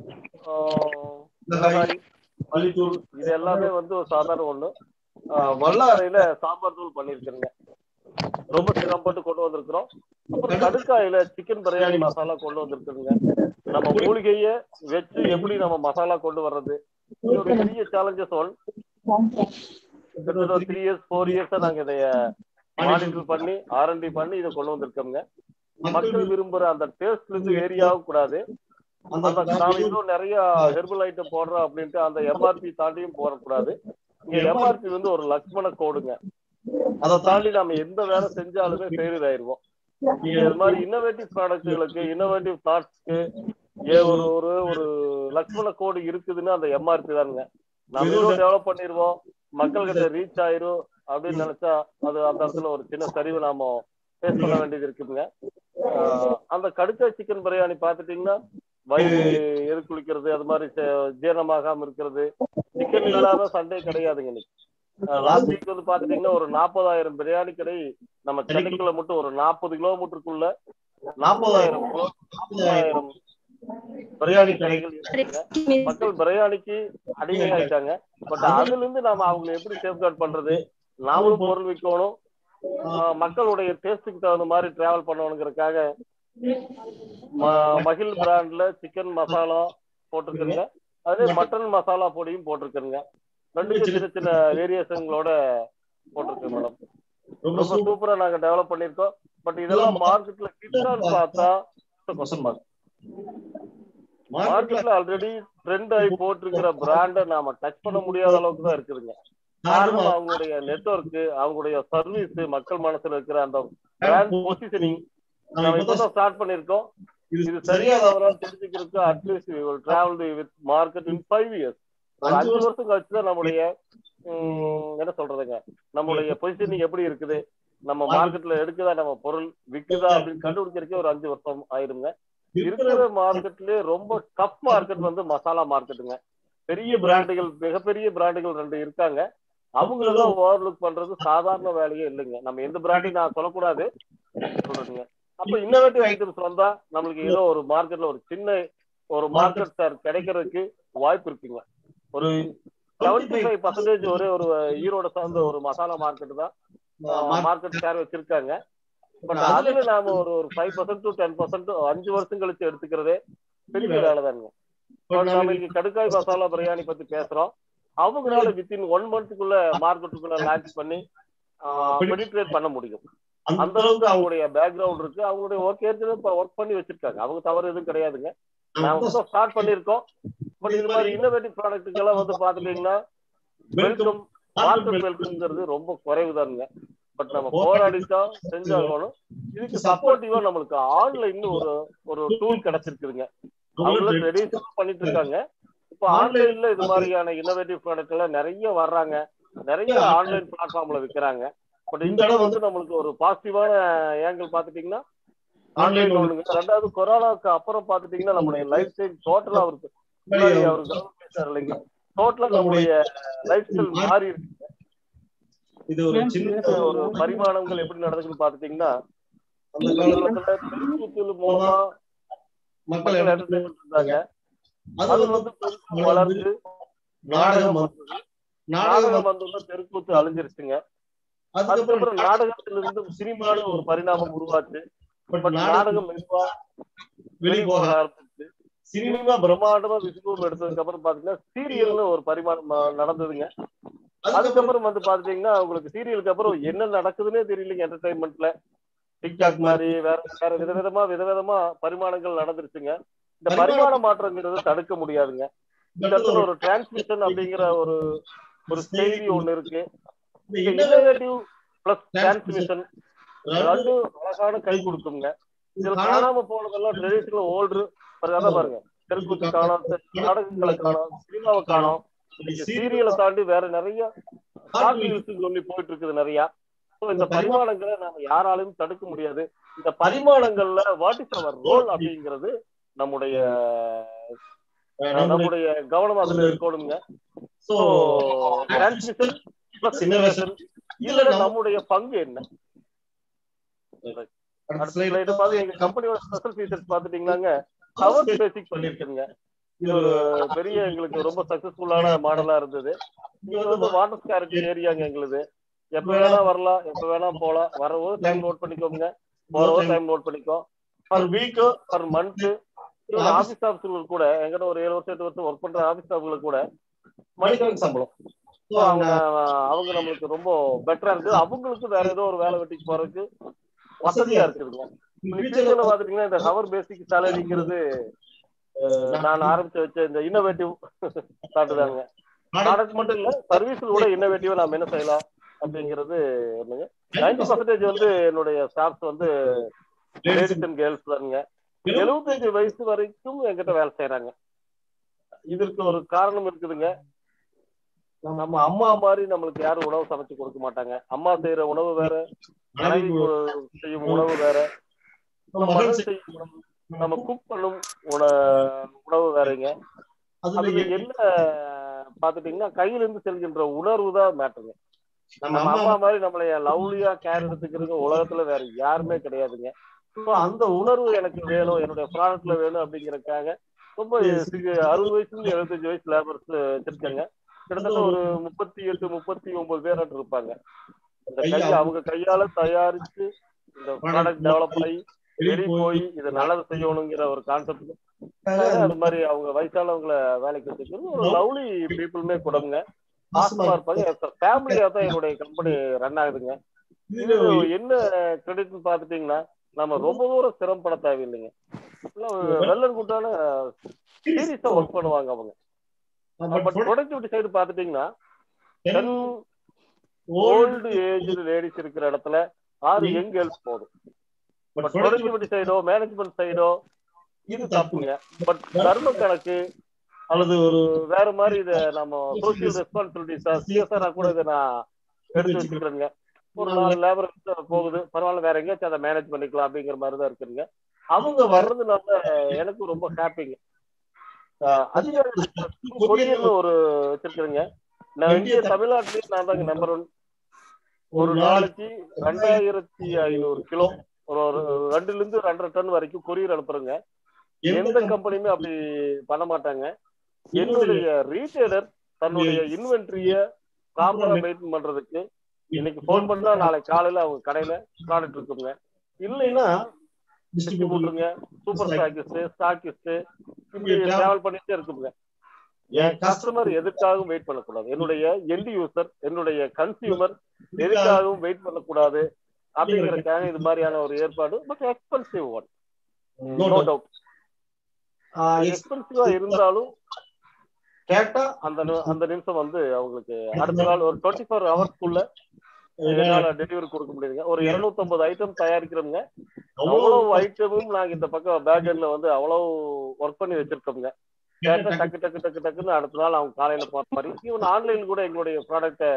மல்லித்தூள் இது எல்லாமே வந்து ஒரு சாதாரண ஒண்ணு வல்லாரையில சாம்பார் தூள் பண்ணிருக்கிறேங்க ரொம்ப சிரமப்பட்டு கொண்டு வந்திருக்கிறோம் அப்புறம் கடுக்காயில சிக்கன் பிரியாணி மசாலா கொண்டு வந்திருக்குங்க நம்ம மூலிகைய வச்சு எப்படி நம்ம மசாலா கொண்டு வர்றது இது ஒரு பெரிய சேலஞ்சஸ் ஒன் கிட்டத்தட்ட த்ரீ இயர்ஸ் ஃபோர் இயர்ஸா நாங்க இதைய மானிட்டர் பண்ணி ஆர்என்டி பண்ணி இதை கொண்டு வந்திருக்கோங்க மக்கள் விரும்புற அந்த டேஸ்ட்ல இருந்து ஏரியாவும் கூடாது அந்த நாம இன்னும் நிறைய ஹெர்பல் ஐட்டம் போடுறோம் அப்படின்ட்டு அந்த எம்ஆர்பி தாண்டியும் போடக்கூடாது இங்க எம்ஆர்பி வந்து ஒரு லக்ஷ்மண கோடுங்க அதை தாண்டி நாம எந்த வேலை செஞ்சாலுமே ஃபெயிலியர் ஆயிருவோம் நீங்க இது மாதிரி இன்னோவேட்டிவ் ப்ராடக்ட்களுக்கு இன்னோவேட்டிவ் தாட்ஸ்க்கு ஒரு ஒரு ஒரு லக்ஷ்மண கோடு இருக்குதுன்னா அந்த எம்ஆர்பி தானுங்க நம்ம இன்னும் டெவலப் பண்ணிடுவோம் மக்கள் கிட்ட ரீச் ஆயிரும் அப்படின்னு நினைச்சா அது அந்த இடத்துல ஒரு சின்ன சரிவு நாம ஃபேஸ் பண்ண வேண்டியது இருக்குதுங்க அந்த கடுக்கா சிக்கன் பிரியாணி பாத்துட்டீங்கன்னா வயிறு எதிர்குளிக்கிறது அது மாதிரி ஜீரணமாகாம இருக்கிறது சிக்கன் இல்லாத சண்டே கிடையாதுங்க இன்னைக்கு லாஸ்ட் வீக் வந்து பாத்துட்டீங்கன்னா ஒரு நாற்பதாயிரம் பிரியாணி கடை நம்ம சென்னைக்குள்ள மட்டும் ஒரு நாற்பது கிலோமீட்டருக்குள்ள நாற்பதாயிரம் நாற்பதாயிரம் பிரியாணி கடைகள் மக்கள் பிரியாணிக்கு அடிமை ஆயிட்டாங்க பட் அதுல இருந்து நாம அவங்களை எப்படி சேஃப்கார்ட் பண்றது நாமளும் பொருள் விற்கணும் மக்களுடைய டேஸ்டுக்கு தகுந்த மாதிரி டிராவல் பண்ணணுங்கிறதுக்காக மகிழ் பிராண்ட்ல சிக்கன் மசாலா போட்டிருக்குங்க அதே மட்டன் மசாலா பொடியும் போட்டிருக்குங்க ரெண்டுக்கும் சின்ன சின்ன வேரியேஷன்களோட போட்டிருக்கு மேடம் ரொம்ப சூப்பரா நாங்க டெவலப் பண்ணிருக்கோம் பட் இதெல்லாம் மார்க்கெட்ல கிட்டான்னு பார்த்தா கொஸ்டன் மார்க் மார்க்கெட்ல ஆல்ரெடி ட்ரெண்ட் ஆகி போட்டிருக்கிற பிராண்ட நாம டச் பண்ண முடியாத அளவுக்கு தான் இருக்குதுங்க காரணம் அவங்களுடைய நெட்ஒர்க் அவங்களுடைய சர்வீஸ் மக்கள் மனசுல இருக்கிற அந்த பிராண்ட் பொசிஷனிங் நம்ம இப்பதான் ஸ்டார்ட் பண்ணிருக்கோம் இது சரியா தவறான்னு தெரிஞ்சுக்கிறதுக்கு at least we will travel with market in five years ஒரு அஞ்சு வருஷம் கழிச்சு தான் நம்மளுடைய என்ன சொல்றதுங்க நம்மளுடைய பொசிஷனிங் எப்படி இருக்குது நம்ம மார்க்கெட்ல எடுக்குதா நம்ம பொருள் விக்குதா அப்படின்னு கண்டுபிடிக்கிறதுக்கே ஒரு அஞ்சு வருஷம் ஆயிருங்க இருக்கிற மார்க்கெட்லயே ரொம்ப டஃப் மார்க்கெட் வந்து மசாலா மார்க்கெட்டுங்க பெரிய பிராண்டுகள் மிகப்பெரிய பிராண்டுகள் ரெண்டு இருக்காங்க அவங்களெல்லாம் ஓவர் லுக் பண்றது சாதாரண வேலையே இல்லைங்க நம்ம எந்த பிராண்டையும் நான் சொல்லக்கூடாது சொல்றதுங்க அப்ப இன்னோவேட்டிவ் ஐட்டம்ஸ் வந்தா நம்மளுக்கு ஏதோ ஒரு மார்க்கெட்ல ஒரு சின்ன ஒரு மார்க்கெட் ஷேர் கிடைக்கிறதுக்கு வாய்ப்பு இருக்குங்க ஒரு செவன்டி ஃபைவ் பர்சன்டேஜ் ஒரே ஒரு ஈரோட சார்ந்த ஒரு மசாலா மார்க்கெட் தான் மார்க்கெட் ஷேர் வச்சிருக்காங்க பட் அதுல நாம ஒரு ஒரு five percent to ten percent அஞ்சு வருஷம் கழிச்சு எடுத்துக்கிறதே பெரிய வேலை தானுங்க இப்போ நாம இங்க கடுக்காய் மசாலா பிரியாணி பத்தி பேசுறோம் அவங்களால வித்தின் ஒன் மந்த்துக்குள்ள மார்க்கெட்டுக்குள்ள லான்ச் பண்ணி பெனிட்ரேட் பண்ண முடியும் அந்த அளவுக்கு அவங்களுடைய பேக்ரவுண்ட் இருக்கு அவங்களுடைய ஒர்க் ஏற்கனவே ஒர்க் பண்ணி வச்சிருக்காங்க அவங்க தவறு எதுவும் கிடையாதுங்க நாம ஸ்டார்ட் பண்ணிருக்கோம் பட் இது மாதிரி இன்னோவேட்டிவ் ப்ராடக்ட்டுக்கு எல்லாம் வந்து பாத்துட்டீங்கன்னா வெல்கம் மார்க்கெட் வெல்கம்ங்கிறது ரொம்ப குறைவு தானுங்க பட் நம்ம போராடிட்டோம் செஞ்சாகணும் இதுக்கு சப்போர்ட்டிவா நம்மளுக்கு ஆன்லைன் ஒரு ஒரு டூல் கிடைச்சிருக்குதுங்க அவங்களும் ட்ரெடிஷனல் பண்ணிட்டு இருக்காங்க இப்போ ஆன்லைன்ல இது மாதிரியான இன்னோவேட்டிவ் ப்ராடக்ட் எல்லாம் நிறைய வர்றாங்க நிறைய ஆன்லைன் பிளாட்ஃபார்ம்ல விற்கிறாங்க பட் இந்த இடம் வந்து நம்மளுக்கு ஒரு பாசிட்டிவான ஏங்கிள் பாத்துட்டீங்கன்னா ஆன்லைன் ஒண்ணுங்க ரெண்டாவது கொரோனாவுக்கு அப்புறம் பாத்துட்டீங்கன்னா நம்மளுடைய லைஃப் ஸ்டைல் டோட்டலா அவருக்கு முன்னாடி அவர் கவர்மெண்ட் பேசுறாரு இல்லைங்க டோட்டலா நம்மளுடைய லைஃப் ஸ்டைல் மாறி இருக்கு இது ஒரு சின்ன ஒரு பரிமாணங்கள் எப்படி நடக்குதுன்னு பாத்துட்டீங்கன்னா அந்த காலத்துல தெருக்கூத்து மூலமா மக்கள் என்டர்டைன்மெண்ட் இருந்தாங்க அது வந்து வளர்ந்து நாடகம் வந்தது நாடகம் வந்தோம்னா தெருக்கூத்து அழிஞ்சிருச்சுங்க அதுக்கப்புறம் நாடகத்திலிருந்து சினிமான்னு ஒரு பரிணாமம் உருவாச்சு பட் நாடகம் மெதுவா வெளியே போக ஆரம்பிச்சு சினிமா பிரம்மாண்டமா விஸ்வம் எடுத்ததுக்கு அப்புறம் பாத்தீங்கன்னா சீரியல்னு ஒரு பரிமாணம் நடந்ததுங்க அதுக்கப்புறம் வந்து பாத்தீங்கன்னா உங்களுக்கு சீரியலுக்கு அப்புறம் என்ன நடக்குதுன்னே தெரியலங்க என்டர்டைன்மெண்ட்ல டிக்டாக் மாதிரி வேற வேற விதவிதமா விதவிதமா பரிமாணங்கள் நடந்துருச்சுங்க இந்த பரிமாண மாற்றங்கிறது தடுக்க முடியாதுங்க இந்த இடத்துல ஒரு டிரான்ஸ்மிஷன் அப்படிங்கிற ஒரு ஒரு செய்தி ஒண்ணு இருக்கு இன்னோவேட்டிவ் பிளஸ் டிரான்ஸ்மிஷன் ரெண்டும் அழகான கை கொடுக்குங்க இதுல காணாம போனதெல்லாம் ட்ரெடிஷனல் ஓல்டு அதான் பாருங்க தெருக்கூத்து காணோம் நாடகங்களை காணோம் சினிமாவை காணோம் சீரியலை தாண்டி வேற நிறைய சொல்லி போயிட்டு இருக்குது நிறைய இந்த பரிமாணங்களை நாம யாராலையும் தடுக்க முடியாது இந்த பரிமாணங்கள்ல வாட் இஸ் அவர் ரோல் அப்படிங்கிறது நம்முடைய நம்முடைய கவனம் அதுல இருக்கணுங்க சோ டிரான்ஸ்மிஷன் பிளஸ் இன்னோவேஷன் இதுல நம்முடைய பங்கு என்ன அடுத்த ஸ்லைடு பார்த்து எங்க கம்பெனியோட ஸ்பெஷல் ஃபீச்சர்ஸ் பாத்துட்டீங்கன்னாங்க ஹவர் பேசிக் பண்ணிருக்குங்க இது ஒரு பெரிய எங்களுக்கு ரொம்ப சக்சஸ்ஃபுல்லான மாடலா இருந்தது இது வந்து வாட்டர் ஸ்கேரிட்டி ஏரியாங்க எங்களுது எப்ப வேணா வரலாம் எப்ப வேணா போலாம் வரவோ டைம் நோட் பண்ணிக்கோங்க போறவோ டைம் நோட் பண்ணிக்கோ per week per month office ஸ்டாஃப்களுக்கு கூட எங்கிட்ட ஒரு ஏழு வருஷம் எட்டு வருஷம் ஒர்க் பண்ற ஆபீஸ் ஸ்டாஃப்களுக்கு கூட மணிக்கணக்கு சம்பளம் அவங்க அவங்க நம்மளுக்கு ரொம்ப பெட்டரா இருக்கு அவங்களுக்கு வேற ஏதோ ஒரு வேலை வெட்டிக்கு போறதுக்கு வசதியா இருக்குதுங்க ஃபியூச்சர்ல பாத்துட்டீங்கன்னா இந்த ஹவர் பேசிக் சேலரிங்கிறது நான் ஆரம்பிச்சு வச்ச இந்த இன்னோவேட்டிவ் காட்டுதாங்க ப்ராடக்ட் மட்டும் இல்ல சர்வீஸ் கூட இன்னோவேட்டிவா நாம என்ன செய்யலாம் அப்படிங்கிறது ஒண்ணுங்க நைன்டி பர்சன்டேஜ் வந்து என்னுடைய ஸ்டாஃப்ஸ் வந்து லேடிஸ் அண்ட் கேர்ள்ஸ் தானுங்க எழுபத்தஞ்சு வயசு வரைக்கும் என்கிட்ட வேலை செய்யறாங்க இதற்கு ஒரு காரணம் இருக்குதுங்க நம்ம அம்மா மாதிரி நம்மளுக்கு யாரும் உணவு சமைச்சு கொடுக்க மாட்டாங்க அம்மா செய்யற உணவு வேற மனைவி செய்யும் உணவு வேற மகன் செய்யும் உணவு நம்ம குக் பண்ணும் உணவு வேறங்க அதுல என்ன பாத்துட்டீங்கன்னா கையில இருந்து செல்கின்ற உணர்வு தான் மேட்டருங்க நம்ம அம்மா மாதிரி நம்மளைய லவ்லியா கேர் எடுத்துக்கிறது உலகத்துல வேற யாருமே கிடையாதுங்க ஸோ அந்த உணர்வு எனக்கு வேணும் என்னுடைய ப்ராடக்ட்ல வேணும் அப்படிங்கறதுக்காக ரொம்ப அறுபது வயசுல இருந்து எழுபத்தஞ்சு வயசு லேபர்ஸ் வச்சிருக்காங்க கிட்டத்தட்ட ஒரு முப்பத்தி எட்டு முப்பத்தி ஒன்பது பேர் இருப்பாங்க இந்த கையை அவங்க கையால தயாரிச்சு இந்த ப்ராடக்ட் டெவலப் ஆகி வெளியே போய் இதை நல்லது செய்யணுங்கிற ஒரு கான்செப்ட் அது மாதிரி அவங்க வயசானவங்களை வேலைக்கு வச்சுக்கிறது ஒரு லவ்லி பீப்புளுமே கூடங்க ஆசமா இருப்பாங்க ஃபேமிலியா தான் என்னுடைய கம்பெனி ரன் ஆகுதுங்க இது என்ன கிரெடிட்னு பாத்துட்டீங்கன்னா நம்ம ரொம்ப தூரம் சிரமப்பட தேவையில்லைங்க வெள்ளர் கூட்டான சீரியஸா ஒர்க் பண்ணுவாங்க அவங்க பட் ப்ரொடக்டிவிட்டி சைடு பாத்துட்டீங்கன்னா டென் ஓல்டு ஏஜ் லேடிஸ் இருக்கிற இடத்துல ஆறு யங் கேர்ள்ஸ் போதும் பட் ப்ரொடக்டிவிட்டி சைடோ மேனேஜ்மெண்ட் சைடோ இது தப்புங்க பட் தர்ம கணக்கு அல்லது ஒரு வேற மாதிரி இதை நம்ம சோசியல் ரெஸ்பான்சிபிலிட்டிஸா சிஎஸ்ஆரா கூட இதை நான் எடுத்து வச்சுக்கிறேங்க ஒரு நாலு லேபர் போகுது பரவாயில்ல வேற எங்கேயாச்சும் அதை மேனேஜ் பண்ணிக்கலாம் அப்படிங்கிற மாதிரி தான் இருக்குங்க அவங்க வர்றதுனால எனக்கு ரொம்ப ஹாப்பிங்க அதிக கொரியர்னு ஒரு வச்சிருக்கிறேங்க நான் இந்திய தமிழ்நாட்டிலேயே நான் தாங்க நம்பர் ஒன் ஒரு நாளைக்கு ரெண்டாயிரத்தி ஐநூறு கிலோ ஒரு ஒரு ரெண்டுல இருந்து ரெண்டரை டன் வரைக்கும் கொரியர் அனுப்புறேங்க எந்த கம்பெனியுமே அப்படி பண்ண மாட்டாங்க என்னுடைய ரீட்டைலர் தன்னுடைய இன்வென்ட்ரிய ப்ராப்பரா மெயின்டைன் பண்றதுக்கு இன்னைக்கு ஃபோன் பண்ணா நாளைக்கு காலையில அவங்க கடையில ப்ராடக்ட் இருக்குங்க இல்லைன்னா டிஸ்ட்ரிபியூட்டருங்க சூப்பர் ஸ்டாக்கிஸ்ட் ஸ்டாக்கிஸ்ட் இப்படி டிராவல் பண்ணிட்டே இருக்குங்க என் கஸ்டமர் எதுக்காகவும் வெயிட் பண்ணக்கூடாது என்னுடைய எண்ட் யூசர் என்னுடைய கன்சியூமர் எதுக்காகவும் வெயிட் பண்ணக்கூடாது அப்படிங்கறதுக்காக இது மாதிரியான ஒரு ஏற்பாடு but expensive one no doubt எக்ஸ்பென்சிவா இருந்தாலும் கேட்டா அந்த நி- அந்த நிமிஷம் வந்து அவங்களுக்கு அடுத்த நாள் ஒரு டுவெண்ட்டி ஃபோர் ஹவர்ஸ்க்குள்ள என்னால டெலிவரி கொடுக்க முடியுதுங்க ஒரு 250 ஐட்டம் தயாரிக்கிறோங்க அவ்வளவு ஐட்டமும் நாங்க இந்த பக்கம் பேக் எண்ட்ல வந்து அவ்வளவு ஒர்க் பண்ணி வச்சிருக்கோங்க கேட்டா டக்கு டக்கு டக்கு டக்குன்னு அடுத்த நாள் அவங்க காலையில போற மாதிரி ஈவன் ஆன்லைன் கூட எங்களுடைய ப்ராடக்ட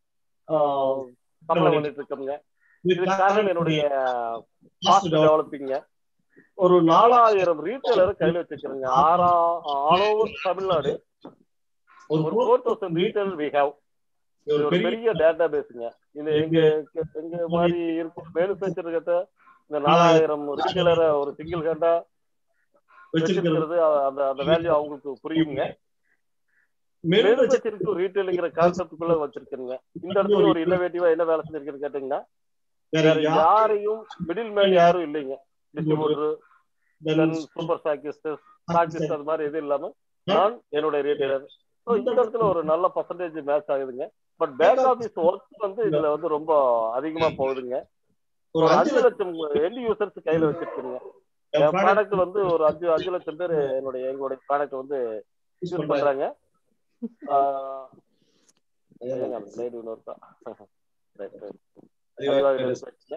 சப்ளை பண்ணிட்டு இருக்கோங்க இது காரணம் என்னுடைய காஸ்ட் டெவலப்பிங்க ஒரு நாலாயிரம் ரீட்டைலர் கையில வச்சிருக்கிறேங்க ஆறா ஆல் ஓவர் தமிழ்நாடு ஒரு four thousand retailer we have இது ஒரு பெரிய டேட்டா பேஸுங்க இது எங்க எங்க மாதிரி இருக்கும் மேனுஃபேக்சர் கிட்ட இந்த நாலாயிரம் ரீட்டைலரை ஒரு சிங்கிள் ஹேண்டா வச்சிருக்கிறது அந்த அந்த வேல்யூ அவங்களுக்கு புரியுங்க மேனுஃபேக்சரிங் டு ரீட்டைலுங்கிற கான்செப்டுக்குள்ள வச்சிருக்கேங்க இந்த இடத்துல ஒரு இன்னோவேட்டிவா என்ன வேலை செஞ்சிருக்கேன்னு கேட்டீங்கன்னா வேற யாரையும் மிடில் மேன் யாரும் இல்லைங்க டிஸ்ட்ரிபியூட்டர் சூப்பர் ஸ்டாக்கிஸ்ட் ஸ்டாக்கிஸ்ட் அது மாதிரி எதுவும் இல்லாம நான் என்னுடைய ரீட்டைலர் இந்த இடத்துல ஒரு நல்ல பர்சன்டேஜ் மேட்ச் ஆகுதுங்க பட் பேக் ஆபீஸ் ஒர்க் வந்து இதுல வந்து ரொம்ப அதிகமா போகுதுங்க ஒரு அஞ்சு லட்சம் எண்ட் யூசர்ஸ் கையில வச்சிருக்கீங்க என் ப்ராடக்ட் வந்து ஒரு அஞ்சு அஞ்சு லட்சம் பேர் என்னுடைய எங்களுடைய ப்ராடக்ட் வந்து யூஸ் பண்றாங்க ஆஹ் இருங்க, அந்த slide இன்னொரு இருக்கா? Right, right. அதுவா இருக்கு.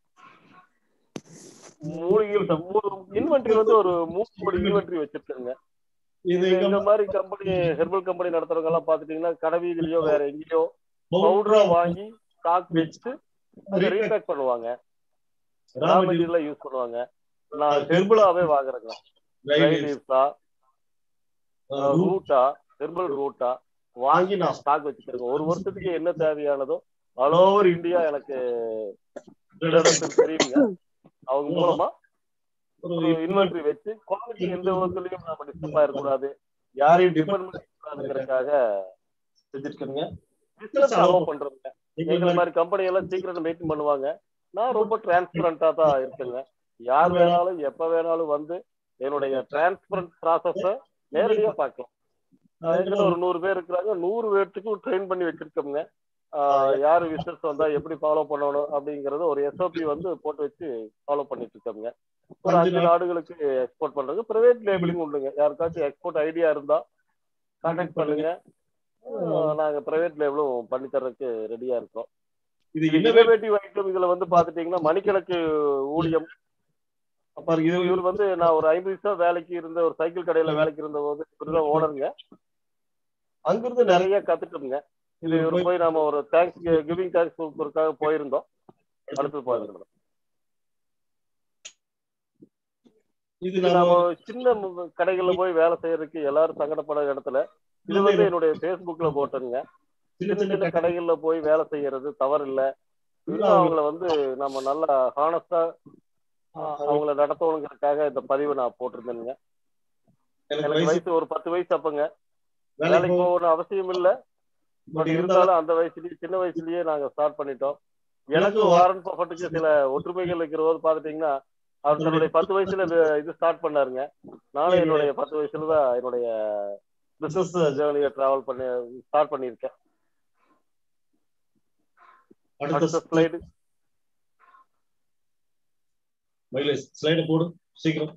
மூலிகைகள் மூணு இன்வென்ட்ரி வந்து ஒரு மூணு கோடி இன்வென்ட்ரி வச்சிருக்காங்க இது இந்த மாதிரி கம்பெனி ஹெர்பல் கம்பெனி நடத்துறவங்க எல்லாம் பாத்துட்டீங்கன்னா கடவீதிலயோ வேற எங்கேயோ பவுடரா வாங்கி ஸ்டாக் வச்சு அதை ரீபேக் பண்ணுவாங்க ரா மெட்டீரியலா யூஸ் பண்ணுவாங்க நான் ஹெர்பலாவே வாங்குறேங்க ரைலீவ்ஸா ரூட்டா ஹெர்பல் ரூட்டா வாங்கி நான் ஸ்டாக் வச்சுக்கிறேங்க ஒரு வருஷத்துக்கு என்ன தேவையானதோ ஆல் ஓவர் இந்தியா எனக்கு தெரியுங்க அவங்க மூலமா ஒரு இன்வென்ட்ரி வச்சு குவாலிட்டி எந்த விதத்துலயும் நாம டிஸ்டர்ப் ஆயிடக்கூடாது யாரையும் டிபெண்ட் பண்ணிக்கூடாதுங்கிறதுக்காக செஞ்சிருக்கேங்க பிசினஸ் அலோவ் பண்றதுங்க எங்க மாதிரி கம்பெனி எல்லாம் சீக்கிரம் மெயின்டைன் பண்ணுவாங்க நான் ரொம்ப டிரான்ஸ்பரண்டா தான் இருக்கேங்க யார் வேணாலும் எப்ப வேணாலும் வந்து என்னுடைய டிரான்ஸ்பரண்ட் ப்ராசஸ நேரடியா பார்க்கலாம் ஆஹ் என்கிட்ட ஒரு நூறு பேர் இருக்கிறாங்க நூறு பேர்த்துக்கும் ட்ரெயின் பண்ணி வச்சிருக்கோங்க ஆஹ் யாரு விசிட்டர்ஸ் வந்தா எப்படி ஃபாலோ பண்ணணும் அப்படிங்கறது ஒரு எஸ்ஓபி வந்து போட்டு வச்சு ஃபாலோ பண்ணிட்டு இருக்கோங்க ஒரு அஞ்சு நாடுகளுக்கு எக்ஸ்போர்ட் பண்றது பிரைவேட் லேபிளிங் உண்டுங்க யாருக்காச்சும் எக்ஸ்போர்ட் ஐடியா இருந்தா கான்டாக்ட் பண்ணுங்க ஆஹ் நாங்க பிரைவேட் லேபிளும் பண்ணி தர்றதுக்கு ரெடியா இருக்கோம் இது இன்னோவேட்டிவ் ஐட்டம் இதுல வந்து பாத்துட்டீங்கன்னா மணிக்கணக்கு ஊழியம் அப்ப இது இவர் வந்து நான் ஒரு ஐம்பது வருஷம் வேலைக்கு இருந்த ஒரு சைக்கிள் கடையில வேலைக்கு இருந்த போது இப்படிதான் ஓனருங்க அங்கிருந்து நிறைய கத்துட்டோம்ங்க இது இவர் போய் நாம ஒரு தேங்க்ஸ் கிவிங் தேங்க்ஸ் கொடுக்கறதுக்காக போயிருந்தோம் அடுத்து போயிருந்தோம் இது நாம சின்ன மு- கடைகள்ல போய் வேலை செய்யறதுக்கு எல்லாரும் சங்கடப்பட இடத்துல இது வந்து என்னுடைய Facebookல போட்டேங்க சின்ன சின்ன கடைகள்ல போய் வேலை செய்யறது தவறு இல்ல இன்னும் அவங்கள வந்து நம்ம நல்லா ஹானஸ்டா அவங்கள நடத்தணுங்கிறதுக்காக இந்த பதிவை நான் போட்டிருந்தேனுங்க எனக்கு வயசு ஒரு பத்து வயசு அப்பங்க வேலைக்கு போகணும் அவசியம் இல்ல பட் இருந்தாலும் அந்த வயசுலயே சின்ன வயசுலயே நாங்க ஸ்டார்ட் பண்ணிட்டோம் எனக்கு வாரன் பஃபட்டுக்கு சில ஒற்றுமைகள் இருக்கிற போது பாத்துட்டீங்கன்னா அவர் தன்னுடைய பத்து வயசுல இது இது ஸ்டார்ட் பண்ணாருங்க நானும் என்னுடைய பத்து வயசுல தான் என்னுடைய பிசினஸ் ஜேர்னியை டிராவல் பண்ணி ஸ்டார்ட் பண்ணியிருக்கேன் அடுத்த ஸ்லைடு மயிலேஷ் ஸ்லைட போடு சீக்கிரம்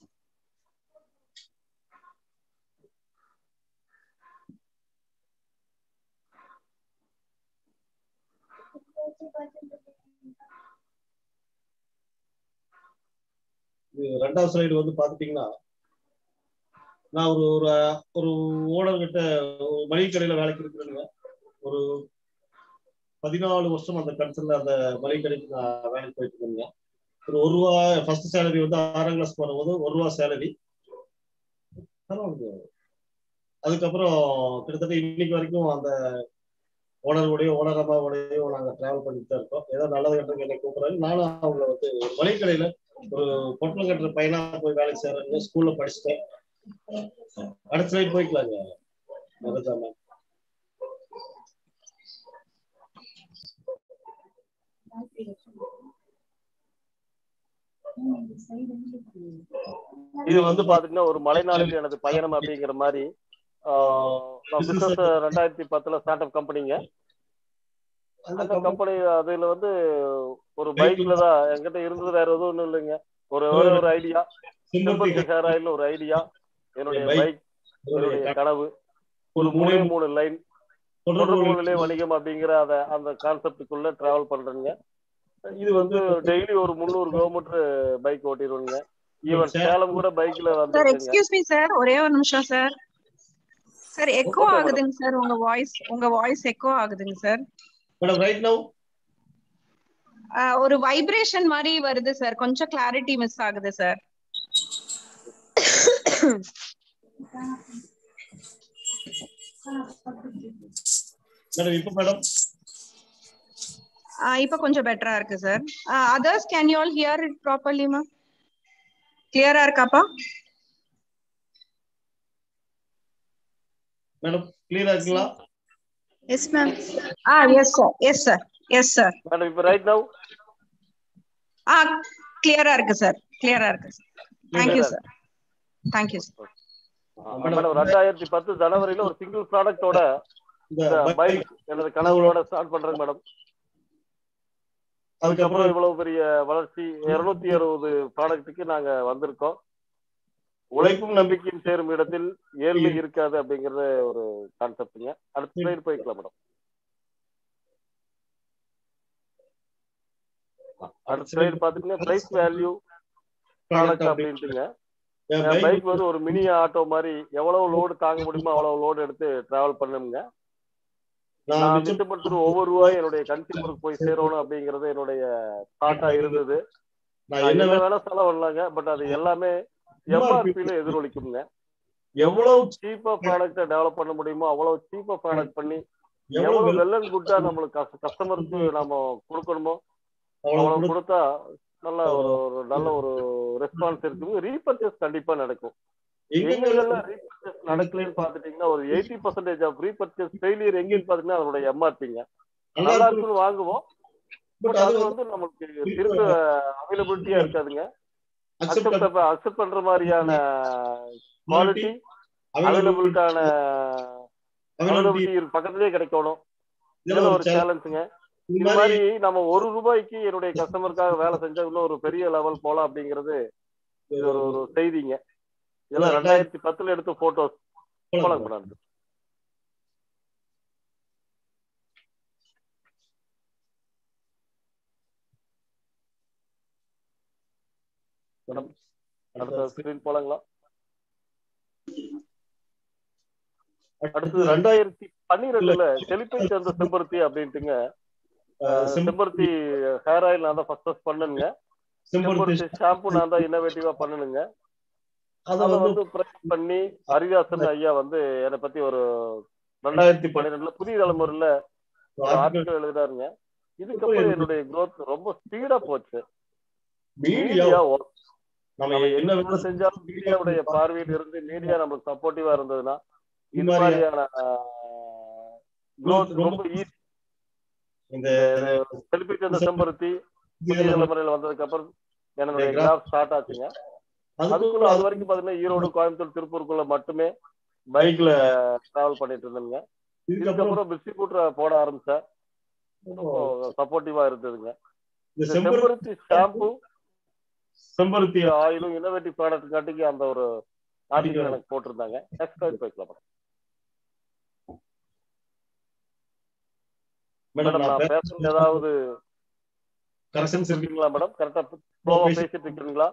இது ரெண்டாவது ஸ்லைடு வந்து பாத்துட்டீங்கன்னா நான் ஒரு ஒரு ஒரு ஓனர் கிட்ட ஒரு மளிகை கடையில வேலைக்கு இருக்கிறேங்க ஒரு பதினாலு வருஷம் அந்த கன்சர்ன்ல அந்த மளிகை கடைக்கு நான் வேலைக்கு போயிட்டு இருந்தேங்க ஒரு ஒரு ரூபா ஃபர்ஸ்ட் சேலரி வந்து ஆறாம் கிளாஸ் போகும்போது ஒரு ரூபா சேலரி அதுக்கப்புறம் கிட்டத்தட்ட இன்னைக்கு வரைக்கும் அந்த ஓனருடைய ஓனர் அம்மாவோடையும் நாங்கள் டிராவல் பண்ணிட்டு தான் இருக்கோம் ஏதோ நல்லது கட்டுறதுக்கு என்னை கூப்பிடுறாங்க நானும் அவங்கள வந்து ஒரு மளிகை கடையில ஒரு பொட்டலம் கட்டுற பையனா போய் வேலைக்கு சேர்றேன் ஸ்கூல்ல படிச்சுட்டேன் அடுத்த ஸ்லைட் போய்க்கலாங்க அதுதான் மேம் இது வந்து பாத்தீங்கன்னா ஒரு மலைநாளில் எனது பயணம் அப்படிங்கிற மாதிரி ஆஹ் நான் பிசினஸ் ரெண்டாயிரத்தி பத்துல ஸ்டார்ட் அப் கம்பெனிங்க அந்த கம்பெனி அதுல வந்து ஒரு பைக்ல தான் என்கிட்ட இருந்தது வேற எதுவும் ஒண்ணும் இல்லைங்க ஒரு ஒரே ஒரு ஐடியா சிம்பத்தி ஹேர் ஆயில் ஒரு ஐடியா என்னுடைய பைக் என்னுடைய கனவு ஒரு மூணே மூணு லைன் தொடர்பு நிலை வணிகம் அப்படிங்கிற அத அந்த கான்செப்டுக்குள்ள டிராவல் பண்றேங்க இது வந்து டெய்லி ஒரு முந்நூறு கிலோமீட்டர் பைக் ஓட்டிடுவேங்க ஈவன் சேலம் கூட பைக்ல சார் வந்து எக்ஸ்கியூஸ் மீ சார் ஒரே ஒரு நிமிஷம் sir sir echo Okay, madam. ஆகுதுங்க சார் உங்க வாய்ஸ் உங்க வாய்ஸ் எக்கோ ஆகுதுங்க சார் மேடம் ரைட் நவ் ஒரு வைப்ரேஷன் மாதிரி வருது சார் கொஞ்சம் கிளாரிட்டி மிஸ் ஆகுது சார் மேடம் இப்போ மேடம் இப்போ கொஞ்சம் பெட்டரா இருக்கு sir others can you all hear it properly ma'am கிளியரா இருக்காப்பா மேடம் கிளியரா இருக்குங்களா yes ma'am ah yes sir yes sir yes sir madam இப்ப ரைட் நவ் ஆ கிளியரா இருக்கு சார் கிளியரா இருக்கு sir thank you sir thank you sir madam ரெண்டாயிரத்தி பத்து ஜனவரியில ஒரு சிங்கிள் ப்ராடக்டோட இந்த பைக் எனது கனவுகளோட ஸ்டார்ட் பண்றேன் மேடம் அதுக்கப்புறம் இவ்வளவு பெரிய வளர்ச்சி இருநூத்தி அறுபது ப்ராடக்ட்டுக்கு நாங்க வந்திருக்கோம் உழைப்பும் நம்பிக்கையும் சேரும் இடத்தில் ஏழ்மை இருக்காது அப்படிங்கறது ஒரு கான்செப்டுங்க அடுத்த ஸ்லைடு போய்க்கலாம் மேடம் அடுத்த ஸ்லைடு பாத்தீங்கன்னா பிரைஸ் வேல்யூ ப்ராடக்ட் அப்படின்ட்டுங்க பைக் வந்து ஒரு மினி ஆட்டோ மாதிரி எவ்வளவு லோடு தாங்க முடியுமோ அவ்வளவு லோடு எடுத்து டிராவல் பண்ணுங்க நான் மிச்சப்படுத்துற ஒவ்வொரு ரூபாயும் என்னுடைய கன்சியூமருக்கு போய் சேரணும் அப்படிங்கறது என்னுடைய தாட்டா இருந்தது நான் என்ன வேணா செலவு பண்ணலாங்க பட் அது எல்லாமே எம்ஆர்பியில எதிரொலிக்குங்க எவ்வளவு சீப்பா ப்ராடக்ட டெவலப் பண்ண முடியுமோ அவ்வளவு சீப்பா ப்ராடக்ட் பண்ணி எவ்வளவு வெல் அண்ட் குட்டா நம்மளுக்கு கஸ்டமருக்கு நம்ம கொடுக்கணுமோ அவ்வளவு கொடுத்தா நல்ல ஒரு ஒரு நல்ல ஒரு ரெஸ்பான்ஸ் இருக்குங்க ரீபர்ச்சேஸ் கண்டிப்பா நடக்கும் எங்கெல்லாம் ரீபர்ச்சேஸ் நடக்கலன்னு பாத்துட்டீங்கன்னா ஒரு eighty percentage of repurchase failure எங்கன்னு பாத்தீங்கன்னா அதனுடைய எம்ஆர்பிங்க நல்லா இருக்குன்னு வாங்குவோம் பட் அது வந்து நமக்கு திரும்ப அவைலபிலிட்டியா இருக்காதுங்க அக்செப்ட் அக்செப்ட் பண்ற மாதிரியான குவாலிட்டி அவைலபிலிட்டான அவைலபிலிட்டி பக்கத்துலயே கிடைக்கணும் இதுல ஒரு சேலஞ்சுங்க இது மாதிரி நம்ம ஒரு ரூபாய்க்கு என்னுடைய கஸ்டமருக்காக வேலை செஞ்சா இன்னும் ஒரு பெரிய லெவல் போலாம் அப்படிங்கிறது இது ஒரு ஒரு செய்திங்க இதெல்லாம் ரெண்டாயிரத்தி பத்துல எடுத்த போட்டோஸ் போலாம் மேடம் மேடம் அடுத்த ஸ்கிரீன் போலாங்களா அடுத்தது ரெண்டாயிரத்தி பன்னிரெண்டுல செழிப்பை சேர்ந்த செம்பருத்தி அப்படின்ட்டுங்க செம்பருத்தி ஹேர் ஆயில் நான் தான் ஃபர்ஸ்ட் ஃபர்ஸ்ட் பண்ணுங்க செம்பருத்தி ஷாம்பு நான் தான் இன்னோவேட்டிவா பண்ணணுங்க அதை வந்து ப்ரைஸ் பண்ணி ஹரிதாசன் ஐயா வந்து என்னை பத்தி ஒரு ரெண்டாயிரத்தி பன்னிரெண்டுல புதிய தலைமுறையில ஒரு ஆர்டிகல் எழுதுறாருங்க இதுக்கப்புறம் என்னுடைய growth ரொம்ப ஸ்பீடா போச்சு மீடியா நம்ம என்ன வேலை செஞ்சாலும் மீடியாவுடைய பார்வையில் இருந்து மீடியா நமக்கு சப்போர்ட்டிவா இருந்ததுன்னா இது மாதிரியான growth ரொம்ப ஈஸி இந்த செல்பி சேர்ந்த செம்பருத்தி புதிய தலைமுறையில வந்ததுக்கு அப்புறம் என்னுடைய கிராஃப் ஸ்டார்ட் ஆச்சுங்க அதுக்குள்ள அது வரைக்கும் பாத்தீங்கன்னா ஈரோடு கோயம்புத்தூர் திருப்பூருக்குள்ள மட்டுமே பைக்ல டிராவல் பண்ணிட்டு இருந்தேங்க இதுக்கப்புறம் டிஸ்ட்ரிபியூட்டர் போட ஆரம்பிச்சேன் சப்போர்ட்டிவா இருந்ததுங்க இந்த செம்பருத்தி ஷாம்பு செம்பருத்தி ஆயிலும் இன்னோவேட்டிவ் ப்ராடக்ட் காட்டிக்கு அந்த ஒரு ஆர்டிகல் எனக்கு போட்டிருந்தாங்க நெக்ஸ்ட் டைம் போய்க்கலாம் மேடம் நான் பேசுறது ஏதாவது கரெக்ஷன்ஸ் இருக்குங்களா மேடம் கரெக்டா ஃப்ளோவா பேசிட்டு இருக்கீங்களா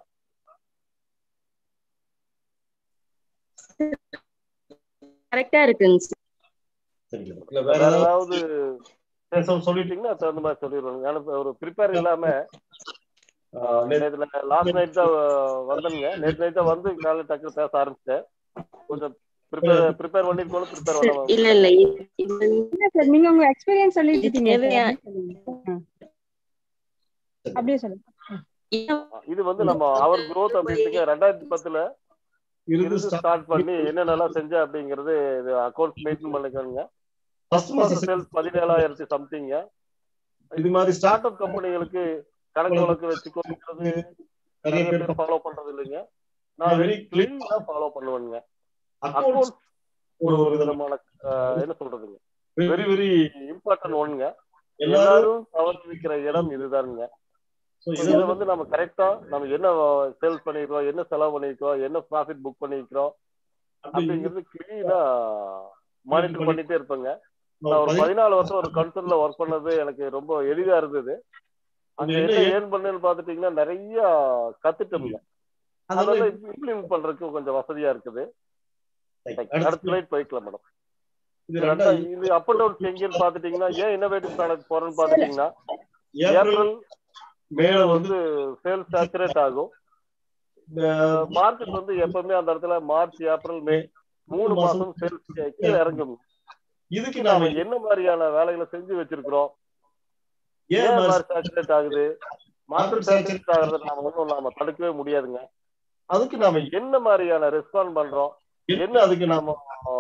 கரெக்டா இருக்குங்க வேற ஏதாவது பேச சொல்லிட்டீங்கன்னா தகுந்த மாதிரி சொல்லிடுவாங்க எனக்கு ஒரு ப்ரிப்பேர் இல்லாம நேத்துல லாஸ்ட் நைட் தான் வந்தேங்க நேற்று நைட் தான் வந்து காலையில் டக்குனு பேச ஆரம்பிச்சேன் கொஞ்சம் ப்ரிப்பேர் ப்ரிப்பேர் பண்ணிருக்கோம் ப்ரிப்பேர் பண்ண இல்ல இல்ல இல்ல சார் நீங்க உங்க எக்ஸ்பீரியன்ஸ் சொல்லிட்டு இருக்கீங்க தேவையா- அப்படியே சொல்லுங்க இது வந்து நம்ம அவர் growth அப்படின்ட்டு ரெண்டாயிரத்தி பத்துல இருந்து ஸ்டார்ட் பண்ணி என்னென்னலாம் செஞ்ச அப்படிங்கறது இது அக்கௌண்ட் மெயின்டைன் பண்ணிக்கோங்க ஃபர்ஸ்ட் மாசம் சேல்ஸ் பதினேழாயிரத்தி சம்திங்க இது மாதிரி ஸ்டார்ட் அப் கம்பெனிகளுக்கு கணக்கு வழக்கு வச்சுக்கோங்கிறது நிறைய பேர் ஃபாலோ பண்றது இல்லைங்க நான் வெரி கிளீனா ஃபாலோ பண்ணுவேங்க அக்கௌண்ட் ஒரு ஒரு விதமான அஹ், என்ன சொல்றதுங்க வெரி வெரி இம்பார்ட்டன்ட் ஒன்னுங்க எல்லாரும் தவறு வைக்கிற இடம் இதுதானுங்க இதுல வந்து நம்ம கரெக்டா நம்ம என்ன சேல்ஸ் பண்ணிருக்கோம் என்ன செலவு பண்ணிருக்கோம் என்ன ப்ராஃபிட் புக் பண்ணிருக்கிறோம் அப்படிங்கிறது கிளீனா மானிட்டர் பண்ணிட்டே இருப்பேங்க நான் ஒரு பதினாலு வருஷம் ஒரு கன்சர்ன்ல ஒர்க் பண்ணது எனக்கு ரொம்ப எளிதா இருந்தது அங்க என்ன ஏர்ன் பண்ணேன்னு பாத்துட்டீங்கன்னா நிறைய கத்துட்டோம்ங்க அதெல்லாம் இம்ப்ளிமெண்ட் பண்றதுக்கு கொஞ்சம் வசதியா இருக்குது அடுத்த ஸ்லைட் போய்க்கலாம் மேடம் இது ரெண்டா இது அப் அண்ட் டவுன் எங்கன்னு பாத்துட்டீங்கன்னா ஏன் இன்னோவேட்டிவ் ப்ராடக்ட் போறேன்னு பாத்துட்டீங்கன்னா ஏப்ரல் மேல வந்து சேல்ஸ் சேச்சுரேட் ஆகும் மார்க்கெட் வந்து எப்பவுமே அந்த இடத்துல மார்ச் ஏப்ரல் மே மூணு மாசம் சேல்ஸ் கீழே இறங்கும் இதுக்கு நாம என்ன மாதிரியான வேலைகளை செஞ்சு வச்சிருக்கிறோம் ஏன் மாதிரி சேச்சுரேட் ஆகுது மார்க்கெட் சேச்சுரேட் ஆகுறத நாம ஒன்றும் நாம தடுக்கவே முடியாதுங்க அதுக்கு நாம என்ன மாதிரியான ரெஸ்பாண்ட் பண்றோம் என்ன அதுக்கு நாம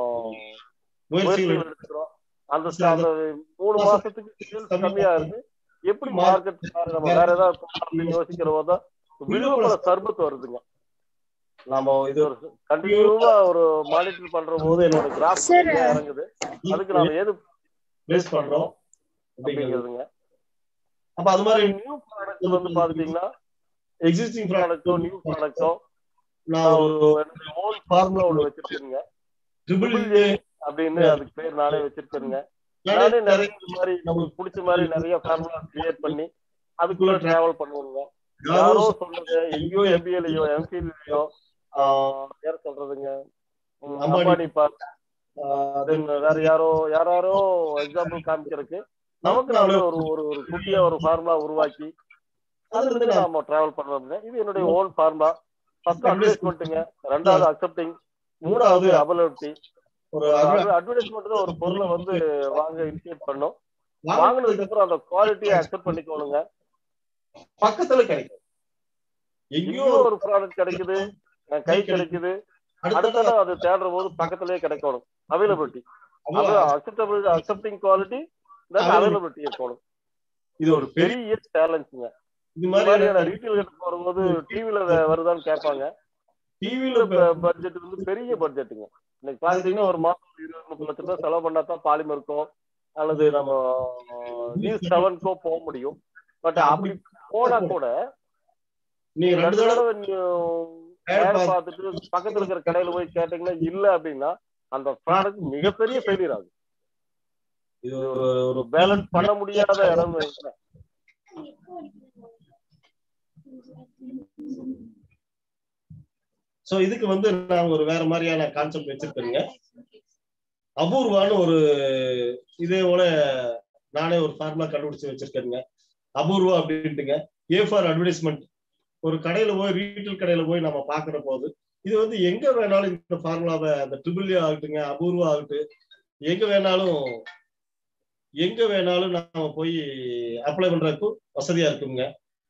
முயற்சிகள் எடுத்துக்கிறோம் அந்த அந்த மூணு மாசத்துக்கு சேல்ஸ் கம்மியா இருக்கு எப்படி மார்க்கெட் நம்ம வேற ஏதாவது பண்ணலாம் அப்படின்னு யோசிக்கிற போது விழுப்புல சர்பத் வருதுங்க நாம இது ஒரு கண்டினியூவா ஒரு மானிட்டர் பண்ற போது என்னோட கிராஃப் இறங்குது அதுக்கு நாம எது பேஸ் பண்றோம் அப்படிங்கிறதுங்க அப்ப அது மாதிரி நியூ ப்ராடக்ட் வந்து பாத்துட்டீங்கன்னா எக்ஸிஸ்டிங் ப்ராடக்ட்டோ நியூ ப்ராடக்ட்டோ நான் ஒரு ஓன் ஃபார்முலா ஒன்று வச்சிருக்கேங்க ட்ரிபிள் ஏ அப்படின்னு அதுக்கு பேர் நானே வச்சிருக்கேங்க நானே நிறைய இந்த மாதிரி நமக்கு பிடிச்ச மாதிரி நிறைய ஃபார்முலா கிரியேட் பண்ணி அதுக்குள்ள டிராவல் பண்ணுவோங்க யாரோ சொன்னது எங்கேயோ எம்பிஏலையோ எம்சிலையோ யார சொல்றதுங்க அம்பானி பார்க் வேற யாரோ யாரோ எக்ஸாம்பிள் காமிக்கிறதுக்கு நமக்கு நாமளே ஒரு ஒரு ஒரு குட்டியா ஒரு ஃபார்முலா உருவாக்கி அதுல இருந்து நாம டிராவல் பண்ணுவோங்க இது என்னுடைய ஓன் ஃபார்முலா ஃபர்ஸ்ட் அட்வர்டைஸ்மெண்ட்டுங்க ரெண்டாவது அக்செப்டிங் மூணாவது அபலபிலிட்டி ஒரு அட்வர்டைஸ்மெண்ட் தான் ஒரு பொருளை வந்து வாங்க இனிஷியேட் பண்ணும் வாங்கினதுக்கு அப்புறம் அந்த குவாலிட்டியை அக்செப்ட் பண்ணிக்கோணுங்க பக்கத்துல கிடைக்கும் எங்கேயோ ஒரு ப்ராடக்ட் கிடைக்குது என் கை கிடைக்குது அடுத்த அது தேடுற போது பக்கத்திலேயே கிடைக்கணும் அவைலபிலிட்டி அது அக்செப்டபிள் அக்செப்டிங் குவாலிட்டி அவைலபிலிட்டி இருக்கணும் இது ஒரு பெரிய சேலஞ்சுங்க இது மாதிரியான ரீட்டைல் போகும்போது டிவில வருதான்னு கேட்பாங்க டிவில பட்ஜெட் வந்து பெரிய பட்ஜெட்டுங்க இன்னைக்கு பாத்தீங்கன்னா ஒரு மாசம் இருபது முப்பது லட்சம் ரூபாய் செலவு பண்ணா தான் பாலிமருக்கோ அல்லது நம்ம நியூஸ் செவன்க்கோ போக முடியும் பட் அப்படி போனா கூட நீங்க ரெண்டு தடவை பார்த்துட்டு பக்கத்துல இருக்கிற கடையில போய் கேட்டீங்கன்னா இல்ல அப்படின்னா அந்த ப்ராடக்ட் மிகப்பெரிய ஃபெயிலியர் ஆகும் இது ஒரு ஒரு பேலன்ஸ் பண்ண முடியாத இடம் வைக்கிறேன் சோ இதுக்கு வந்து நான் ஒரு வேற மாதிரியான கான்செப்ட் வச்சிருக்கேங்க அபூர்வான்னு ஒரு இதே போல நானே ஒரு ஃபார்முலா கண்டுபிடிச்சு வச்சிருக்கேங்க அபூர்வா அப்படின்ட்டுங்க ஏ ஃபார் அட்வர்டைஸ்மெண்ட் ஒரு கடையில போய் ரீட்டைல் கடையில போய் நம்ம பாக்குற போது இது வந்து எங்க வேணாலும் இந்த ஃபார்முலாவை அந்த ட்ரிபிள் ஆகட்டுங்க அபூர்வா ஆகட்டும் எங்க வேணாலும் எங்க வேணாலும் நாம போய் அப்ளை பண்றதுக்கு வசதியா இருக்குங்க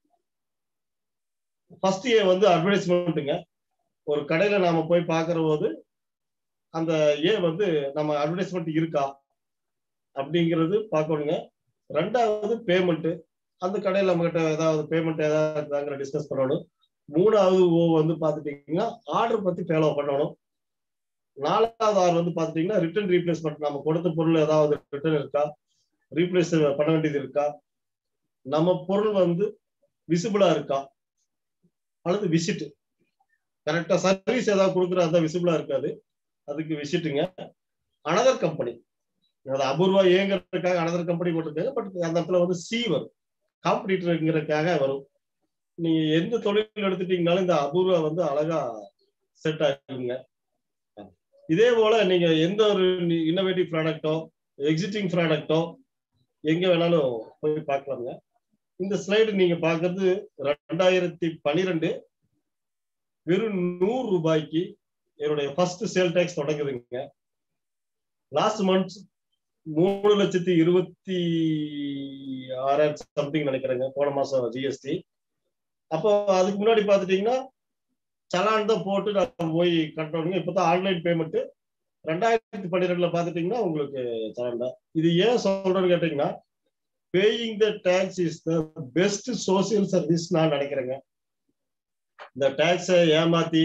ஃபர்ஸ்ட் ஏ வந்து அட்வர்டைஸ்மெண்ட்டுங்க ஒரு கடையில நாம போய் பாக்குற போது அந்த ஏ வந்து நம்ம அட்வர்டைஸ்மெண்ட் இருக்கா அப்படிங்கிறது பார்க்கணுங்க ரெண்டாவது பேமெண்ட் அந்த கடையில் நம்ம கிட்ட ஏதாவது பேமெண்ட் ஏதாவது இருக்குதாங்கிற டிஸ்கஸ் பண்ணணும் மூணாவது ஓ வந்து பார்த்துட்டீங்கன்னா ஆர்டர் பத்தி ஃபாலோ பண்ணணும் நாலாவது ஆறு வந்து பார்த்துட்டீங்கன்னா ரிட்டர்ன் ரீப்ளேஸ்மெண்ட் நம்ம கொடுத்த பொருள் ஏதாவது ரிட்டர்ன் இருக்கா ரீப்ளேஸ் பண்ண வேண்டியது இருக்கா நம்ம பொருள் வந்து விசிபிளா இருக்கா அல்லது விசிட் கரெக்டா சர்வீஸ் ஏதாவது கொடுக்குற அந்த விசிபிளா இருக்காது அதுக்கு விசிட்டுங்க அனதர் கம்பெனி அது அபூர்வா ஏங்கிறதுக்காக அனதர் கம்பெனி போட்டிருக்காங்க பட் அந்த இடத்துல வந்து சி வரும் காம்படிட்டருங்கிறதுக்காக வரும் நீங்க எந்த தொழில் எடுத்துட்டீங்கனாலும் இந்த அபூர்வா வந்து அழகா செட் ஆகுங்க இதே போல நீங்க எந்த ஒரு இன்னோவேட்டிவ் ப்ராடக்டோ எக்ஸிட்டிங் ப்ராடக்டோ எங்க வேணாலும் போய் பார்க்கலாங்க இந்த ஸ்லைடு நீங்க பாக்குறது ரெண்டாயிரத்தி பனிரெண்டு வெறும் நூறு ரூபாய்க்கு என்னுடைய ஃபர்ஸ்ட் சேல் டேக்ஸ் தொடங்குதுங்க லாஸ்ட் மந்த் மூணு லட்சத்தி இருபத்தி ஆறாயிரம் சம்திங் நினைக்கிறேங்க போன மாசம் ஜிஎஸ்டி அப்போ அதுக்கு முன்னாடி பார்த்துட்டீங்கன்னா சலான் தான் போட்டு நம்ம போய் கட்டணுங்க இப்பதான் ஆன்லைன் பேமெண்ட் ரெண்டாயிரத்தி பன்னிரெண்டுல பார்த்துட்டீங்கன்னா உங்களுக்கு சலான் தான் இது ஏன் சொல்றேன்னு கேட்டீங்கன்னா paying the tax is the best social service நான் நினைக்கிறேங்க இந்த டேக்ஸை ஏமாத்தி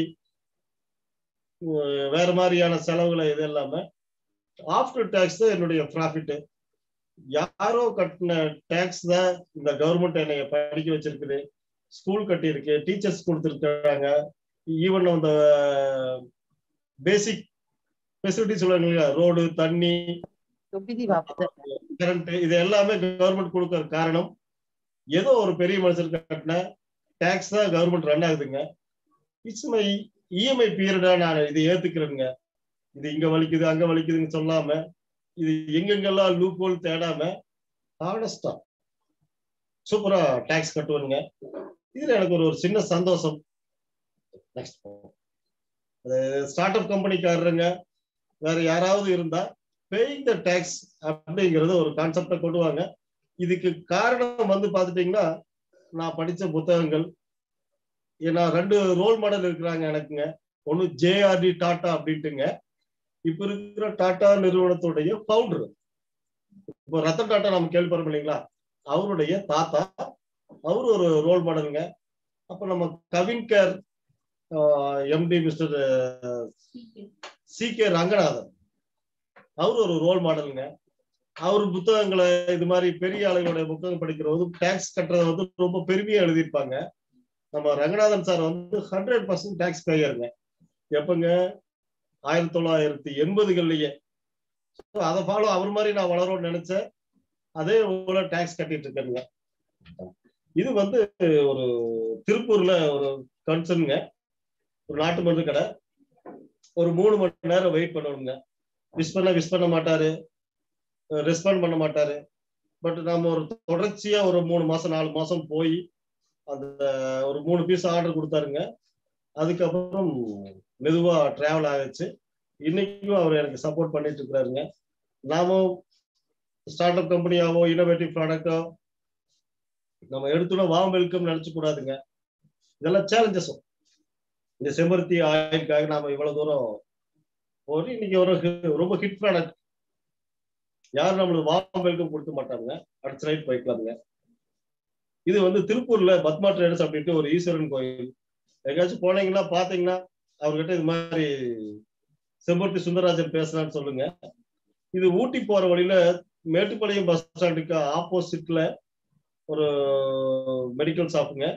உம், வேற மாதிரியான செலவுகளை இது இல்லாம ஆஃப்டர் டேக்ஸ் தான் என்னுடைய ப்ராஃபிட் யாரோ கட்டின டேக்ஸ் தான் இந்த கவர்மெண்ட் என்னைய படிக்க வச்சிருக்குது ஸ்கூல் கட்டியிருக்கு டீச்சர்ஸ் கொடுத்துருக்காங்க ஈவன் அந்த பேசிக் ஃபெசிலிட்டிஸ் சொல்லுவாங்க இல்லையா ரோடு தண்ணி கரண்ட் இது எல்லாமே கவர்மெண்ட் கொடுக்கற காரணம் ஏதோ ஒரு பெரிய மனுஷர் கட்டின டேக்ஸ் தான் கவர்மெண்ட் ரன் ஆகுதுங்க இட்ஸ் மை இஎம்ஐ பீரியடா நான் இதை ஏத்துக்கிறேங்க இது இங்க வலிக்குது அங்க வலிக்குதுன்னு சொல்லாம இது எங்கெங்கெல்லாம் லூப் ஹோல் தேடாம ஹானஸ்டா சூப்பரா டாக்ஸ் கட்டுவானுங்க இதுல எனக்கு ஒரு ஒரு சின்ன சந்தோஷம் நெக்ஸ்ட் ஸ்டார்ட் அப் கம்பெனிக்காரருங்க வேற யாராவது இருந்தா பேயிங் த டேக்ஸ் அப்படிங்கறது ஒரு கான்செப்டை கொண்டு வாங்க இதுக்கு காரணம் வந்து பாத்துட்டீங்கன்னா நான் படிச்ச புத்தகங்கள் ஏன்னா ரெண்டு ரோல் மாடல் இருக்கிறாங்க எனக்குங்க ஒன்னு ஜேஆர்டி டாடா அப்படின்ட்டுங்க இப்ப இருக்கிற டாடா நிறுவனத்துடைய ஃபவுண்டர் இப்போ ரத்தன் டாட்டா நம்ம கேள்விப்படுறோம் இல்லைங்களா அவருடைய தாத்தா அவர் ஒரு ரோல் மாடலுங்க அப்ப நம்ம CavinKare MD mister C K Ranganathan அவர் ஒரு ரோல் மாடலுங்க அவர் புத்தகங்களை இது மாதிரி பெரிய ஆளுகளுடைய புத்தகம் படிக்கிறவது டேக்ஸ் கட்டுறத வந்து ரொம்ப பெருமையா எழுதியிருப்பாங்க நம்ம ரங்கநாதன் சார் வந்து ஹண்ட்ரட் பர்சன்ட் டேக்ஸ் பேயருங்க எப்பங்க ஆயிரத்தி தொள்ளாயிரத்தி எண்பதுகள்லயே அதை ஃபாலோ அவர் மாதிரி நான் வளரும்னு நினைச்சேன் அதே போல டேக்ஸ் கட்டிட்டு இருக்கேங்க இது வந்து ஒரு திருப்பூர்ல ஒரு கன்சர்னுங்க ஒரு நாட்டு மருந்து கடை ஒரு மூணு மணி நேரம் வெயிட் பண்ணணுங்க விஷ் பண்ண விஷ் பண்ண மாட்டாரு ரெஸ்பாண்ட் பண்ண மாட்டாரு பட் நாம ஒரு தொடர்ச்சியா ஒரு மூணு மாசம் நாலு மாசம் போய் அந்த ஒரு மூணு பீஸ் ஆர்டர் கொடுத்தாருங்க அதுக்கப்புறம் மெதுவா டிராவல் ஆகிடுச்சு இன்னைக்கும் அவர் எனக்கு சப்போர்ட் பண்ணிட்டு இருக்கிறாருங்க நாமும் ஸ்டார்ட் அப் கம்பெனியாவோ இன்னோவேட்டிவ் ப்ராடக்டோ நம்ம எடுத்துடும் வாம் வெல்கம் நினைச்சு கூடாதுங்க இதெல்லாம் சேலஞ்சஸும் இந்த செம்பருத்தி ஆயிலுக்காக நாம இவ்வளவு தூரம் போய் இன்னைக்கு ஒரு ரொம்ப ஹிட் ப்ராடக்ட் யாரும் நம்மளுக்கு வாம் வெல்கம் கொடுக்க மாட்டாங்க அடுத்த நைட் போய்க்கலாமுங்க இது வந்து திருப்பூர்ல பத்மா ட்ரேடர்ஸ் அப்படின்ட்டு ஒரு ஈஸ்வரன் கோயில் எங்கேயாச்சும் போனீங்கன்னா பாத்தீங்கன்னா அவர்கிட்ட இது மாதிரி செம்பருத்தி சுந்தரராஜன் பேசலாம்னு சொல்லுங்க இது ஊட்டி போற வழியில மேட்டுப்பாளையம் பஸ் ஸ்டாண்டுக்கு ஆப்போசிட்ல ஒரு மெடிக்கல் ஷாப்புங்க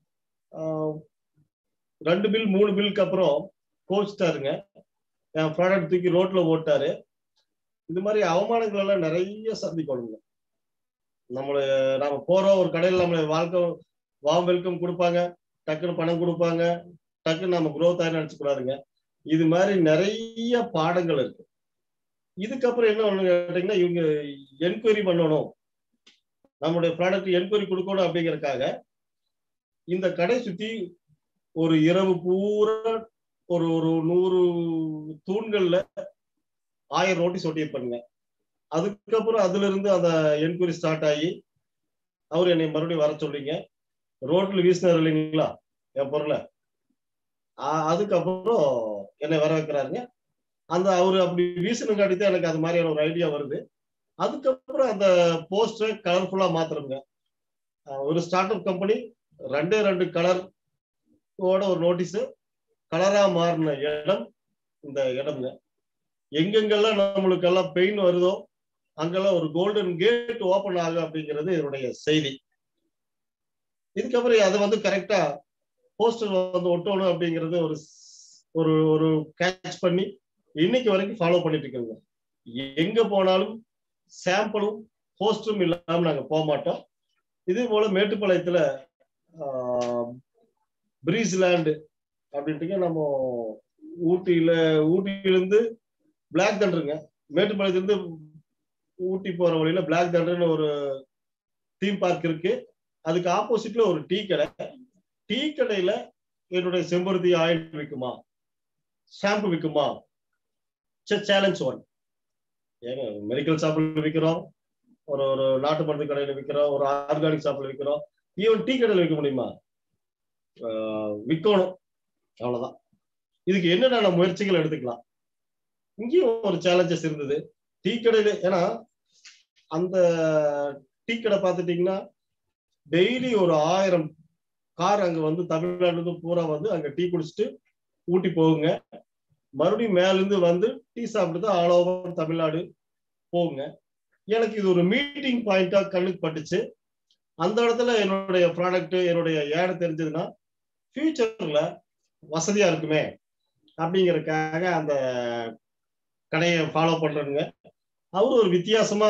ரெண்டு பில் மூணு பில்லுக்கு அப்புறம் கோச்சிட்டாருங்க என் ப்ராடக்ட் தூக்கி ரோட்ல ஓட்டாரு இது மாதிரி அவமானங்கள் எல்லாம் நிறைய சந்திக்கணுங்க நம்மளை நாம போறோம் ஒரு கடையில் நம்மளை வாழ்க்கை வாம் வெல்கம் கொடுப்பாங்க டக்குன்னு பணம் கொடுப்பாங்க டக்குன்னு நம்ம குரோத் ஆகி நினைச்சு கூடாதுங்க இது மாதிரி நிறைய பாடங்கள் இருக்கு இதுக்கப்புறம் என்ன ஒண்ணு கேட்டீங்கன்னா இவங்க என்கொயரி பண்ணணும் நம்மளுடைய ப்ராடக்ட் என்கொயரி கொடுக்கணும் அப்படிங்கறதுக்காக இந்த கடை சுத்தி ஒரு இரவு பூரா ஒரு ஒரு நூறு தூண்கள்ல ஆயிரம் நோட்டீஸ் ஒட்டியிருப்பாங்க அதுக்கப்புறம் அதுல இருந்து அந்த என்கொயரி ஸ்டார்ட் ஆகி அவர் என்னை மறுபடியும் வர சொல்லிங்க ரோட்ல வீசினார் இல்லைங்களா என் பொருளை அதுக்கப்புறம் என்னை வர வைக்கிறாருங்க அந்த அவரு அப்படி வீசணுங்காட்டி தான் எனக்கு அது மாதிரியான ஒரு ஐடியா வருது அதுக்கப்புறம் அந்த போஸ்டரை கலர்ஃபுல்லா மாத்துறோங்க ஒரு ஸ்டார்ட் அப் கம்பெனி ரெண்டே ரெண்டு கலர் ஓட ஒரு நோட்டீஸ் கலரா மாறின இடம் இந்த இடம்ங்க எங்கெங்கெல்லாம் நம்மளுக்கு எல்லாம் பெயின் வருதோ அங்கெல்லாம் ஒரு கோல்டன் கேட் ஓபன் ஆகும் அப்படிங்கிறது என்னுடைய செய்தி இதுக்கப்புறம் அதை வந்து கரெக்டா போஸ்டர் வந்து ஒட்டணும் அப்படிங்கிறது ஒரு ஒரு ஒரு கேட்ச் பண்ணி இன்னைக்கு வரைக்கும் ஃபாலோ பண்ணிட்டு இருக்கோங்க எங்க போனாலும் சாம்பிளும் போஸ்டரும் இல்லாம நாங்க போக மாட்டோம் இதே போல மேட்டுப்பாளையத்துல பிரீஸ்லேண்டு அப்படின்ட்டு நம்ம ஊட்டியில ஊட்டியிலிருந்து பிளாக் தண்டருங்க மேட்டுப்பாளையத்துலேருந்து ஊட்டி போற வழியில பிளாக் தண்டர்னு ஒரு தீம் பார்க் இருக்கு அதுக்கு ஆப்போசிட்ல ஒரு டீ கடை டீ கடையில என்னுடைய செம்பருத்தி ஆயில் விற்குமா ஷாம்பு விற்குமா சேலஞ்ச் ஒன் ஏங்க மெடிக்கல் ஷாப்ல விற்கிறோம் ஒரு ஒரு நாட்டு மருந்து கடையில விற்கிறோம் ஒரு ஆர்கானிக் ஷாப்ல விற்கிறோம் ஈவன் டீ கடையில விற்க முடியுமா ஆஹ் விற்கணும் அவ்வளவுதான் இதுக்கு என்னென்ன முயற்சிகள் எடுத்துக்கலாம் இங்கேயும் ஒரு சேலஞ்சஸ் இருந்தது டீ கடையில ஏன்னா அந்த டீ கடை பார்த்துட்டீங்கன்னா டெய்லி ஒரு ஆயிரம் கார் அங்க வந்து தமிழ்நாட்டுல இருந்து பூரா வந்து அங்க டீ குடிச்சிட்டு ஊட்டி போகுங்க மறுபடியும் மேல இருந்து வந்து டீ சாப்பிட்டு தான் ஆல் ஓவர் தமிழ்நாடு போகுங்க எனக்கு இது ஒரு மீட்டிங் பாயிண்டா கண்ணுக்கு பட்டுச்சு அந்த இடத்துல என்னுடைய ப்ராடக்ட் என்னுடைய ஏடு தெரிஞ்சதுன்னா ஃபியூச்சர்ல வசதியா இருக்குமே அப்படிங்கறதுக்காக அந்த கடையை ஃபாலோ பண்றேனுங்க அவரு ஒரு வித்தியாசமா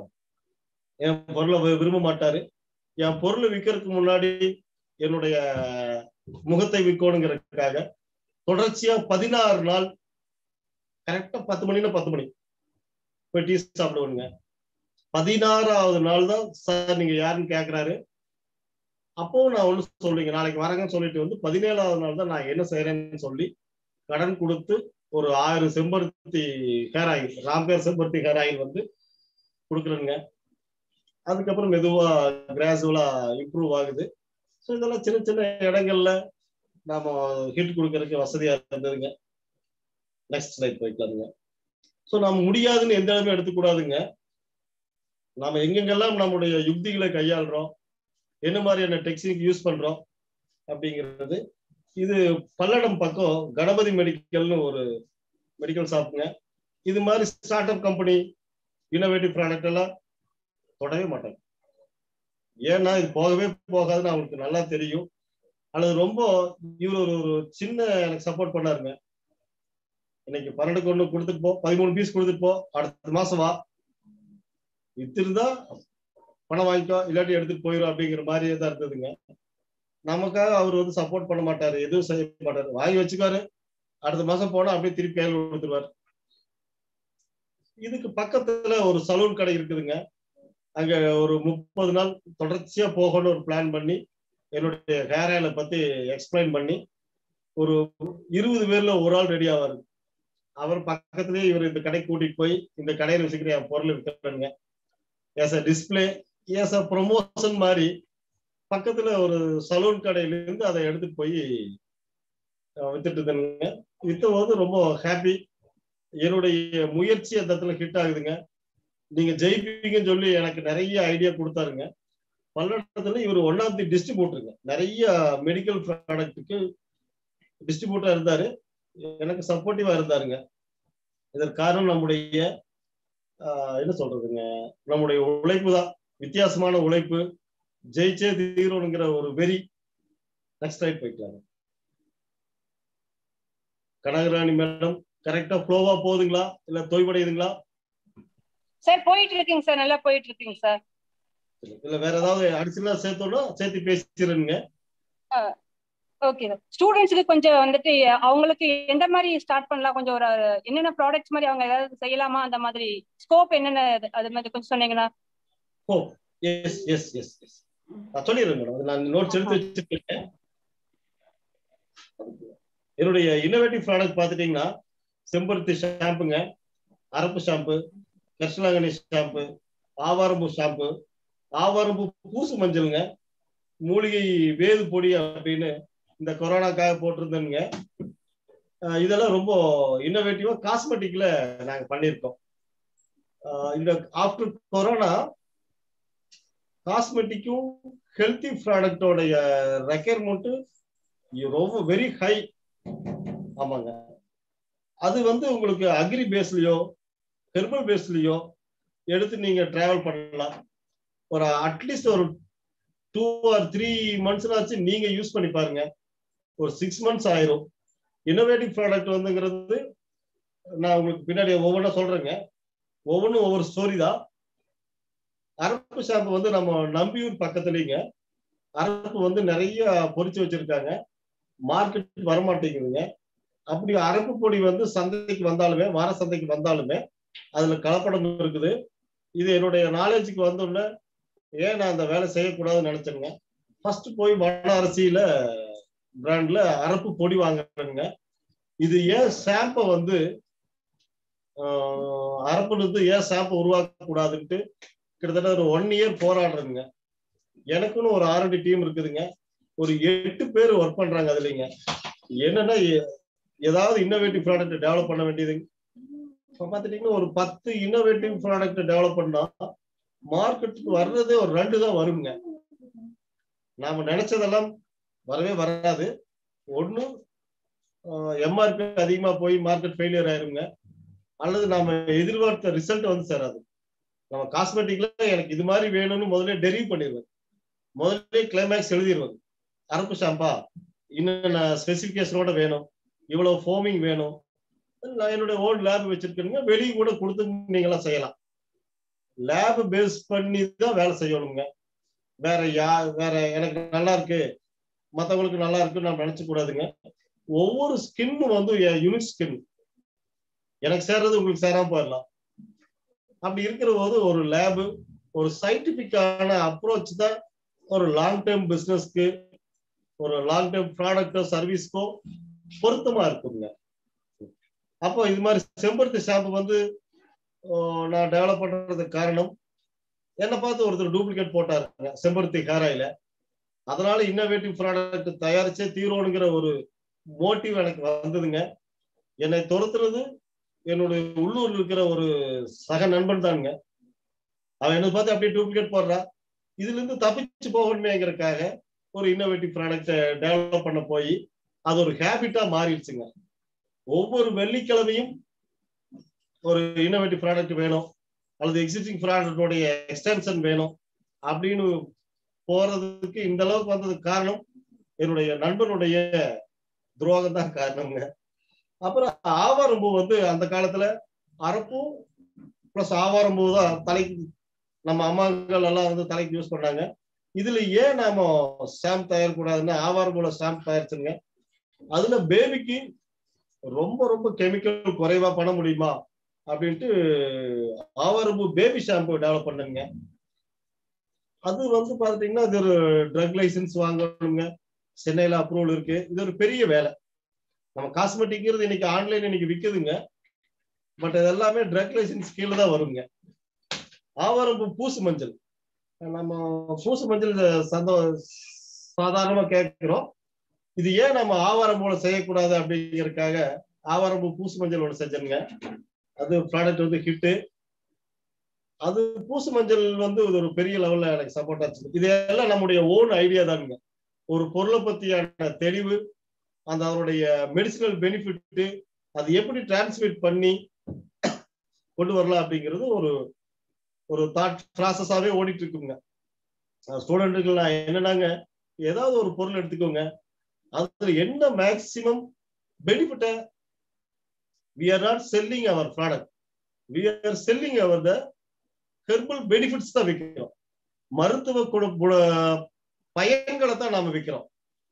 என் பொருளை வி- விரும்ப மாட்டாரு என் பொருளை விற்கிறதுக்கு முன்னாடி என்னுடைய முகத்தை விற்கணுங்கிறதுக்காக தொடர்ச்சியா பதினாறு நாள் கரெக்டா பத்து மணினா பத்து மணி போய் டீ சாப்பிடுவோங்க பதினாறாவது நாள் தான் சார் நீங்க யாருன்னு கேக்குறாரு அப்பவும் நான் ஒண்ணு சொல்லுங்க நாளைக்கு வரேங்கன்னு சொல்லிட்டு வந்து பதினேழாவது நாள் தான் நான் என்ன செய்யறேன்னு சொல்லி கடன் கொடுத்து ஒரு ஆயிரம் செம்பருத்தி ஹேர் ஆயில் ராம்பேர் செம்பருத்தி ஹேர் ஆயில் வந்து கொடுக்குறேங்க அதுக்கப்புறம் மெதுவா கிராஜுவலா இம்ப்ரூவ் ஆகுது ஸோ இதெல்லாம் சின்ன சின்ன இடங்கள்ல நாம ஹிட் கொடுக்கறதுக்கு வசதியா இருந்ததுங்க நெக்ஸ்ட் ஸ்லைட் போய்க்கலாங்க ஸோ நம்ம முடியாதுன்னு எந்த இடமே எடுத்துக்கூடாதுங்க நாம எங்கெங்கெல்லாம் நம்முடைய யுக்திகளை கையாளுறோம் என்ன மாதிரியான டெக்னிக் யூஸ் பண்றோம் அப்படிங்கிறது இது பல்லடம் பக்கம் கணபதி மெடிக்கல்னு ஒரு மெடிக்கல் ஷாப்புங்க இது மாதிரி start up company innovative product எல்லாம் தொடவே மாட்டாங்க ஏன்னா இது போகவே போகாதுன்னு அவங்களுக்கு நல்லா தெரியும் அல்லது ரொம்ப இவர் ஒரு ஒரு சின்ன எனக்கு சப்போர்ட் பண்ணாருங்க இன்னைக்கு பன்னெண்டுக்கு ஒண்ணு கொடுத்துட்டு போ பதிமூணு பீஸ் கொடுத்துட்டு போ அடுத்த மாசம் வா வித்திருந்தா பணம் வாங்கிக்கோ இல்லாட்டி எடுத்துட்டு போயிடும் அப்படிங்கிற மாதிரியே தான் இருந்ததுங்க நமக்காக அவர் வந்து சப்போர்ட் பண்ண மாட்டாரு எதுவும் செய்ய மாட்டாரு வாங்கி வச்சுக்காரு அடுத்த மாசம் போனா அப்படியே திருப்பி கையில் கொடுத்துருவாரு இதுக்கு பக்கத்துல ஒரு சலூன் கடை இருக்குதுங்க அங்க ஒரு முப்பது நாள் தொடர்ச்சியா போகணும்னு ஒரு பிளான் பண்ணி என்னுடைய ஹேர் ஆயில பத்தி எக்ஸ்பிளைன் பண்ணி ஒரு இருபது பேர்ல ஒரு ஆள் ரெடி ஆவாரு அவர் பக்கத்துலயே இவர் இந்த கடைக்கு கூட்டிட்டு போய் இந்த கடையில வச்சுக்கிற என் பொருள் விற்கிறேங்க as a display as a promotion மாதிரி பக்கத்துல ஒரு சலூன் கடையில இருந்து அதை எடுத்துட்டு போய் வித்துட்டு இருந்தேனுங்க வித்த போது ரொம்ப ஹாப்பி என்னுடைய முயற்சி அந்த இடத்துல ஹிட் ஆகுதுங்க நீங்க ஜெயிப்பீங்கன்னு சொல்லி எனக்கு நிறைய ஐடியா கொடுத்தாருங்க பல்லடத்துல இவர் ஒன் ஆஃப் தி டிஸ்ட்ரிபியூட்டருங்க நிறைய மெடிக்கல் ப்ராடக்ட்டுக்கு டிஸ்ட்ரிபியூட்டரா இருந்தாரு எனக்கு சப்போர்ட்டிவா இருந்தாருங்க இதற்கு காரணம் நம்முடைய ஆஹ், என்ன சொல்றதுங்க நம்முடைய உழைப்பு தான் வித்தியாசமான உழைப்பு ஜெயிச்சே தீரணுங்கிற ஒரு வெறி நெக்ஸ்ட் ரைட் போய்க்கலாங்க கனகராணி மேடம் கரெக்டா ஃப்ளோவா போகுதுங்களா இல்ல தொய்வடையுதுங்களா சார் போயிட்டு இருக்குங்க சார் நல்லா போயிட்டு இருக்குங்க சார் இல்ல வேற ஏதாவது அடிச்சுலாம் சேர்த்தோம்னா சேர்த்து பேசிடுங்க ஓகே சார் ஸ்டூடெண்ட்ஸுக்கு கொஞ்சம் வந்துட்டு அவங்களுக்கு எந்த மாதிரி ஸ்டார்ட் பண்ணலாம் கொஞ்சம் ஒரு என்னென்ன ப்ராடக்ட்ஸ் மாதிரி அவங்க ஏதாவது செய்யலாமா அந்த மாதிரி ஸ்கோப் என்னென்ன அது- அது மாதிரி கொஞ்சம் சொன்னீங்கன்னா oh yes yes yes yes நான் சொல்லிடுறேன் மேடம் நான் நோட்ஸ் எடுத்து வச்சிருக்கேன் என்னுடைய இன்னோவேட்டிவ் ப்ராடக்ட் பார்த்துட்டீங்கன்னா செம்பருத்தி ஷாம்புங்க அரப்பு ஷாம்பு கரிசலாங்கண்ணி ஷாம்பு ஆவாரம்பூ ஷாம்பு ஆவாரம்பூ பூசு மஞ்சளுங்க மூலிகை வேது பொடி அப்படின்னு இந்த கொரோனாக்காக போட்டிருந்தேனுங்க அஹ் இதெல்லாம் ரொம்ப இன்னோவேட்டிவா காஸ்மெட்டிக்ல நாங்க பண்ணியிருக்கோம் அஹ் இந்த ஆஃப்டர் கொரோனா காஸ்மெட்டிக்கும் ஹெல்த்தி ப்ராடக்டோடைய ரெக்யர்மெண்ட் ரொம்ப வெரி ஹை ஆமாங்க அது வந்து உங்களுக்கு அக்ரி பேஸ்லயோ ஹெர்பல் பேஸ்லயோ எடுத்து நீங்க டிராவல் பண்ணலாம் ஒரு அட்லீஸ்ட் ஒரு டூ ஆர் த்ரீ மந்த்ஸ்னாச்சு நீங்க யூஸ் பண்ணி பாருங்க ஒரு சிக்ஸ் மந்த்ஸ் ஆயிரும் இன்னோவேட்டிவ் ப்ராடக்ட் வந்துங்கிறது நான் உங்களுக்கு பின்னாடி ஒவ்வொன்றா சொல்றேங்க ஒவ்வொன்றும் ஒவ்வொரு ஸ்டோரி தான் அரப்பு ஷாம்பு வந்து நம்ம நம்பியூர் பக்கத்துலீங்க அரப்பு வந்து நிறைய பொரிச்சு வச்சிருக்காங்க மார்க்கெட் வரமாட்டேங்குதுங்க அப்படி அரப்பு பொடி வந்து சந்தைக்கு வந்தாலுமே வார சந்தைக்கு வந்தாலுமே அதுல கலப்படம் இருக்குது இது என்னுடைய நாலேஜுக்கு வந்தோடனே ஏன் நான் அந்த வேலை செய்யக்கூடாதுன்னு நினைச்சேங்க ஃபர்ஸ்ட் போய் வட அரிசியில பிராண்ட்ல அரப்பு பொடி வாங்குறேங்க இது ஏன் ஷாம்பை வந்து ஆஹ், அரப்புல இருந்து ஏன் ஷாம்பை உருவாக்க கூடாதுன்ட்டு கிட்டத்தட்ட ஒரு ஒன் இயர் போராடுறேங்க எனக்குன்னு ஒரு ஆர்என்டி டீம் இருக்குதுங்க ஒரு எட்டு பேர் ஒர்க் பண்றாங்க அதுலங்க என்னன்னா எ- ஏதாவது இன்னோவேட்டிவ் ப்ராடக்ட் டெவலப் பண்ண வேண்டியது இப்ப பாத்துட்டீங்கன்னா ஒரு பத்து இன்னோவேட்டிவ் ப்ராடக்ட் டெவலப் பண்ணா மார்க்கெட்டுக்கு வர்றதே ஒரு ரெண்டு தான் வருங்க நாம நினைச்சதெல்லாம் வரவே வராது ஒண்ணு எம்ஆர்பி அதிகமா போய் மார்க்கெட் ஃபெயிலியர் ஆயிருங்க அல்லது நாம எதிர்பார்த்த ரிசல்ட் வந்து சேராது நம்ம காஸ்மெட்டிக்ல எனக்கு இது மாதிரி வேணும்னு முதல்ல டெரிவ் பண்ணிடுவேன் முதல்ல கிளைமேக்ஸ் எழுதிடுவது அரப்பு ஷாம்பா இன்னும் ஸ்பெசிபிகேஷனோட வேணும் இவ்வளவு ஃபோமிங் வேணும் நான் என்னுடைய ஓன் லேப் வச்சிருக்கேனுங்க வெளியே கூட கொடுத்து நீங்களாம் செய்யலாம் லேப் பேஸ் பண்ணி தான் வேலை செய்யணுங்க வேற யா வேற எனக்கு நல்லா இருக்கு மத்தவங்களுக்கு நல்லா இருக்குன்னு நான் நினைச்சு கூடாதுங்க ஒவ்வொரு ஸ்கின்னும் வந்து யூனிக் ஸ்கின் எனக்கு சேர்றது உங்களுக்கு சேராம போயிடலாம் அப்படி இருக்கிற போது ஒரு லேபு ஒரு சயின்டிபிக்கான அப்ரோச் தான் ஒரு லாங் டேர்ம் பிசினஸ்க்கு ஒரு லாங் டேர்ம் ப்ராடக்டோ சர்வீஸ்க்கோ பொருத்தமா இருக்குங்க அப்போ இது மாதிரி செம்பருத்தி ஷாம்பு வந்து ஓ, நான் டெவலப் பண்றதுக்கு காரணம் என்னை பார்த்து ஒருத்தர் டூப்ளிகேட் போட்டாருங்க செம்பருத்தி ஹேர் ஆயில அதனால இன்னோவேட்டிவ் ப்ராடக்ட் தயாரிச்சே தீரோனுங்கிற ஒரு மோட்டிவ் எனக்கு வந்ததுங்க என்னை துரத்துறது என்னுடைய உள்ளூர்ல இருக்கிற ஒரு சக நண்பன் தானுங்க அவன் என்ன பார்த்து அப்படியே டூப்ளிகேட் போடுறா இதுல இருந்து தப்பிச்சு போகணுமேங்கிறதுக்காக ஒரு இன்னோவேட்டிவ் ப்ராடக்ட் டெவலப் பண்ண போய் அது ஒரு ஹேபிட்டா மாறிடுச்சுங்க ஒவ்வொரு வெள்ளிக்கிழமையும் ஒரு இன்னோவேட்டிவ் ப்ராடக்ட் வேணும் அல்லது எக்ஸிஸ்டிங் ப்ராடக்டோடைய எக்ஸ்டென்ஷன் வேணும் அப்படின்னு போறதுக்கு இந்த அளவுக்கு வந்ததுக்கு காரணம் என்னுடைய நண்பனுடைய துரோகம் தான் காரணம்ங்க அப்புறம் ஆவாரம்பூ வந்து அந்த காலத்துல அரப்பும் பிளஸ் ஆவாரம்பூ தான் தலைக்கு நம்ம அம்மாக்கள் எல்லாம் வந்து தலைக்கு யூஸ் பண்ணாங்க இதுல ஏன் நாம ஷாம்பு தயாரிக்கூடாதுன்னா ஆவாரம்பூல ஷாம்பு தயாரிச்சுங்க அதுல பேபிக்கு ரொம்ப ரொம்ப கெமிக்கல் குறைவா பண்ண முடியுமா அப்படின்ட்டு ஆவாரம்பூ பேபி ஷாம்பு டெவலப் பண்ணுங்க அது வந்து பாத்தீங்கன்னா இது ஒரு ட்ரக் லைசன்ஸ் வாங்கணுங்க சென்னையில அப்ரூவல் இருக்கு இது ஒரு பெரிய வேலை நம்ம காஸ்மெட்டிக்ங்கிறது இன்னைக்கு ஆன்லைன் இன்னைக்கு விக்குதுங்க பட் இது எல்லாமே ட்ரக் லைசன்ஸ் கீழே தான் வருங்க ஆவாரம்பூ பூசு மஞ்சள் நம்ம பூசு மஞ்சள் சந்தோ சாதாரணமா கேட்கிறோம் இது ஏன் நம்ம ஆவாரம்பூல செய்யக்கூடாது அப்படிங்கறதுக்காக ஆவாரம்பூ பூசு மஞ்சள் ஒன்று செஞ்சேங்க அது ப்ராடக்ட் வந்து ஹிட்டு அது பூசு மஞ்சள் வந்து இது ஒரு பெரிய லெவல்ல எனக்கு சப்போர்ட் ஆச்சு இது எல்லாம் நம்முடைய ஓன் ஐடியா தானுங்க ஒரு பொருளை பத்தியான தெளிவு அந்த அதனுடைய மெடிசினல் பெனிஃபிட் அது எப்படி டிரான்ஸ்மிட் பண்ணி கொண்டு வரலாம் அப்படிங்கிறது ஒரு ஒரு தாட் ப்ராசஸாவே ஓடிட்டு இருக்குங்க ஸ்டூடெண்ட்டுக்கு நான் என்னன்னாங்க ஏதாவது ஒரு பொருள் எடுத்துக்கோங்க அதுல என்ன மேக்சிமம் பெனிஃபிட்ட we are not selling our product we are selling our the herbal benefits தான் விற்கிறோம் மருத்துவ குண குண- பயன்களை தான் நாம விற்கிறோம்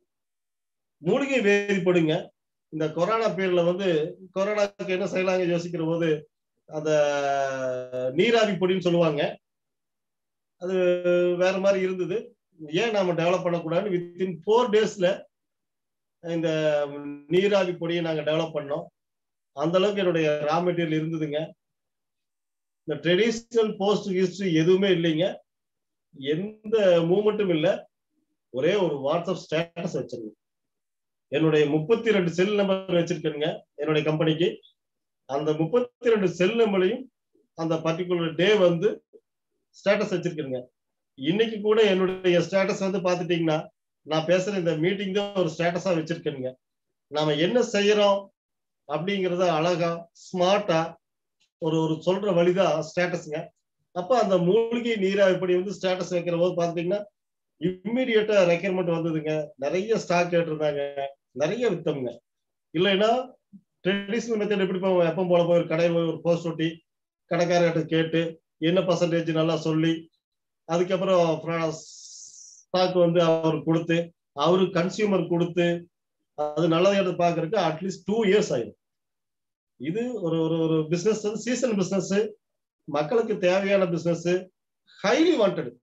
மூலிகை வேதிப்படுங்க இந்த கொரோனா பீரியட்ல வந்து கொரோனாக்கு என்ன செய்யலாங்க யோசிக்கிற போது அந்த நீராவி பொடின்னு சொல்லுவாங்க அது வேற மாதிரி இருந்தது ஏன் நாம டெவலப் பண்ணக்கூடாதுன்னு வித்தின் ஃபோர் டேஸ்ல இந்த நீராவி பொடியை நாங்க டெவலப் பண்ணோம் அந்த அளவுக்கு என்னுடைய ரா மெட்டீரியல் இருந்ததுங்க இந்த ட்ரெடிஷ்னல் போஸ்ட் ஹிஸ்டரி எதுவுமே இல்லைங்க எந்த மூமெண்ட்டும் இல்லை ஒரே ஒரு வாட்ஸ்அப் ஸ்டேட்டஸ் வச்சிருங்க என்னுடைய முப்பத்தி ரெண்டு செல் நம்பர் வச்சிருக்கேங்க என்னுடைய கம்பெனிக்கு அந்த முப்பத்தி ரெண்டு செல் நம்பரையும் அந்த பர்டிகுலர் டே வந்து ஸ்டேட்டஸ் வச்சிருக்கேங்க இன்னைக்கு கூட என்னுடைய ஸ்டேட்டஸ் வந்து பாத்துட்டீங்கன்னா நான் பேசுற இந்த மீட்டிங் தான் ஒரு ஸ்டேட்டஸா வச்சிருக்கேனுங்க நாம என்ன செய்யறோம் அப்படிங்கறத அழகா ஸ்மார்ட்டா ஒரு ஒரு சொல்ற வழிதான் ஸ்டேட்டஸ்ங்க அப்ப அந்த மூலிகை நீராவிப்படி வந்து ஸ்டேட்டஸ் வைக்கிற போது பாத்தீங்கன்னா இம்மிடியட்டா ரெக்யர்மெண்ட் வந்ததுங்க நிறைய ஸ்டாக் கேட்டிருந்தாங்க நிறைய வித்தோம்ங்க இல்லைன்னா ட்ரெடிஷ்னல் மெத்தட் எப்படி போவோம் எப்போ போல போய் ஒரு கடையில் போய் ஒரு போஸ்ட் ஒட்டி கடைக்காரர்கிட்ட கேட்டு என்ன பர்சன்டேஜ் நல்லா சொல்லி அதுக்கப்புறம் ஸ்டாக் வந்து அவர் கொடுத்து அவரு கன்சியூமர் கொடுத்து அது நல்லதை எடுத்து பாக்குறதுக்கு அட்லீஸ்ட் டூ இயர்ஸ் ஆயிடும் இது ஒரு ஒரு ஒரு பிசினஸ் வந்து சீசன் பிசினஸ் மக்களுக்கு தேவையான பிசினஸ் ஹைலி வாண்டட்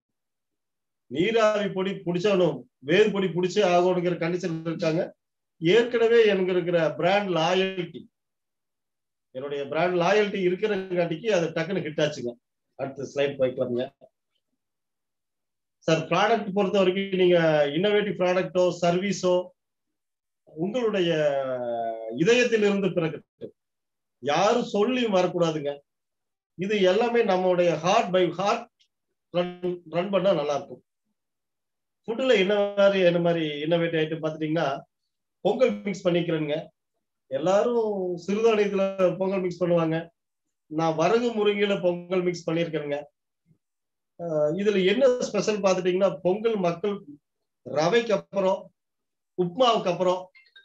நீராவி பொடி பிடிச்சவனும் வேது பொடி பிடிச்சே ஆகணுங்கிற கண்டிஷன் இருக்காங்க ஏற்கனவே எனக்கு இருக்கிற பிராண்ட் லாயல்ட்டி என்னுடைய பிராண்ட் லாயல்ட்டி இருக்கிறங்காட்டிக்கு அது டக்குன்னு ஹிட் ஆச்சுங்க அடுத்த ஸ்லைட் போய்க்கலாங்க சார் ப்ராடக்ட் பொறுத்த வரைக்கும் நீங்க இன்னோவேட்டிவ் ப்ராடக்டோ சர்வீஸோ உங்களுடைய இதயத்திலிருந்து பிறக்கட்டும் யாரும் சொல்லி வரக்கூடாதுங்க இது எல்லாமே நம்மளுடைய heart by heart run run பண்ணா நல்லா இருக்கும் ஃபுட்டுல என்ன மாதிரி என்ன மாதிரி இன்னோவேட்டிவ் ஐட்டம் பார்த்துட்டீங்கன்னா பொங்கல் மிக்ஸ் பண்ணிக்கிறேங்க எல்லாரும் சிறுதானியத்துல பொங்கல் மிக்ஸ் பண்ணுவாங்க நான் வரகு முருங்கையில பொங்கல் மிக்ஸ் பண்ணியிருக்கேங்க ஆஹ் இதுல என்ன ஸ்பெஷல் பார்த்துட்டீங்கன்னா பொங்கல் மக்கள் ரவைக்கு அப்புறம் உப்மாவுக்கு அப்புறம்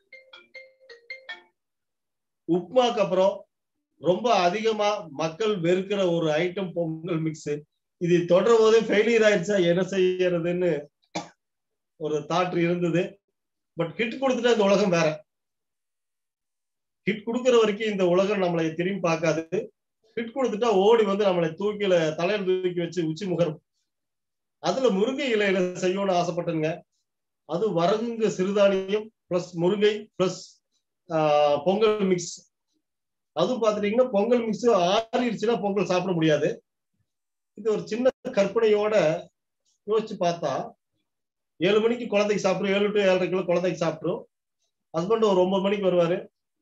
உப்மாக்கு அப்புறம் ரொம்ப அதிகமா மக்கள் வெறுக்கிற ஒரு ஐட்டம் பொங்கல் மிக்ஸ் இது தொடரும் போதே ஃபெயிலியர் ஆயிடுச்சா என்ன செய்யறதுன்னு ஒரு தாட் இருந்தது பட் ஹிட் கொடுத்துட்டா இந்த உலகம் வேற ஹிட் கொடுக்கிற வரைக்கும் இந்த உலகம் நம்மளை திரும்பி பார்க்காது ஹிட் கொடுத்துட்டா ஓடி வந்து நம்மளை தூக்கில தலையில தூக்கி வச்சு உச்சி முகரும் அதுல முருங்கை இலையில செய்யணும்னு ஆசைப்பட்டேங்க அது வரகுங்க சிறுதானியம் பிளஸ் முருங்கை பிளஸ் பொங்கல் மிக்ஸ் அதுவும் பார்த்துட்டீங்கன்னா பொங்கல் மிக்ஸ் ஆறிடுச்சுன்னா பொங்கல் சாப்பிட முடியாது இது ஒரு சின்ன கற்பனையோட யோசிச்சு பார்த்தா ஏழு மணிக்கு குழந்தைக்கு சாப்பிடும் ஏழு டு ஏழரை கிலோ குழந்தைக்கு சாப்பிடும் ஹஸ்பண்ட் ஒரு ஒன்பது மணிக்கு வருவாரு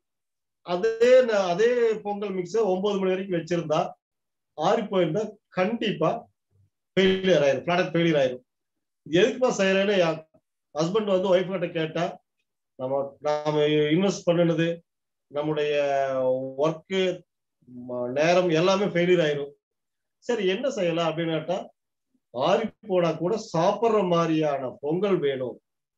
அதே ந- அதே பொங்கல் மிக்ஸ ஒன்பது மணி வரைக்கும் வச்சிருந்தா ஆறி போயிருந்தா கண்டிப்பா ஃபெயிலியர் ஆயிரும் ப்ராடக்ட் ஃபெயிலியர் ஆயிரும் இது எதுக்குப்பா செய்யறேன்னு ஹஸ்பண்ட் வந்து ஒய்ஃப் கிட்ட கேட்டா நம்ம நாம இன்வெஸ்ட் பண்ணினது நம்முடைய ஒர்க்கு நேரம் எல்லாமே ஃபெயிலியர் ஆயிரும் சரி என்ன செய்யலாம் அப்படின்னு கேட்டா ஆறி போனா கூட சாப்பிட்ற மாதிரியான பொங்கல் வேணும்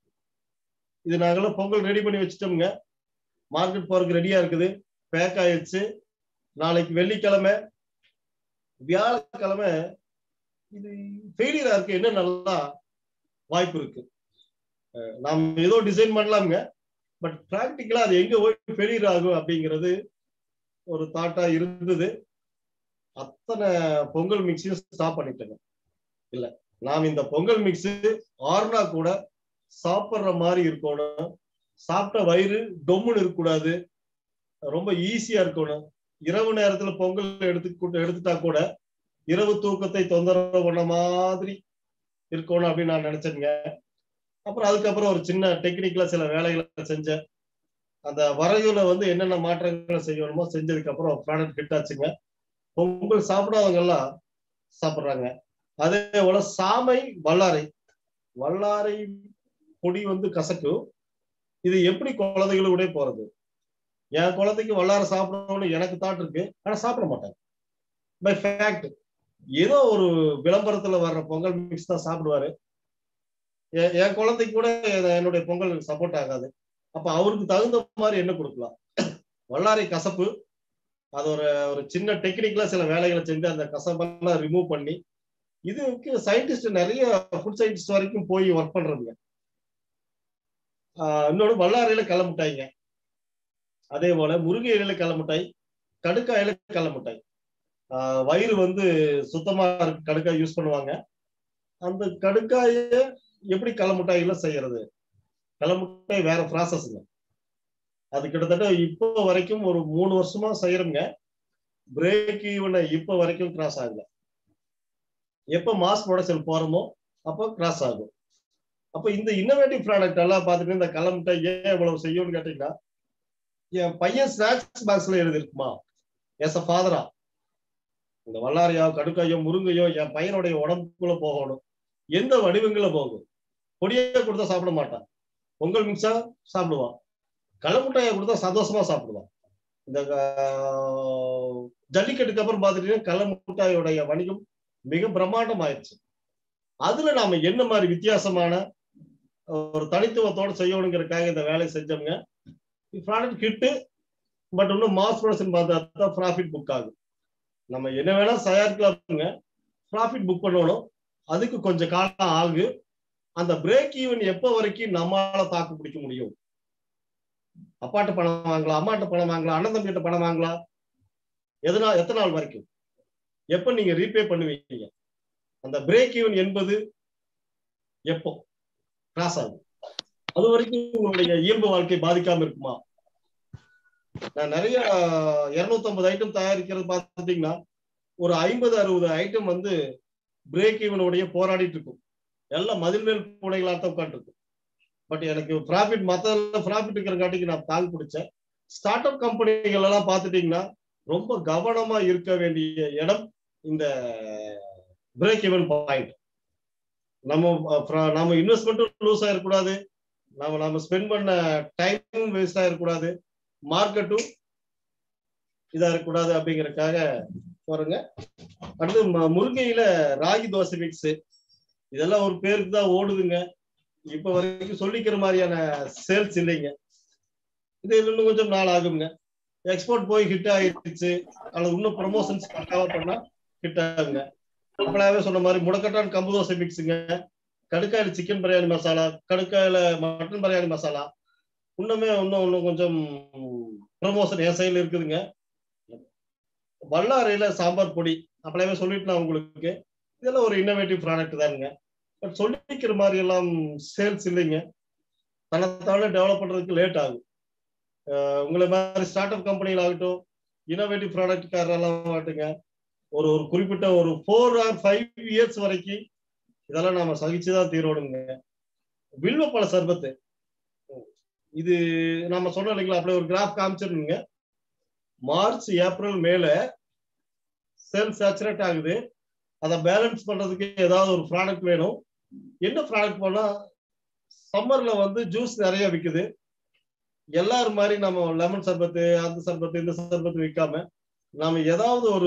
இது நாங்களாம் பொங்கல் ரெடி பண்ணி வச்சுட்டோம்ங்க மார்க்கெட் போறதுக்கு ரெடியா இருக்குது பேக் ஆயிடுச்சு நாளைக்கு வெள்ளிக்கிழமை வியாழக்கிழமை இது ஃபெயிலியரா இருக்கு என்ன நல்லா வாய்ப்பு இருக்கு அஹ் நாம் ஏதோ டிசைன் பண்ணலாம்ங்க பட் ப்ராக்டிக்கலா அது எங்க போய் ஃபெயிலியர் ஆகும் அப்படிங்கிறது ஒரு தாட்டா இருந்தது அத்தனை பொங்கல் மிக்ஸையும் ஸ்டாப் பண்ணிட்டேங்க இல்ல நாம் இந்த பொங்கல் மிக்ஸ் ஆறுனா கூட சாப்பிட்ற மாதிரி இருக்கணும் சாப்பிட்ட வயிறு டொம்முன்னு இருக்கக்கூடாது ரொம்ப ஈஸியா இருக்கணும் இரவு நேரத்துல பொங்கல் எடுத்து எடுத்துட்டா கூட இரவு தூக்கத்தை தொந்தரவு பண்ண மாதிரி இருக்கணும் அப்படின்னு நான் நினைச்சேங்க அப்புறம் அதுக்கப்புறம் ஒரு சின்ன டெக்னிக்கலா சில வேலைகளை செஞ்சேன் அந்த வரைவுல வந்து என்னென்ன மாற்றங்களை செய்யணுமோ செஞ்சதுக்கு அப்புறம் ப்ராடக்ட் ஹிட் ஆச்சுங்க பொங்கல் சாப்பிடாதவங்க எல்லாம் சாப்பிடுறாங்க அதே போல சாமை வல்லாரை வல்லாரை பொடி வந்து கசக்கும் இது எப்படி குழந்தைகளோட போறது என் குழந்தைக்கு வல்லாரை சாப்பிடணும்னு எனக்கு தாட் இருக்கு ஆனா சாப்பிட மாட்டாங்க பை ஃபேக்ட் ஏதோ ஒரு விளம்பரத்துல வர்ற பொங்கல் மிக்ஸ் தான் சாப்பிடுவாரு என் என் குழந்தைக்கு கூட என்னுடைய பொங்கல் சப்போர்ட் ஆகாது அப்ப அவருக்கு தகுந்த மாதிரி என்ன கொடுக்கலாம் வல்லாரை கசப்பு அது ஒரு ஒரு சின்ன டெக்னிக்கலா சில வேலைகளை செஞ்சு அந்த கசப்பெல்லாம் ரிமூவ் பண்ணி இதுக்கு சயின்டிஸ்ட் நிறைய ஃபுட் சயின்டிஸ்ட் வரைக்கும் போய் ஒர்க் பண்றதுங்க இன்னொன்று வல்லாரையில கிளம்பிட்டாங்க அதே போல முருங்கை இலையில கிளம்பிட்டாய் கடுக்காயில கிளம்பிட்டாய் வயிறு வந்து சுத்தமா இருக்கு கடுக்காய் யூஸ் பண்ணுவாங்க அந்த கடுக்காய எப்படி களமுட்டாயில செய்யறது களமுட்டாய் வேற ப்ராசஸ்ங்க அது கிட்டத்தட்ட இப்போ வரைக்கும் ஒரு மூணு வருஷமா செய்யறோங்க பிரேக் ஈவனை இப்போ வரைக்கும் கிராஸ் ஆகல எப்போ மாஸ் ப்ரொடக்ஷன் போறோமோ அப்போ கிராஸ் ஆகும் அப்போ இந்த இன்னோவேட்டிவ் ப்ராடக்ட் எல்லாம் பார்த்துட்டு இந்த களமுட்டை ஏன் இவ்வளவு செய்யும்னு கேட்டீங்கன்னா என் பையன் ஸ்நாக்ஸ் பாக்ஸ்ல எழுதிருக்குமா எஸ் அ ஃபாதரா இந்த வல்லாரையோ கடுக்காயோ முருங்கையோ என் பையனுடைய உடம்புக்குள்ள போகணும் எந்த வடிவங்கள போகும் பொடியே கொடுத்தா சாப்பிட மாட்டான் பொங்கல் மிக்ஸா சாப்பிடுவான் களமுட்டாயை கொடுத்தா சந்தோஷமா சாப்பிடுவான் இந்த ஜல்லிக்கட்டுக்கு அப்புறம் பார்த்துட்டீங்கன்னா களமுட்டாயோடைய வணிகம் மிக பிரம்மாண்டம் ஆயிடுச்சு அதுல நாம என்ன மாதிரி வித்தியாசமான ஒரு தனித்துவத்தோட செய்யணுங்கிறதுக்காக இந்த வேலையை செஞ்சோங்க ப்ராடக்ட் ஹிட்டு பட் இன்னும் மாஸ் ப்ரொடக்ஷன் பார்த்தா தான் ப்ராஃபிட் புக் ஆகும் நம்ம என்ன வேணா தயாரிக்கலாம்ங்க ப்ராஃபிட் புக் பண்ணணும் அதுக்கு கொஞ்சம் காலம் ஆகு அந்த பிரேக் ஈவன் எப்ப வரைக்கும் நம்மளால தாக்கு பிடிக்க முடியும் அப்பாட்ட பணம் வாங்கலாம் அம்மாட்ட பணம் வாங்கலாம் அண்ணன் தம்பிகிட்ட பணம் வாங்கலாம் எதனா எத்தனை நாள் வரைக்கும் எப்ப நீங்க ரீபே பண்ணுவீங்க அந்த பிரேக் ஈவன் என்பது எப்போ கிராஸ் ஆகும் அது வரைக்கும் உங்களுடைய இயல்பு வாழ்க்கை பாதிக்காம இருக்குமா நான் நிறைய இருநூத்தி ஐம்பது ஐட்டம் தயாரிக்கிறது பார்த்துட்டீங்கன்னா ஒரு ஐம்பது அறுபது ஐட்டம் வந்து பிரேக் ஈவனுடைய போராடிட்டு இருக்கும் எல்லாம் மதில் மேல் பூனைகளாக தான் உட்காந்துருக்கு பட் எனக்கு ப்ராஃபிட் மற்ற ப்ராஃபிட் இருக்கிறங்காட்டிக்கு நான் தாங்க பிடிச்சேன் ஸ்டார்ட் அப் கம்பெனிகள் எல்லாம் பார்த்துட்டீங்கன்னா ரொம்ப கவனமா இருக்க வேண்டிய இடம் இந்த பிரேக் ஈவன் பாயிண்ட் நம்ம அஹ், நம்ம இன்வெஸ்ட்மெண்ட்டும் லூஸ் ஆயிடக்கூடாது நம்ம நம்ம ஸ்பெண்ட் பண்ண டைமும் வேஸ்ட் ஆயிடக்கூடாது மார்க்கெட்டும் இதா இருக்கக்கூடாது அப்படிங்கறதுக்காக பாருங்க அடுத்து ம- முருங்கையில ராகி தோசை மிக்ஸ் இதெல்லாம் ஒரு பேருக்கு தான் ஓடுதுங்க இப்ப வரைக்கும் சொல்லிக்கிற மாதிரியான சேல்ஸ் இல்லைங்க இது இன்னும் கொஞ்சம் நாள் ஆகுங்க எக்ஸ்போர்ட் போய் ஹிட் ஆயிடுச்சு அல்லது இன்னும் ப்ரொமோஷன்ஸ் பக்காவா பண்ணா ஹிட் ஆகுங்க நம்மளாவே சொன்ன மாதிரி முடக்கட்டான் கம்பு தோசை மிக்ஸுங்க கடுக்காயில் சிக்கன் பிரியாணி மசாலா கடுக்காயில மட்டன் பிரியாணி மசாலா இன்னுமே இன்னும் இன்னும் கொஞ்சம் ப்ரமோஷன் என் சைடில் இருக்குதுங்க வல்லாரையில சாம்பார் பொடி அப்படியே சொல்லிட்டு நான் உங்களுக்கு இதெல்லாம் ஒரு இன்னோவேட்டிவ் ப்ராடக்ட் தானுங்க பட் சொல்லிக்கிற மாதிரி எல்லாம் சேல்ஸ் இல்லைங்க தன்னைத்தானே டெவலப் பண்றதுக்கு லேட் ஆகும் அஹ் உங்களை மாதிரி ஸ்டார்ட் அப் கம்பெனிகள் ஆகட்டும் இன்னோவேட்டிவ் ப்ராடக்ட்காரெல்லாம் ஆகட்டுங்க ஒரு ஒரு குறிப்பிட்ட ஒரு ஃபோர் ஆர் ஃபைவ் இயர்ஸ் வரைக்கும் இதெல்லாம் நாம சகிச்சுதான் தீரோடுங்க வில்வப்பழ சர்பத்து இது நம்ம சொன்னோம் இல்லைங்களா அப்படியே ஒரு கிராஃப் காமிச்சிருந்தீங்க மார்ச் ஏப்ரல் மேல சேல்ஸ் சேச்சுரேட் ஆகுது அதை பேலன்ஸ் பண்றதுக்கு ஏதாவது ஒரு ப்ராடக்ட் வேணும் என்ன ப்ராடக்ட் பண்ணா சம்மர்ல வந்து ஜூஸ் நிறைய விக்குது எல்லாரும் மாதிரி நம்ம லெமன் சர்பத்து அந்த சர்பத்து இந்த சர்பத்து விற்காம நாம ஏதாவது ஒரு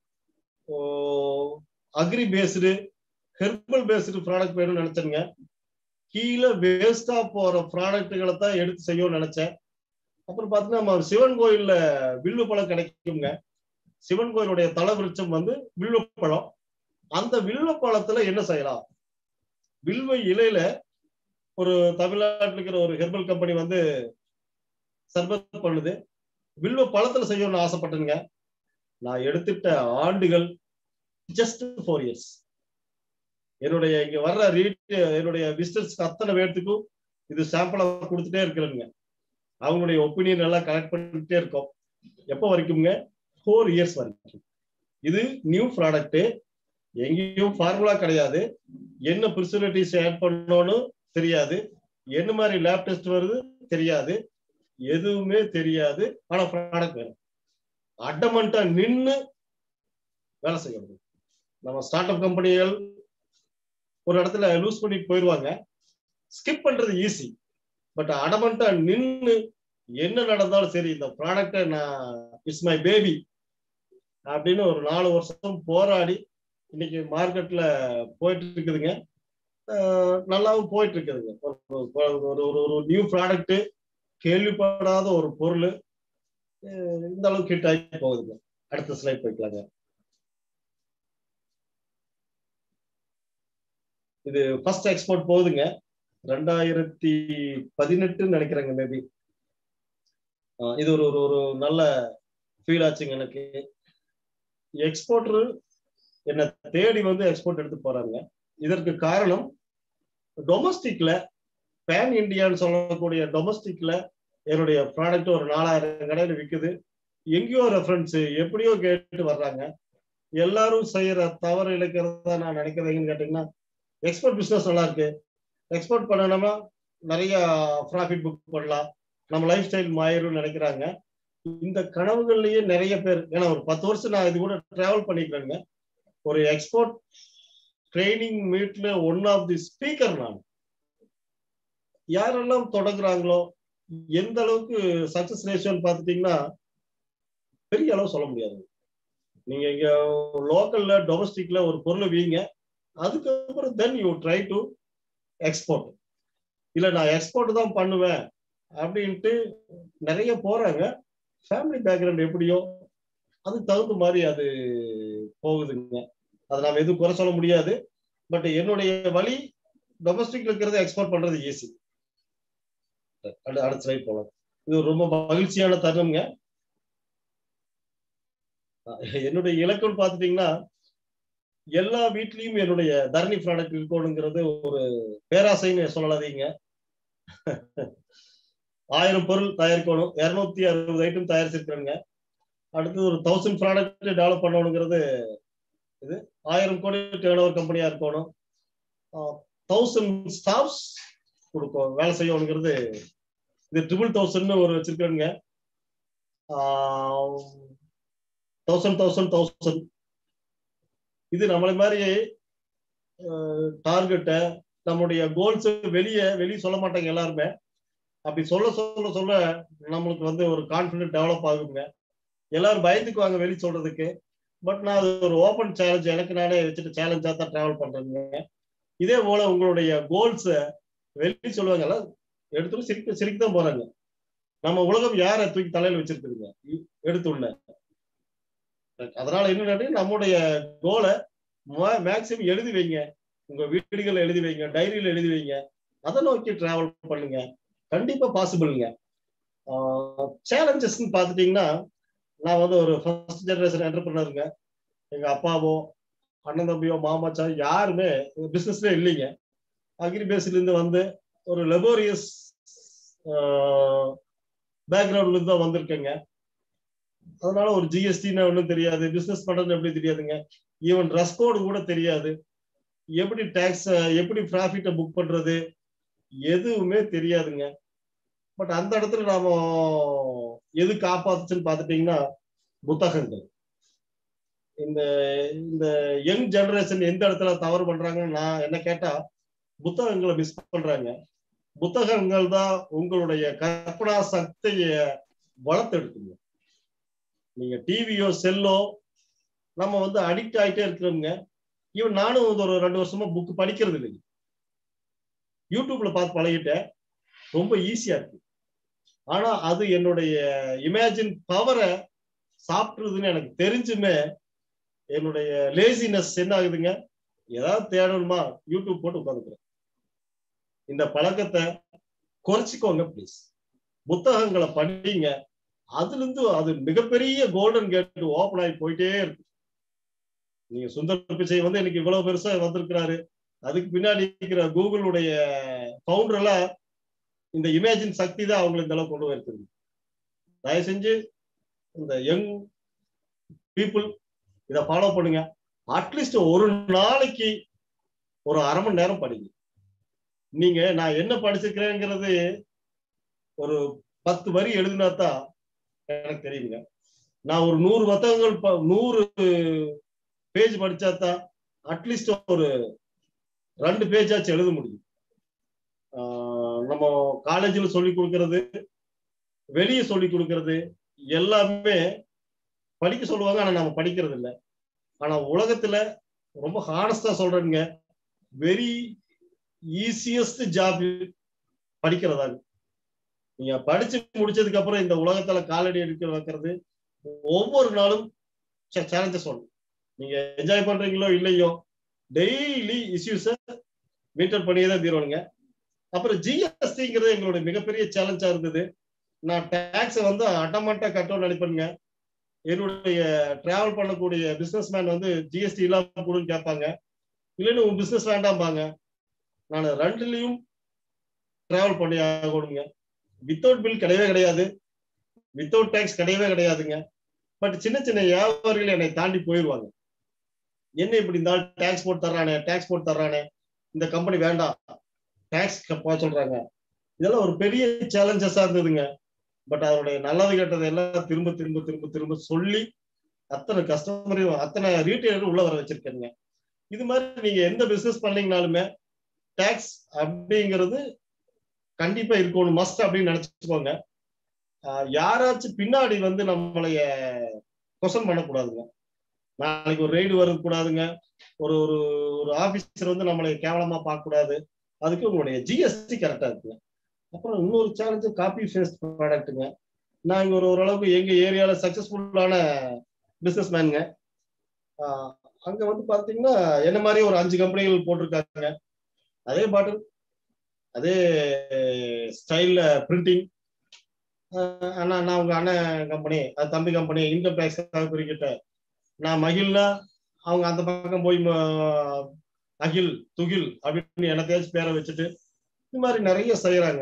agri based herbal based product வேணும்னு நினைச்சேங்க கீழே வேஸ்டா போற ப்ராடக்ட்டுகளை தான் எடுத்து செய்யணும்னு நினைச்சேன் அப்புறம் பார்த்தீங்கன்னா நம்ம சிவன் கோயில்ல வில்லு பழம் கிடைக்குங்க சிவன் கோயிலுடைய தல விருட்சம் வந்து வில்வப்பழம் அந்த வில்வப்பழத்துல என்ன செய்யலாம் வில்வ இலையில ஒரு தமிழ்நாட்டில் இருக்கிற ஒரு ஹெர்பல் கம்பெனி வந்து சர்பத் பண்ணுது வில்வ பழத்துல செய்யணும்னு ஆசைப்பட்டேங்க நான் எடுத்துட்ட ஆண்டுகள் ஜஸ்ட் ஃபோர் இயர்ஸ் என்னுடைய இங்க வர்ற ரீட் என்னுடைய விசிட்டர்ஸ்க்கு அத்தனை பேர்த்துக்கும் இது சாம்பிளா கொடுத்துட்டே இருக்கிறேங்க அவங்களுடைய ஒப்பீனியன் எல்லாம் கலெக்ட் பண்ணிட்டே இருக்கோம் எப்போ வரைக்கும்ங்க ஃபோர் இயர்ஸ் வரைக்கும் இது நியூ ப்ராடக்ட் எங்கேயும் ஃபார்முலா கிடையாது என்ன ப்ரிசர்வேட்டிவ்ஸ் ஆட் பண்ணணும்னு தெரியாது என்ன மாதிரி லேப் டெஸ்ட் வருது தெரியாது எதுவுமே தெரியாது ஆனா ப்ராடக்ட் வேணும் அட்டமெண்டா நின்னு வேலை செய்யணும் நம்ம ஸ்டார்ட் அப் கம்பெனிகள் ஒரு இடத்துல லூஸ் பண்ணிட்டு போயிடுவாங்க ஸ்கிப் பண்றது ஈஸி பட் அடமெண்டா நின்னு என்ன நடந்தாலும் சரி இந்த ப்ராடக்டை நான் இட்ஸ் மை பேபி அப்படின்னு ஒரு நாலு வருஷம் போராடி இன்னைக்கு மார்க்கெட்ல போயிட்டு இருக்குதுங்க அஹ் நல்லாவும் போயிட்டு இருக்குதுங்க ஒரு- ஒரு ஒரு ஒரு ஒரு நியூ ப்ராடக்ட் கேள்விப்படாத ஒரு பொருள் அஹ் இந்த அளவுக்கு ஹிட் ஆகி போகுதுங்க அடுத்த ஸ்லைட் போய்க்கலாங்க இது ஃபர்ஸ்ட் எக்ஸ்போர்ட் போகுதுங்க ரெண்டாயிரத்தி பதினெட்டுன்னு நினைக்கிறேங்க மேபி இது ஒரு ஒரு ஒரு நல்ல ஃபீல் ஆச்சுங்க எனக்கு எக்ஸ்போர்ட்ரு என்னை தேடி வந்து எக்ஸ்போர்ட் எடுத்து போறாங்க இதற்கு காரணம் டொமஸ்டிக்ல பேன் இந்தியான்னு சொல்லக்கூடிய டொமஸ்டிக்ல என்னுடைய ப்ராடக்ட் ஒரு நாலாயிரம் கடையில் விற்குது எங்கேயோ ரெஃபரன்ஸ் எப்படியோ கேட்டு வர்றாங்க எல்லாரும் செய்யற தவறு இழைக்கிறதா நான் நினைக்கிறேங்கன்னு கேட்டீங்கன்னா எக்ஸ்போர்ட் பிசினஸ் நல்லா இருக்கு எக்ஸ்போர்ட் பண்ணணுமா நிறைய ப்ராஃபிட் புக் பண்ணலாம் நம்ம லைஃப் ஸ்டைல் மாயிரும்னு நினைக்கிறாங்க இந்த கனவுகள்லயே நிறைய பேர் ஏன்னா ஒரு பத்து வருஷம் நான் இது கூட டிராவல் பண்ணிக்கிறேங்க ஒரு எக்ஸ்போர்ட் ட்ரைனிங் மீட்ல ஒன் ஆஃப் தி ஸ்பீக்கர் நான் யாரெல்லாம் தொடங்குறாங்களோ எந்த அளவுக்கு சக்சஸ் ரேஷியோன்னு பார்த்துட்டீங்கன்னா பெரிய அளவு சொல்ல முடியாது நீங்க இங்க லோக்கல்ல டொமஸ்டிக்ல ஒரு பொருளை வீங்க அதுக்கப்புறம் then you try to export இல்ல நான் எக்ஸ்போர்ட் தான் பண்ணுவேன் அப்படின்ட்டு நிறைய போறாங்க ஃபேமிலி பேக்ரவுண்ட் எப்படியோ அதுக்கு தகுந்த மாதிரி அது போகுதுங்க அதை நாம் எதுவும் குறை சொல்ல முடியாது பட் என்னுடைய வழி டொமஸ்டிக்ல இருக்கிறத எக்ஸ்போர்ட் பண்றது ஈஸி அடுத்த ஸ்லைட் போகலாம் இது ரொம்ப மகிழ்ச்சியான தருணம்ங்க என்னுடைய இலக்குன்னு பார்த்துட்டீங்கன்னா எல்லா வீட்லயும் என்னுடைய தரணி ப்ராடக்ட் இருக்கணுங்கிறது ஒரு பேராசைன்னு சொல்லலாதீங்க ஆயிரம் பொருள் தயாரிக்கணும் இருநூத்தி அறுபது ஐட்டம் தயாரிச்சிருக்கிறேங்க அடுத்து ஒரு தௌசண்ட் ப்ராடக்ட் டெவலப் பண்ணணுங்கிறது இது ஆயிரம் கோடி டேர்ன் ஓவர் கம்பெனியா இருக்கணும் தௌசண்ட் ஸ்டாஃப்ஸ் கொடுக்கும் வேலை செய்யணுங்கிறது இது ட்ரிபிள் தௌசண்ட்னு ஒரு வச்சிருக்காங்க தௌசண்ட் தௌசண்ட் தௌசண்ட் இது நம்மளை மாதிரி டார்கெட்டை நம்முடைய கோல்ஸ் வெளியே வெளியே சொல்ல மாட்டாங்க எல்லாருமே அப்படி சொல்ல சொல்ல சொல்ல நம்மளுக்கு வந்து ஒரு கான்ஃபிடென்ட் டெவலப் ஆகுங்க எல்லாரும் பயந்துக்குவாங்க வெளியே சொல்றதுக்கு பட் நான் அது ஒரு ஓப்பன் சேலஞ்ச் எனக்கு நானே வச்சுட்டு சேலஞ்சா தான் டிராவல் பண்றேங்க இதே போல உங்களுடைய கோல்ஸை வெளியே சொல்லுவாங்கல்ல எடுத்துட்டு சிரிக்க சிரிக்க தான் போறாங்க நம்ம உலகம் யாரை தூக்கி தலையில வச்சிருக்குதுங்க எடுத்து உள்ள அதனால என்ன நம்முடைய கோலை மேக்சிமம் எழுதி வைங்க உங்க வீடுகளை எழுதி வைங்க டைரியில எழுதி வைங்க அதை நோக்கி டிராவல் பண்ணுங்க கண்டிப்பா பாசிபிள்ங்க சேலஞ்சஸ்ன்னு பார்த்துட்டீங்கன்னா நான் வந்து ஒரு ஃபர்ஸ்ட் ஜெனரேஷன் என்டர்பிரினருங்க எங்க அப்பாவோ அண்ணன் தம்பியோ மாமாச்சா யாருமே பிசினஸ்ல இல்லைங்க அக்ரி பேஸ்ல இருந்து வந்து ஒரு லெபோரியஸ் பேக்ரவுண்ட்ல இருந்து தான் வந்திருக்கேங்க அதனால ஒரு ஜிஎஸ்டின்னா ஒன்றும் தெரியாது பிசினஸ் பண்றது எப்படி தெரியாதுங்க ஈவன் ட்ரெஸ் கோடு கூட தெரியாது எப்படி டேக்ஸ் எப்படி ப்ராஃபிட்டை புக் பண்றது எதுவுமே தெரியாதுங்க பட் அந்த இடத்துல நாம எது காப்பாத்துச்சுன்னு பார்த்துட்டீங்கன்னா புத்தகங்கள் இந்த இந்த யங் ஜெனரேஷன் எந்த இடத்துல தவறு பண்றாங்கன்னு நான் என்ன கேட்டா புத்தகங்களை மிஸ் பண்றாங்க புத்தகங்கள் தான் உங்களுடைய கற்பனா சக்திய வளர்த்தெடுக்குங்க நீங்க டிவியோ செல்லோ நம்ம வந்து அடிக்ட் ஆகிட்டே இருக்கிறோங்க ஈவன் நானும் ஒரு ரெண்டு வருஷமா புக் படிக்கிறது இல்லைங்க யூடியூப்ல பார்த்து பழகிட்டேன் ரொம்ப ஈஸியா இருக்கு ஆனா அது என்னுடைய இமேஜின் பவரை சாப்பிட்றதுன்னு எனக்கு தெரிஞ்சுமே என்னுடைய லேசினஸ் என்ன ஆகுதுங்க ஏதாவது தேடணுமா யூடியூப் போட்டு உட்காந்துக்கிறேன் இந்த பழக்கத்தை குறைச்சிக்கோங்க ப்ளீஸ் புத்தகங்களை படிங்க அதுல இருந்து அது மிகப்பெரிய கோல்டன் கேட் ஓப்பன் ஆகி போயிட்டே இருக்கு நீங்க சுந்தர் பிச்சை வந்து இன்னைக்கு இவ்வளவு பெருசா வந்திருக்கிறாரு அதுக்கு பின்னாடி இருக்கிற கூகுளுடைய ஃபவுண்டர் எல்லாம் இந்த இமேஜின் சக்தி தான் அவங்களை இந்த அளவுக்கு கொண்டு போயிருக்குது தயவு செஞ்சு இந்த யங் பீப்புள் இதை ஃபாலோ பண்ணுங்க அட்லீஸ்ட் ஒரு நாளைக்கு ஒரு அரை மணி நேரம் படிங்க நீங்க நான் என்ன படிச்சிருக்கிறேங்கிறது ஒரு பத்து வரி எழுதினா தான் எனக்கு தெரியுங்க நான் ஒரு நூறு புத்தகங்கள் நூறு பேஜ் படிச்சா தான் அட்லீஸ்ட் ஒரு ரெண்டு பேஜாச்சும் எழுத முடியும் நம்ம காலேஜில் சொல்லி கொடுக்கறது வெளியே சொல்லி கொடுக்கறது எல்லாமே படிக்க சொல்லுவாங்க ஆனா நம்ம படிக்கிறது இல்லை ஆனா உலகத்துல ரொம்ப ஹானஸ்டா சொல்றேங்க வெரி ஈஸியஸ்ட் ஜாப் படிக்கிறதாங்க நீங்க படிச்சு முடிச்சதுக்கு அப்புறம் இந்த உலகத்துல காலடி எடுக்க வைக்கிறது ஒவ்வொரு நாளும் சேலஞ்சஸ் ஒன்று நீங்க என்ஜாய் பண்றீங்களோ இல்லையோ டெய்லி இஷ்யூஸ மீட்டர் பண்ணியே தான் தீரணுங்க அப்புறம் ஜிஎஸ்டிங்கிறது எங்களுடைய மிகப்பெரிய சேலஞ்சா இருந்தது நான் டேக்ஸை வந்து அட்டமாட்டா கட்டணும்னு நினைப்பேங்க என்னுடைய டிராவல் பண்ணக்கூடிய பிசினஸ் மேன் வந்து ஜிஎஸ்டி இல்லாம கொடுன்னு கேட்பாங்க இல்லைன்னு உன் பிசினஸ் வேண்டாம்பாங்க நான் ரெண்டுலயும் டிராவல் பண்ணி ஆகணுங்க வித்தவுட் பில் கிடையவே கிடையாது வித்தவுட் டேக்ஸ் கிடையவே கிடையாதுங்க பட் சின்ன சின்ன வியாபாரிகள் என்னை தாண்டி போயிடுவாங்க என்ன இப்படி இருந்தாலும் டேக்ஸ் போட்டு தர்றானே டேக்ஸ் போட்டு தர்றானே இந்த கம்பெனி வேண்டாம் டேக்ஸ் போக சொல்றாங்க இதெல்லாம் ஒரு பெரிய சேலஞ்சஸா இருந்ததுங்க பட் அதனுடைய நல்லது கெட்டது எல்லாம் திரும்ப திரும்ப திரும்ப திரும்ப சொல்லி அத்தனை கஸ்டமரையும் அத்தனை ரீட்டைலரும் உள்ள வர வச்சிருக்கேங்க இது மாதிரி நீங்க எந்த பிசினஸ் பண்ணீங்கனாலுமே டேக்ஸ் அப்படிங்கிறது கண்டிப்பா இருக்கணும் மஸ்ட் அப்படின்னு நினைச்சுக்கோங்க யாராச்சும் பின்னாடி வந்து நம்மளைய கொஸ்டன் பண்ணக்கூடாதுங்க நாளைக்கு ஒரு ரெய்டு வரது கூடாதுங்க ஒரு ஒரு ஒரு ஆபீசர் வந்து நம்மளை கேவலமா பார்க்க கூடாது அதுக்கு உங்களுடைய ஜிஎஸ்டி கரெக்டா இருக்குங்க அப்புறம் இன்னொரு சேலஞ்சு காப்பி பேஸ்ட் ப்ராடக்ட்டுங்க நான் இங்க ஒரு ஓரளவுக்கு எங்க ஏரியால சக்சஸ்ஃபுல்லான பிசினஸ் மேனுங்க அங்க வந்து பாத்தீங்கன்னா என்ன மாதிரி ஒரு அஞ்சு கம்பெனிகள் போட்டிருக்காங்க அதே பாட்டில் அதே ஸ்டைல்ல பிரிண்டிங் அண்ணா நான் உங்க அண்ணன் கம்பெனி அது தம்பி கம்பெனி இன்கம் டேக்ஸ் குறிக்கிட்ட நான் மகிழ்னா அவங்க அந்த பக்கம் போய் அகில் துகில் அப்படின்னு எனத்தையாச்சும் பேரை வச்சுட்டு இந்த மாதிரி நிறைய செய்யறாங்க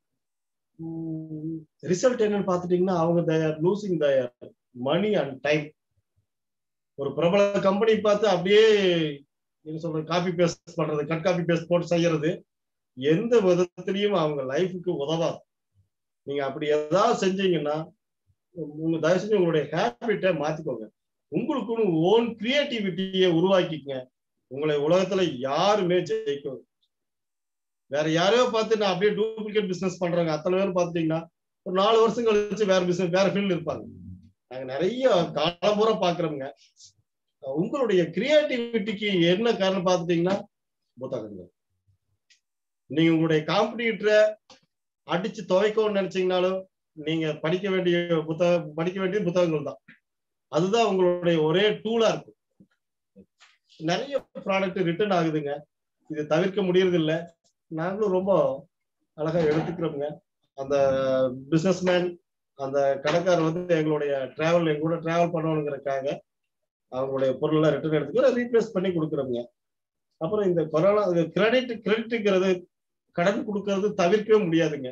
ரிசல்ட் என்னன்னு பாத்துட்டீங்கன்னா அவங்க தயார் லூசிங் தயார் மணி அண்ட் டைம் ஒரு பிரபல கம்பெனி பார்த்து அப்படியே நீங்க சொல்ற காப்பி பேஸ்ட் பண்றது கட் காப்பி பேஸ்ட் போட்டு செய்யறது எந்த விதத்திலையும் அவங்க லைஃபுக்கு உதவாது நீங்க அப்படி ஏதாவது செஞ்சீங்கன்னா உங்க தயவு செஞ்சு உங்களுடைய ஹேபிட்டை மாத்திக்கோங்க உங்களுக்குன்னு ஓன் கிரியேட்டிவிட்டியை உருவாக்கிக்கங்க உங்களை உலகத்துல யாருமே ஜெயிக்கும் வேற யாரையோ பார்த்து நான் அப்படியே டூப்ளிகேட் பிசினஸ் பண்றாங்க அத்தனை பேர் பார்த்துட்டீங்கன்னா ஒரு நாலு வருஷம் கழிச்சு வேற பிசினஸ் வேற ஃபீல்டு இருப்பாங்க நாங்க நிறைய காலமுறை பாக்குறோங்க உங்களுடைய கிரியேட்டிவிட்டிக்கு என்ன காரணம் பார்த்துட்டீங்கன்னா புத்தகங்கள் நீங்க உங்களுடைய காம்படிட்டரை அடிச்சு துவைக்கணும்னு நினைச்சீங்கனாலும் நீங்க படிக்க வேண்டிய புத்தகம் படிக்க வேண்டிய புத்தகங்கள் தான் அதுதான் உங்களுடைய ஒரே டூலா இருக்கும் நிறைய ப்ராடக்ட் ரிட்டர்ன் ஆகுதுங்க இது தவிர்க்க முடியறது இல்ல நாங்களும் ரொம்ப அழகா எடுத்துக்கிறோங்க அந்த பிசினஸ்மேன் அந்த கடைக்காரர் வந்து எங்களுடைய டிராவல் எங்க கூட டிராவல் பண்ணணுங்கிறதுக்காக அவங்களுடைய பொருளெல்லாம் ரிட்டர்ன் எடுத்துக்கிற ரீப்ளேஸ் பண்ணி கொடுக்குறோங்க அப்புறம் இந்த கொரோனா கிரெடிட் கிரெடிட்டுங்கிறது கடன் கொடுக்கறது தவிர்க்கவே முடியாதுங்க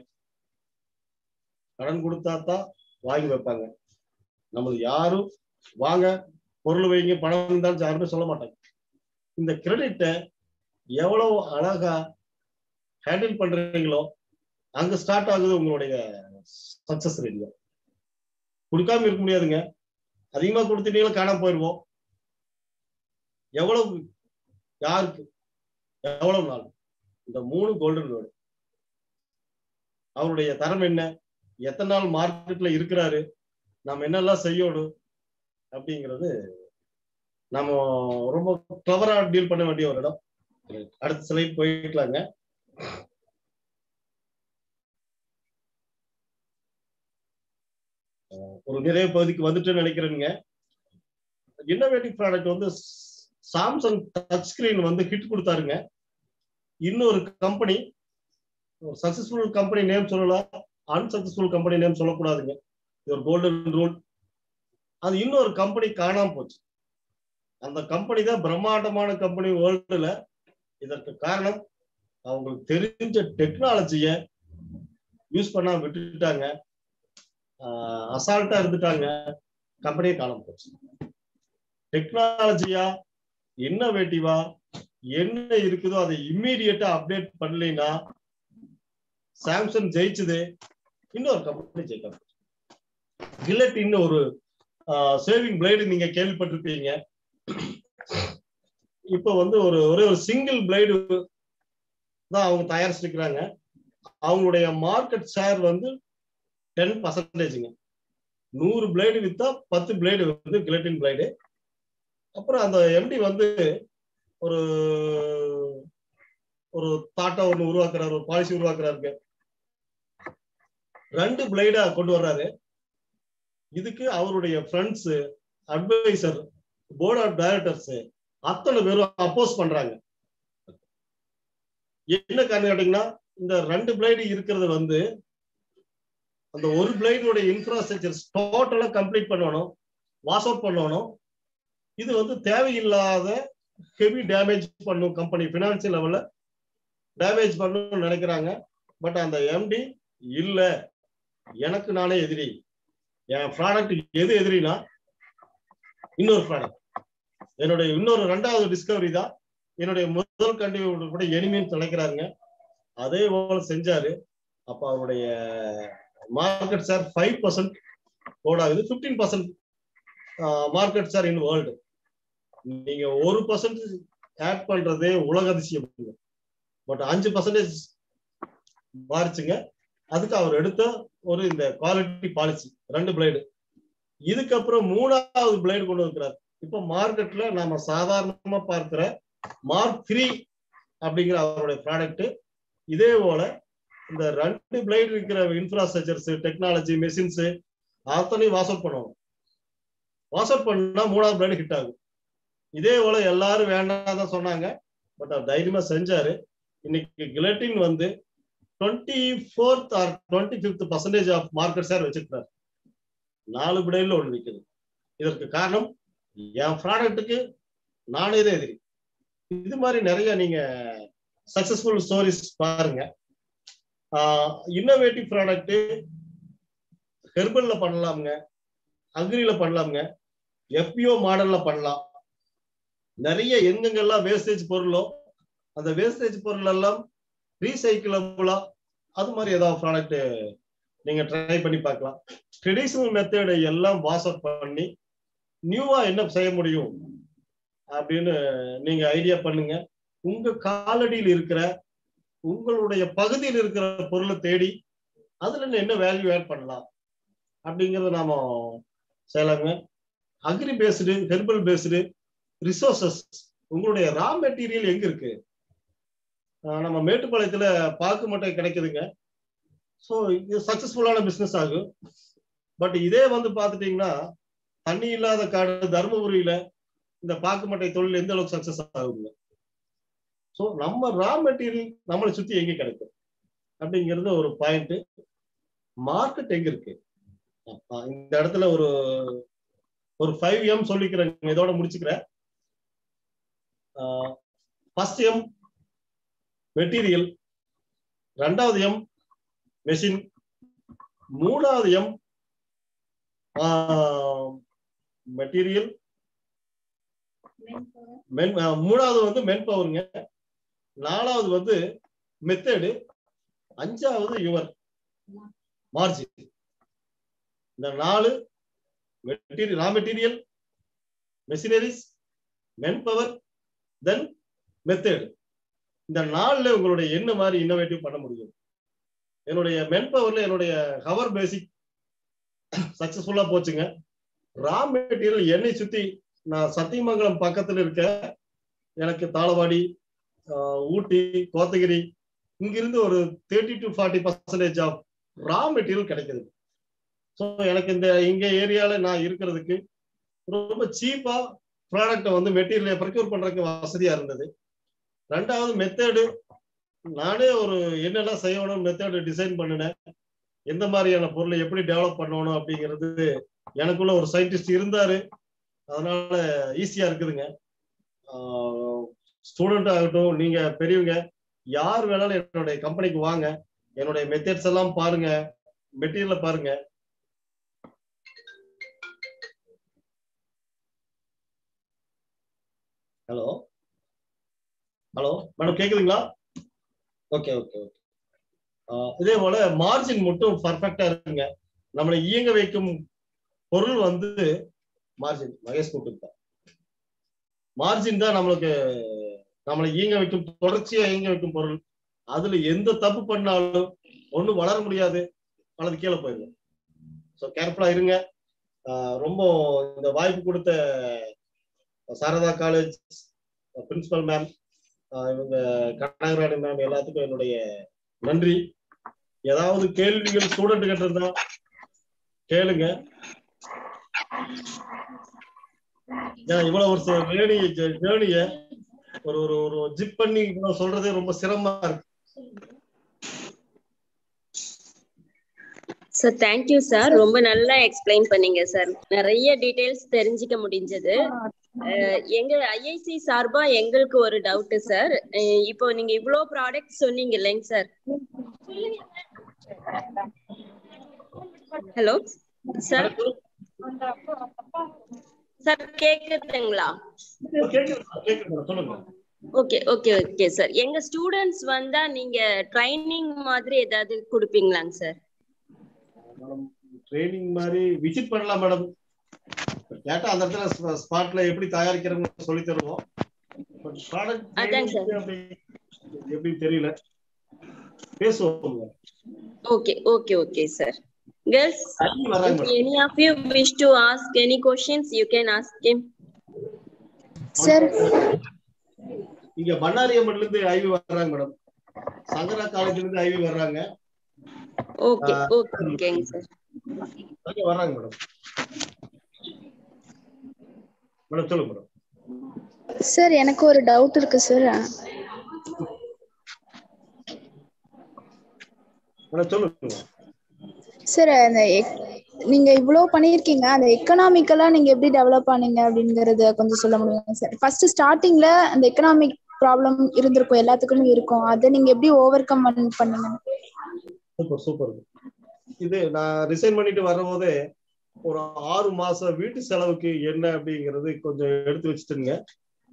கடன் கொடுத்தா தான் வாங்கி வைப்பாங்க நம்மளது யாரும் வாங்க பொருள் வைங்க பணம் தான் யாருமே சொல்ல மாட்டாங்க இந்த கிரெடிட்டை எவ்வளவு அழகா ஹேண்டில் பண்றீங்களோ அங்க ஸ்டார்ட் ஆகுது உங்களுடைய சக்சஸ் ரேடியோ கொடுக்காம இருக்க முடியாதுங்க அதிகமா கொடுத்துட்டீங்களா காணாம போயிடுவோம் எவ்வளவு யாருக்கு எவ்வளவு நாள் இந்த மூணு கோல்டன் வேர்டு அவருடைய தரம் என்ன எத்தனை நாள் மார்க்கெட்ல இருக்கிறாரு நம்ம என்னெல்லாம் செய்யணும் அப்படிங்கிறது நம்ம ரொம்ப கிளவரா டீல் பண்ண வேண்டிய ஒரு இடம் அடுத்த ஸ்லைட் போயிக்கலாங்க ஒரு நிறைய பகுதிக்கு வந்துட்டு நினைக்கிறேங்க இன்னோவேட்டிவ் ப்ராடக்ட் வந்து சாம்சங் டச் ஸ்கிரீன் வந்து ஹிட் கொடுத்தாருங்க இன்னொரு கம்பெனி ஒரு சக்சஸ்ஃபுல் கம்பெனி நேம் சொல்லலாம் அன்சக்சஸ்ஃபுல் கம்பெனி நேம் சொல்லக்கூடாதுங்க இது ஒரு கோல்டன் ரூல் அது இன்னொரு கம்பெனி காணாம போச்சு அந்த கம்பெனி தான் பிரம்மாண்டமான கம்பெனி வேர்ல்டுல இதற்கு காரணம் அவங்களுக்கு தெரிஞ்ச டெக்னாலஜிய யூஸ் பண்ண விட்டுட்டாங்க அசால்ட்டா இருந்துட்டாங்க கம்பெனியே காணாம போச்சு டெக்னாலஜியா இன்னோவேட்டிவா என்ன இருக்குதோ அதை இம்மீடியட்டா அப்டேட் பண்ணலைன்னா சாம்சங் ஜெயிச்சது இன்னொரு கம்பெனி ஜெயிக்காம கில்லட் இன்னும் ஒரு சேவிங் பிளேடு நீங்க கேள்விப்பட்டிருப்பீங்க இப்போ வந்து ஒரு ஒரே ஒரு சிங்கிள் பிளேடு தான் அவங்க தயாரிச்சிருக்கிறாங்க அவங்களுடைய மார்க்கெட் ஷேர் வந்து டென் பர்சன்டேஜுங்க நூறு பிளேடு வித்தா பத்து பிளேடு வந்து கிலட்டின் பிளேடு அப்புறம் அந்த எம்டி வந்து ஒரு ஒரு தாட்டா ஒண்ணு உருவாக்குறாரு ஒரு பாலிசி உருவாக்குறாரு ரெண்டு பிளேடா கொண்டு வர்றாரு இதுக்கு அவருடைய friends adviser board of directors அத்தனை பேரும் அப்போஸ் பண்றாங்க என்ன காரணம் கேட்டீங்கன்னா இந்த ரெண்டு பிளேடு இருக்கிறது வந்து அந்த ஒரு பிளேடோட இன்ஃப்ராஸ்ட்ரக்சர் டோட்டலா கம்ப்ளீட் பண்ணணும் வாஷ் அவுட் பண்ணணும் இது வந்து தேவையில்லாத ஹெவி டேமேஜ் பண்ணும் கம்பெனி பினான்சியல் லெவல்ல டேமேஜ் பண்ணணும்னு நினைக்கிறாங்க பட் அந்த எம்டி இல்ல எனக்கு நானே எதிரி என் ப்ராடக்ட் எது எதிரினா இன்னொரு ப்ராடக்ட் என்னுடைய இன்னொரு ரெண்டாவது டிஸ்கவரி தான் என்னுடைய முதல் கண்டிப்பா கூட எனிமின்னு நினைக்கிறாருங்க அதே போல செஞ்சாரு அப்ப அவருடைய மார்க்கெட் ஷேர் ஃபைவ் பர்சன்ட் கோட் ஆகுது fifteen percent market share in world நீங்க ஒரு பர்சன்ட் ஆட் பண்றதே உலக அதிசயம் பட் அஞ்சு பர்சன்டேஜ் மாறிச்சுங்க அதுக்கு அவர் எடுத்த ஒரு இந்த குவாலிட்டி பாலிசி ரெண்டு பிளேடு இதுக்கப்புறம் மூணாவது பிளேடு கொண்டு வைக்கிறார் இப்ப மார்க்கெட்ல நாம சாதாரணமா பார்க்கிற மார்க் த்ரீ அப்படிங்கிற அவருடைய ப்ராடக்ட் இதே போல இந்த ரெண்டு பிளேடு இருக்கிற இன்ஃப்ராஸ்ட்ரக்சர்ஸ் டெக்னாலஜி மெஷின்ஸ் அத்தனையும் வாஷ் அவுட் பண்ணுவாங்க வாஷ் அவுட் பண்ணா மூணாவது பிளேடு ஹிட் ஆகும் இதே போல எல்லாரும் வேண்டாம் தான் சொன்னாங்க பட் அவர் தைரியமா செஞ்சாரு இன்னைக்கு கிலட்டின் வந்து twenty fourth or twenty fifth percentage of market share வச்சிருக்காரு நாலு பிடையில ஒன்று விற்குது இதற்கு காரணம் என் ப்ராடக்ட்டுக்கு நானே தான் எதிரி இது மாதிரி நிறைய நீங்க சக்சஸ்ஃபுல் ஸ்டோரிஸ் பாருங்க இன்னோவேட்டிவ் ப்ராடக்ட் ஹெர்பல்ல பண்ணலாமுங்க அக்ரில பண்ணலாமுங்க எஃபிஓ மாடல்ல பண்ணலாம் நிறைய எங்கெங்கெல்லாம் வேஸ்டேஜ் பொருளோ அந்த வேஸ்டேஜ் பொருள் எல்லாம் ரீசைக்கிளபிளா அது மாதிரி ஏதாவது ப்ராடக்ட் நீங்க ட்ரை பண்ணி பார்க்கலாம் ட்ரெடிஷனல் மெத்தடை எல்லாம் வாஷ் அவுட் பண்ணி நியூவா என்ன செய்ய முடியும் அப்படின்னு நீங்க ஐடியா பண்ணுங்க உங்க காலடியில் இருக்கிற உங்களுடைய பகுதியில் இருக்கிற பொருளை தேடி அதுல என்ன வேல்யூ ஆட் பண்ணலாம் அப்படிங்கறத நாம செய்யலாங்க agri based herbal based resources உங்களுடைய ரா மெட்டீரியல் எங்க இருக்கு ஆஹ் நம்ம மேட்டுப்பாளையத்துல பாக்கு மட்டை கிடைக்குதுங்க ஸோ இது சக்சஸ்ஃபுல்லான பிசினஸ் ஆகும் பட் இதே வந்து பார்த்துட்டீங்கன்னா தண்ணி இல்லாத காடு தருமபுரியில இந்த பாக்கு மட்டை தொழில் எந்த அளவுக்கு சக்சஸ் ஆகுங்க ஸோ நம்ம ரா மெட்டீரியல் நம்மளை சுத்தி எங்க கிடைக்கும் அப்படிங்கிறது ஒரு பாயிண்ட் மார்க்கெட் எங்க இருக்கு அப்ப இந்த இடத்துல ஒரு ஒரு ஃபைவ் எம் சொல்லிக்கிறேன் இதோட முடிச்சுக்கிறேன் ஃபர்ஸ்ட் எம் மெட்டீரியல் ரெண்டாவது எம் மெஷின் மூணாவது எம் மெட்டீரியல் மென் மூணாவது வந்து மென் பவருங்க நாலாவது வந்து மெத்தடு அஞ்சாவது யுவர் மார்ஜின் இந்த நாலு material raw material machineries men power then method இந்த நாள்ல உங்களுடைய என்ன மாதிரி இன்னோவேட்டிவ் பண்ண முடியும் என்னுடைய மென் பவர்ல என்னுடைய ஹவர் பேசிக் சக்சஸ்ஃபுல்லா போச்சுங்க ரா மெட்டீரியல் என்னை சுத்தி நான் சத்தியமங்கலம் பக்கத்துல இருக்க எனக்கு தாளவாடி ஊட்டி கோத்தகிரி இங்கிருந்து ஒரு thirty to forty percentage of raw material கிடைக்குது ஸோ எனக்கு இந்த இங்க ஏரியால நான் இருக்கிறதுக்கு ரொம்ப சீப்பா ப்ராடக்டை வந்து மெட்டீரியலை ப்ரொக்யூர் பண்றதுக்கு வசதியா இருந்தது ரெண்டாவது மெத்தடு நானே ஒரு என்னெல்லாம் செய்யணும் மெத்தடு டிசைன் பண்ணினேன் எந்த மாதிரியான பொருளை எப்படி டெவலப் பண்ணணும் அப்படிங்கிறது எனக்குள்ள ஒரு சயின்டிஸ்ட் இருந்தாரு அதனால ஈஸியா இருக்குதுங்க ஸ்டூடெண்ட் ஆகட்டும் நீங்க பெரியவங்க யார் வேணாலும் என்னுடைய கம்பெனிக்கு வாங்க என்னுடைய மெத்தட்ஸ் எல்லாம் பாருங்க மெட்டீரியல பாருங்க ஹலோ ஹலோ மேடம் கேக்குதுங்களா ஓகே ஓகே ஓகே இதே போல மார்ஜின் மட்டும் பர்ஃபெக்டா இருக்குங்க நம்மளை இயங்க வைக்கும் பொருள் வந்து மார்ஜின் மகேஷ் கூட்டு தான் மார்ஜின் தான் நம்மளுக்கு நம்மளை இயங்க வைக்கும் தொடர்ச்சியா இயங்க வைக்கும் பொருள் அதுல எந்த தப்பு பண்ணாலும் ஒண்ணு வளர முடியாது அல்லது கீழே போயிடும் ஸோ கேர்ஃபுல்லா இருங்க ரொம்ப இந்த வாய்ப்பு கொடுத்த சாரதா காலேஜ் பிரின்சிபல் மேம் இவங்க கனகராணி மேம் எல்லாத்துக்கும் என்னுடைய நன்றி ஏதாவது கேள்விகள் ஸ்டூடெண்ட் கிட்ட இருந்தா கேளுங்க ஏன்னா இவ்வளவு ஒரு ஜேர்னி ஜேர்னிய ஒரு ஒரு ஒரு ஜிப் பண்ணி இவ்வளவு சொல்றதே ரொம்ப சிரமமா இருக்கு சார் தேங்க்யூ சார் ரொம்ப நல்லா எக்ஸ்பிளைன் பண்ணீங்க சார் நிறைய டீடைல்ஸ் தெரிஞ்சுக்க முடிஞ்சது எங்க ஐஐசி சார்பா எங்களுக்கு ஒரு டவுட் சார் இப்போ நீங்க இவ்ளோ ப்ராடக்ட் சொன்னீங்க இல்லைங்க சார் ஹலோ சார் சார் கேக்குதுங்களா ஓகே ஓகே ஓகே சார் எங்க ஸ்டூடெண்ட்ஸ் வந்தா நீங்க ட்ரைனிங் மாதிரி ஏதாவது கொடுப்பீங்களாங்க சார் ட்ரைனிங் மாதிரி விசிட் பண்ணலாம் மேடம் கேட்டா அந்த இடத்துல ஸ்பாட்ல எப்படி தயாரிக்கிறோம்னு சொல்லி தருவோம் பட் ப்ராடக்ட் எப்படி தெரியல பேசுவோம் okay okay okay sir girls if any of you wish to ask any questions you can ask him sir இங்க பண்ணாரியம்மன்ல இருந்து ஐவி வர்றாங்க மேடம் சங்கரா காலேஜ்ல இருந்து ஐவி வர்றாங்க ஓகே ஓகே ஓகேங்க சார் ஓகே வர்றாங்க மேடம் மேடம் சொல்லுங்க மேடம் சார் எனக்கு ஒரு டவுட் இருக்கு சார் மேடம் சொல்லுங்க சார் அந்த நீங்க இவ்வளவு பண்ணிருக்கீங்க அந்த எக்கனாமிக்கலா நீங்க எப்படி டெவலப் பண்ணீங்க அப்படிங்கறத கொஞ்சம் சொல்ல முடியுமா சார் ஃபர்ஸ்ட் ஸ்டார்டிங்ல அந்த எக்கனாமிக் ப்ராப்ளம் இருந்திருக்கும் எல்லாத்துக்குமே இருக்கும் அதை நீங்க எப்படி ஓவர் கம் பண்ணீங்க சூப்பர் சூப்பர் இது நான் ரிசைன் பண்ணிட்டு வரும்போதே ஒரு ஆறு மாசம் வீட்டு செலவுக்கு என்ன அப்படிங்கிறது கொஞ்சம் எடுத்து வச்சுட்டுங்க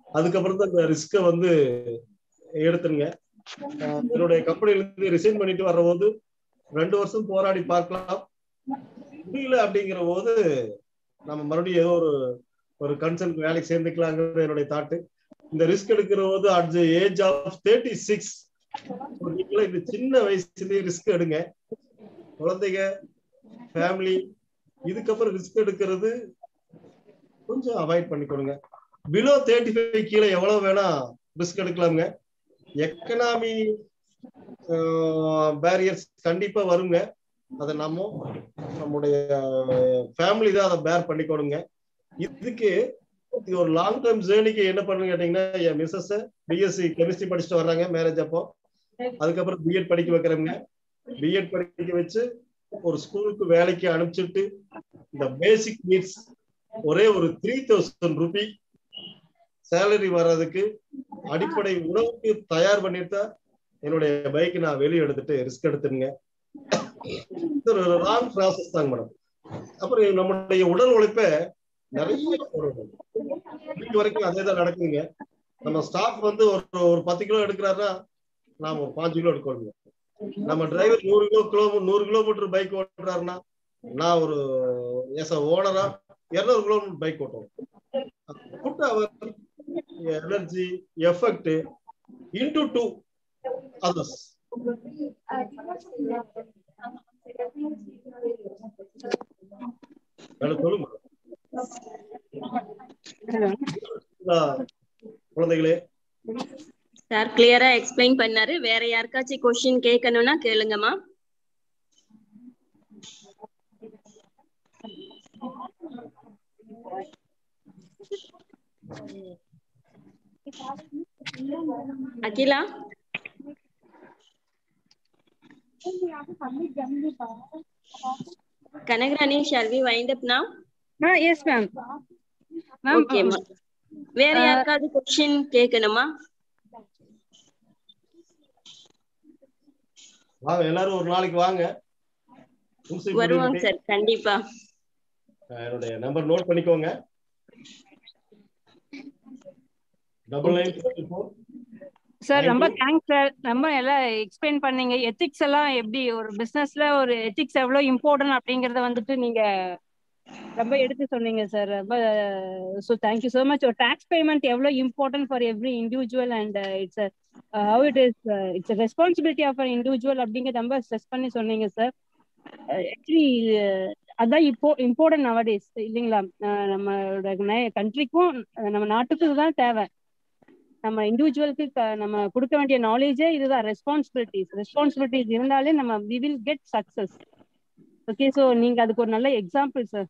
அதுக்கப்புறம் தான் இந்த ரிஸ்கை வந்து எடுத்துருங்க அஹ் என்னுடைய கம்பெனில இருந்து ரிசைன் பண்ணிட்டு வர்ற போது ரெண்டு வருஷம் போராடி பார்க்கலாம் முடியல அப்படிங்கிற போது நம்ம மறுபடியும் ஏதோ ஒரு ஒரு கன்சல்ட் வேலைக்கு சேர்ந்துக்கலாங்கிறது என்னுடைய தாட்டு இந்த ரிஸ்க் எடுக்கிற போது at the age of thirty six நீங்களும் இந்த சின்ன வயசுலயே ரிஸ்க் எடுங்க குழந்தைங்க ஃபேமிலி இதுக்கப்புறம் ரிஸ்க் எடுக்கிறது கொஞ்சம் அவாய்ட் பண்ணிக்கொடுங்க பிலோ தேர்ட்டி ஃபைவ் கீழே எவ்வளவு வேணா ரிஸ்க் எடுக்கலாங்க எக்கனாமி பேரியர்ஸ் கண்டிப்பா வருங்க அதை நம்ம நம்முடைய ஃபேமிலி தான் அதை பேர் பண்ணிக்கணுங்க இதுக்கு இது ஒரு லாங் டேர்ம் ஜேர்னிக்கு என்ன பண்ணுங்க கேட்டீங்கன்னா என் மிஸ்ஸஸ் பிஎஸ்சி கெமிஸ்ட்ரி படிச்சுட்டு வர்றாங்க மேரேஜ் அப்போ அதுக்கப்புறம் பிஎட் படிக்க வைக்கிறவங்க பிஎட் படிக்க வச்சு ஒரு ஸ்கூலுக்கு வேலைக்கு அனுப்பிச்சிட்டு இந்த பேசிக் நீட்ஸ் ஒரே ஒரு த்ரீ தௌசண்ட் ருபி சேலரி வர்றதுக்கு அடிப்படை உணவுக்கு தயார் பண்ணிட்டு தான் என்னுடைய பைக் நான் வெளியே எடுத்துட்டு ரிஸ்க் எடுத்துருங்க இது ஒரு லாங் ப்ராசஸ் தாங்க மேடம் அப்புறம் நம்முடைய உடல் உழைப்பை நிறைய போடணும் இன்னைக்கு வரைக்கும் அதே தான் நடக்குதுங்க நம்ம ஸ்டாஃப் வந்து ஒரு ஒரு பத்து கிலோ எடுக்கிறாருன்னா நாம ஒரு பாஞ்சு கிலோ எடுக்கணுங்க நம்ம டிரைவர் நூறு கிலோ கிலோ நூறு கிலோமீட்டர் பைக் ஓட்டுறாருன்னா நான் ஒரு எஸ் ஓனரா இருநூறு கிலோமீட்டர் பைக் ஓட்டுவோம் put our energy effect into to others சொல்லுங்க குழந்தைகளே சார் கிளியரா எக்ஸ்பிளைன் பண்ணாரு வேற யாருக்காச்சும் கொஸ்டின் கேட்கணும்னா கேளுங்கம்மா Akila Kanagarani shall we wind up now yes ma'am okay வேற யாருக்காவது கொஸ்டின் கேட்கணுமா வாங்க எல்லாரும் ஒரு நாளைக்கு வாங்க வருவாங்க சார் கண்டிப்பா என்னுடைய நம்பர் நோட் பண்ணிக்கோங்க டபுள் நைன் ஃபோர் சார் ரொம்ப தேங்க்ஸ் சார் ரொம்ப எல்லாம் எக்ஸ்பிளைன் பண்ணீங்க எத்திக்ஸ் எல்லாம் எப்படி ஒரு பிசினஸ்ல ஒரு எத்திக்ஸ் எவ்வளவு இம்பார்ட்டன்ட் அப்படிங்கறத வந்துட்டு நீங்க ரொம்ப எடுத்து சொன்னீங்க சார் ரொம்ப ஸோ தேங்க்யூ ஸோ மச் ஒரு டாக்ஸ் பேமெண்ட் எவ்வளோ important for every individual and it's how it is it's responsibility of a individual அப்படிங்கிறத ரொம்ப ஸ்ட்ரெஸ் பண்ணி சொன்னீங்க சார் ஆக்சுவலி அதான் இப்போ இம்பார்ட்டன்ட் நவடேஸ் இல்லைங்களா நம்மளோட கண்ட்ரிக்கும் நம்ம நாட்டுக்கும் தான் தேவை நம்ம இண்டிவிஜுவலுக்கு நம்ம கொடுக்க வேண்டிய நாலேஜே இதுதான் ரெஸ்பான்சிபிலிட்டிஸ் ரெஸ்பான்சிபிலிட்டிஸ் இருந்தாலே நம்ம we will get success okay so நீங்க அதுக்கு ஒரு நல்ல எக்ஸாம்பிள் சார்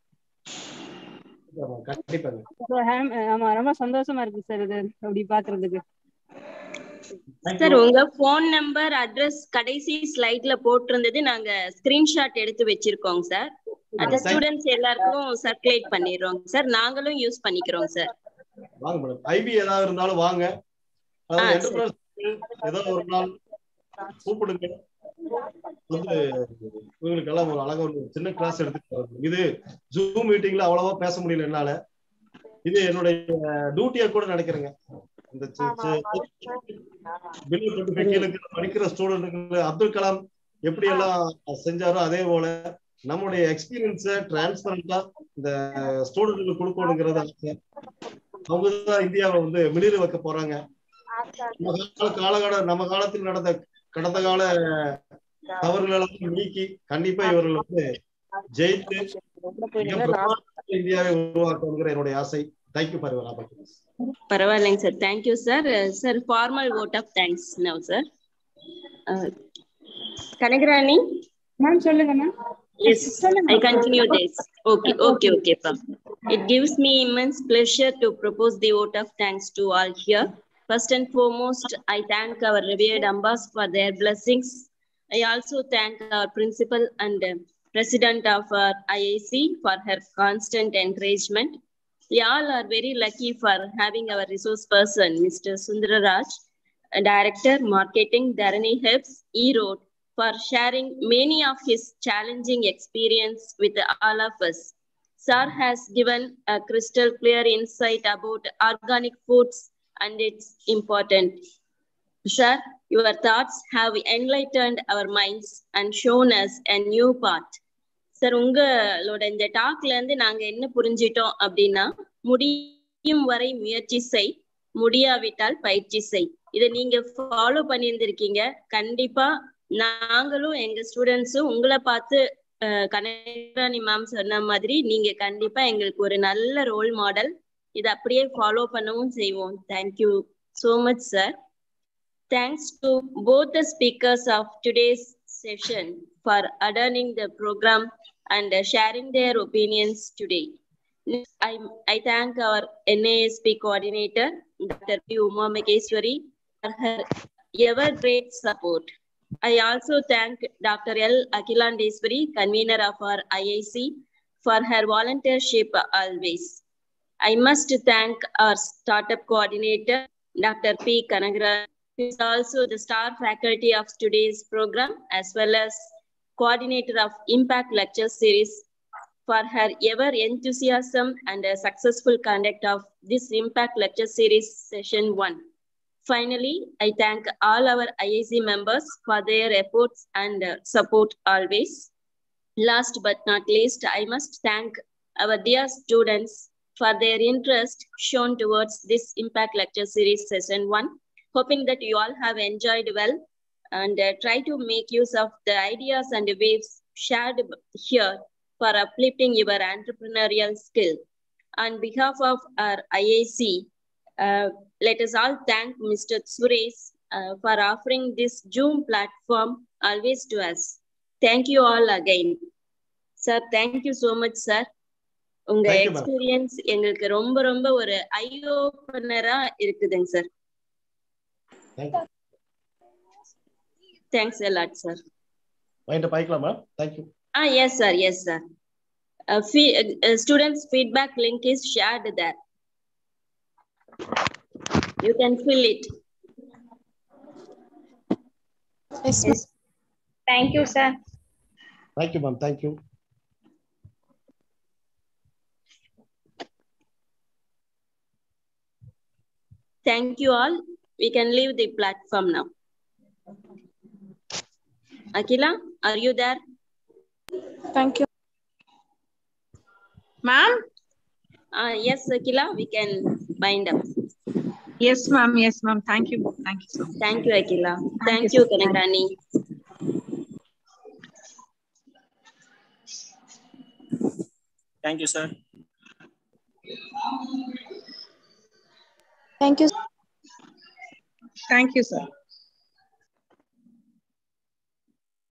ஆமா ரொம்ப சந்தோஷமா இருக்கு சார் இது அப்படி பாக்குறதுக்கு சார் உங்க போன் நம்பர் அட்ரஸ் கடைசி ஸ்லைட்ல போட்டிருந்தது நாங்க ஸ்கிரீன்ஷாட் எடுத்து வச்சிருக்கோம் சார் அது ஸ்டூடெண்ட்ஸ் எல்லாருக்கும் சர்க்குலேட் பண்ணிடுறோம் சார் நாங்களும் யூஸ் பண்ணிக்கிறோம் சார் வாங்க மேடம் ஐபி ஏதாவது இருந்தாலும் வாங்க ஏதோ ஒரு நாள் கூப்பிடுங்க வந்து இவங்களுக்கு எல்லாம் ஒரு அழகா ஒரு சின்ன கிளாஸ் எடுத்து இது ஜூம் மீட்டிங்ல அவ்வளவா பேச முடியல என்னால இது என்னுடைய டியூட்டியா கூட நினைக்கிறேங்க இந்த படிக்கிற ஸ்டூடெண்ட்டுக்கு அப்துல் கலாம் எப்படி எல்லாம் செஞ்சாரோ அதே போல நம்முடைய எக்ஸ்பீரியன்ஸ டிரான்ஸ்பரண்டா இந்த ஸ்டூடெண்ட்டுக்கு கொடுக்கணுங்கிறத அவங்கதான் இந்தியாவை வந்து மிளிர வைக்க போறாங்க நம்ம கால காலகால நம்ம காலத்தில் நடந்த கடந்த கால தவறுகள் எல்லாம் நீக்கி கண்டிப்பா இவர்கள் வந்து ஜெயித்து இந்தியாவை உருவாக்கணுங்கிற என்னுடைய ஆசை தேங்க்யூ ஃபார் யுவர் ஆப்பர்ச்சுனிட்டிஸ் பரவாயில்லைங்க sir thank you sir sir formal vote of thanks now sir Kanagarani ma'am சொல்லுங்க ma'am Yes, I continue this. Okay, okay, okay, pa. It gives me immense pleasure to propose the vote of thanks to all here. First and foremost, I thank our revered ambas for their blessings. I also thank our principal and uh, president of our IAC for her constant encouragement. We all are very lucky for having our resource person, Mr. Sundararaj, director, marketing, Dharani Helps, E-Road, for sharing many of his challenging experience with all of us. Sir has given a crystal clear insight about organic foods and it's important. Sir, your thoughts have enlightened our minds and shown us a new path. Sir உங்களோட இந்த டாக்ல இருந்து நாங்க என்ன புரிஞ்சிட்டோம் அப்படின்னா முடியும் வரை முயற்சி செய் முடியாவிட்டால் பயிற்சி செய் இதை நீங்க ஃபாலோ பண்ணியிருந்திருக்கீங்க கண்டிப்பா நாங்களும் எங்க ஸ்டூடெண்ட்ஸும் உங்களை பார்த்து கனகராணி மேம் சொன்ன மாதிரி நீங்க கண்டிப்பா எங்களுக்கு ஒரு நல்ல ரோல் மாடல் இதை அப்படியே ஃபாலோ பண்ணவும் செய்வோம் thank you so much sir thanks to both the speakers of today's session for adorning the program and uh, sharing their opinions today I, I thank our NASP coordinator, Dr. P. Uma Maheshwari, for her ever great support. I also thank Dr. L. Akilandeswari, convener of our IIC, for her volunteership always. I must thank our startup coordinator, Dr. P. Kanagra, who is also the star faculty of today's program, as well as coordinator of Impact Lecture Series for her ever enthusiasm and a successful conduct of this Impact Lecture Series Session 1. Finally, I thank all our IAC members for their efforts and uh, support always. Last but not least, I must thank our dear students for their interest shown towards this Impact Lecture Series Session 1. Hoping that you all have enjoyed well and uh, try to make use of the ideas and waves shared here for uplifting your entrepreneurial skill. On behalf of our IAC, uh, let us all thank Mr. Suresh uh, for offering this Zoom platform always to us. Thank you all again. Sir, thank you so much, sir. உங்க Thank you, ma'am. Experience எங்களுக்கு ரொம்ப ரொம்ப ஒரு eye ஓப்பனரா இருக்குதுங்க sir thanks a lot sir mind பாய்க்கலாமா thank you Ah, yes, sir. Yes, sir. Uh, fee- uh, uh, students' feedback link is shared there. You can fill it. Yes, Yes. Thank you, sir. Thank you ma'am thank you Thank you all. We can leave the platform now. Akila, are you there? Thank you. Ma'am? Uh, yes, Akila, we can bind up. Yes, ma'am. Yes, ma'am. Thank you. Thank you so much. Thank you, Akila. Thank, Thank you, you, sir. Kanagrani. Thank you, sir. Thank you. Thank you, sir.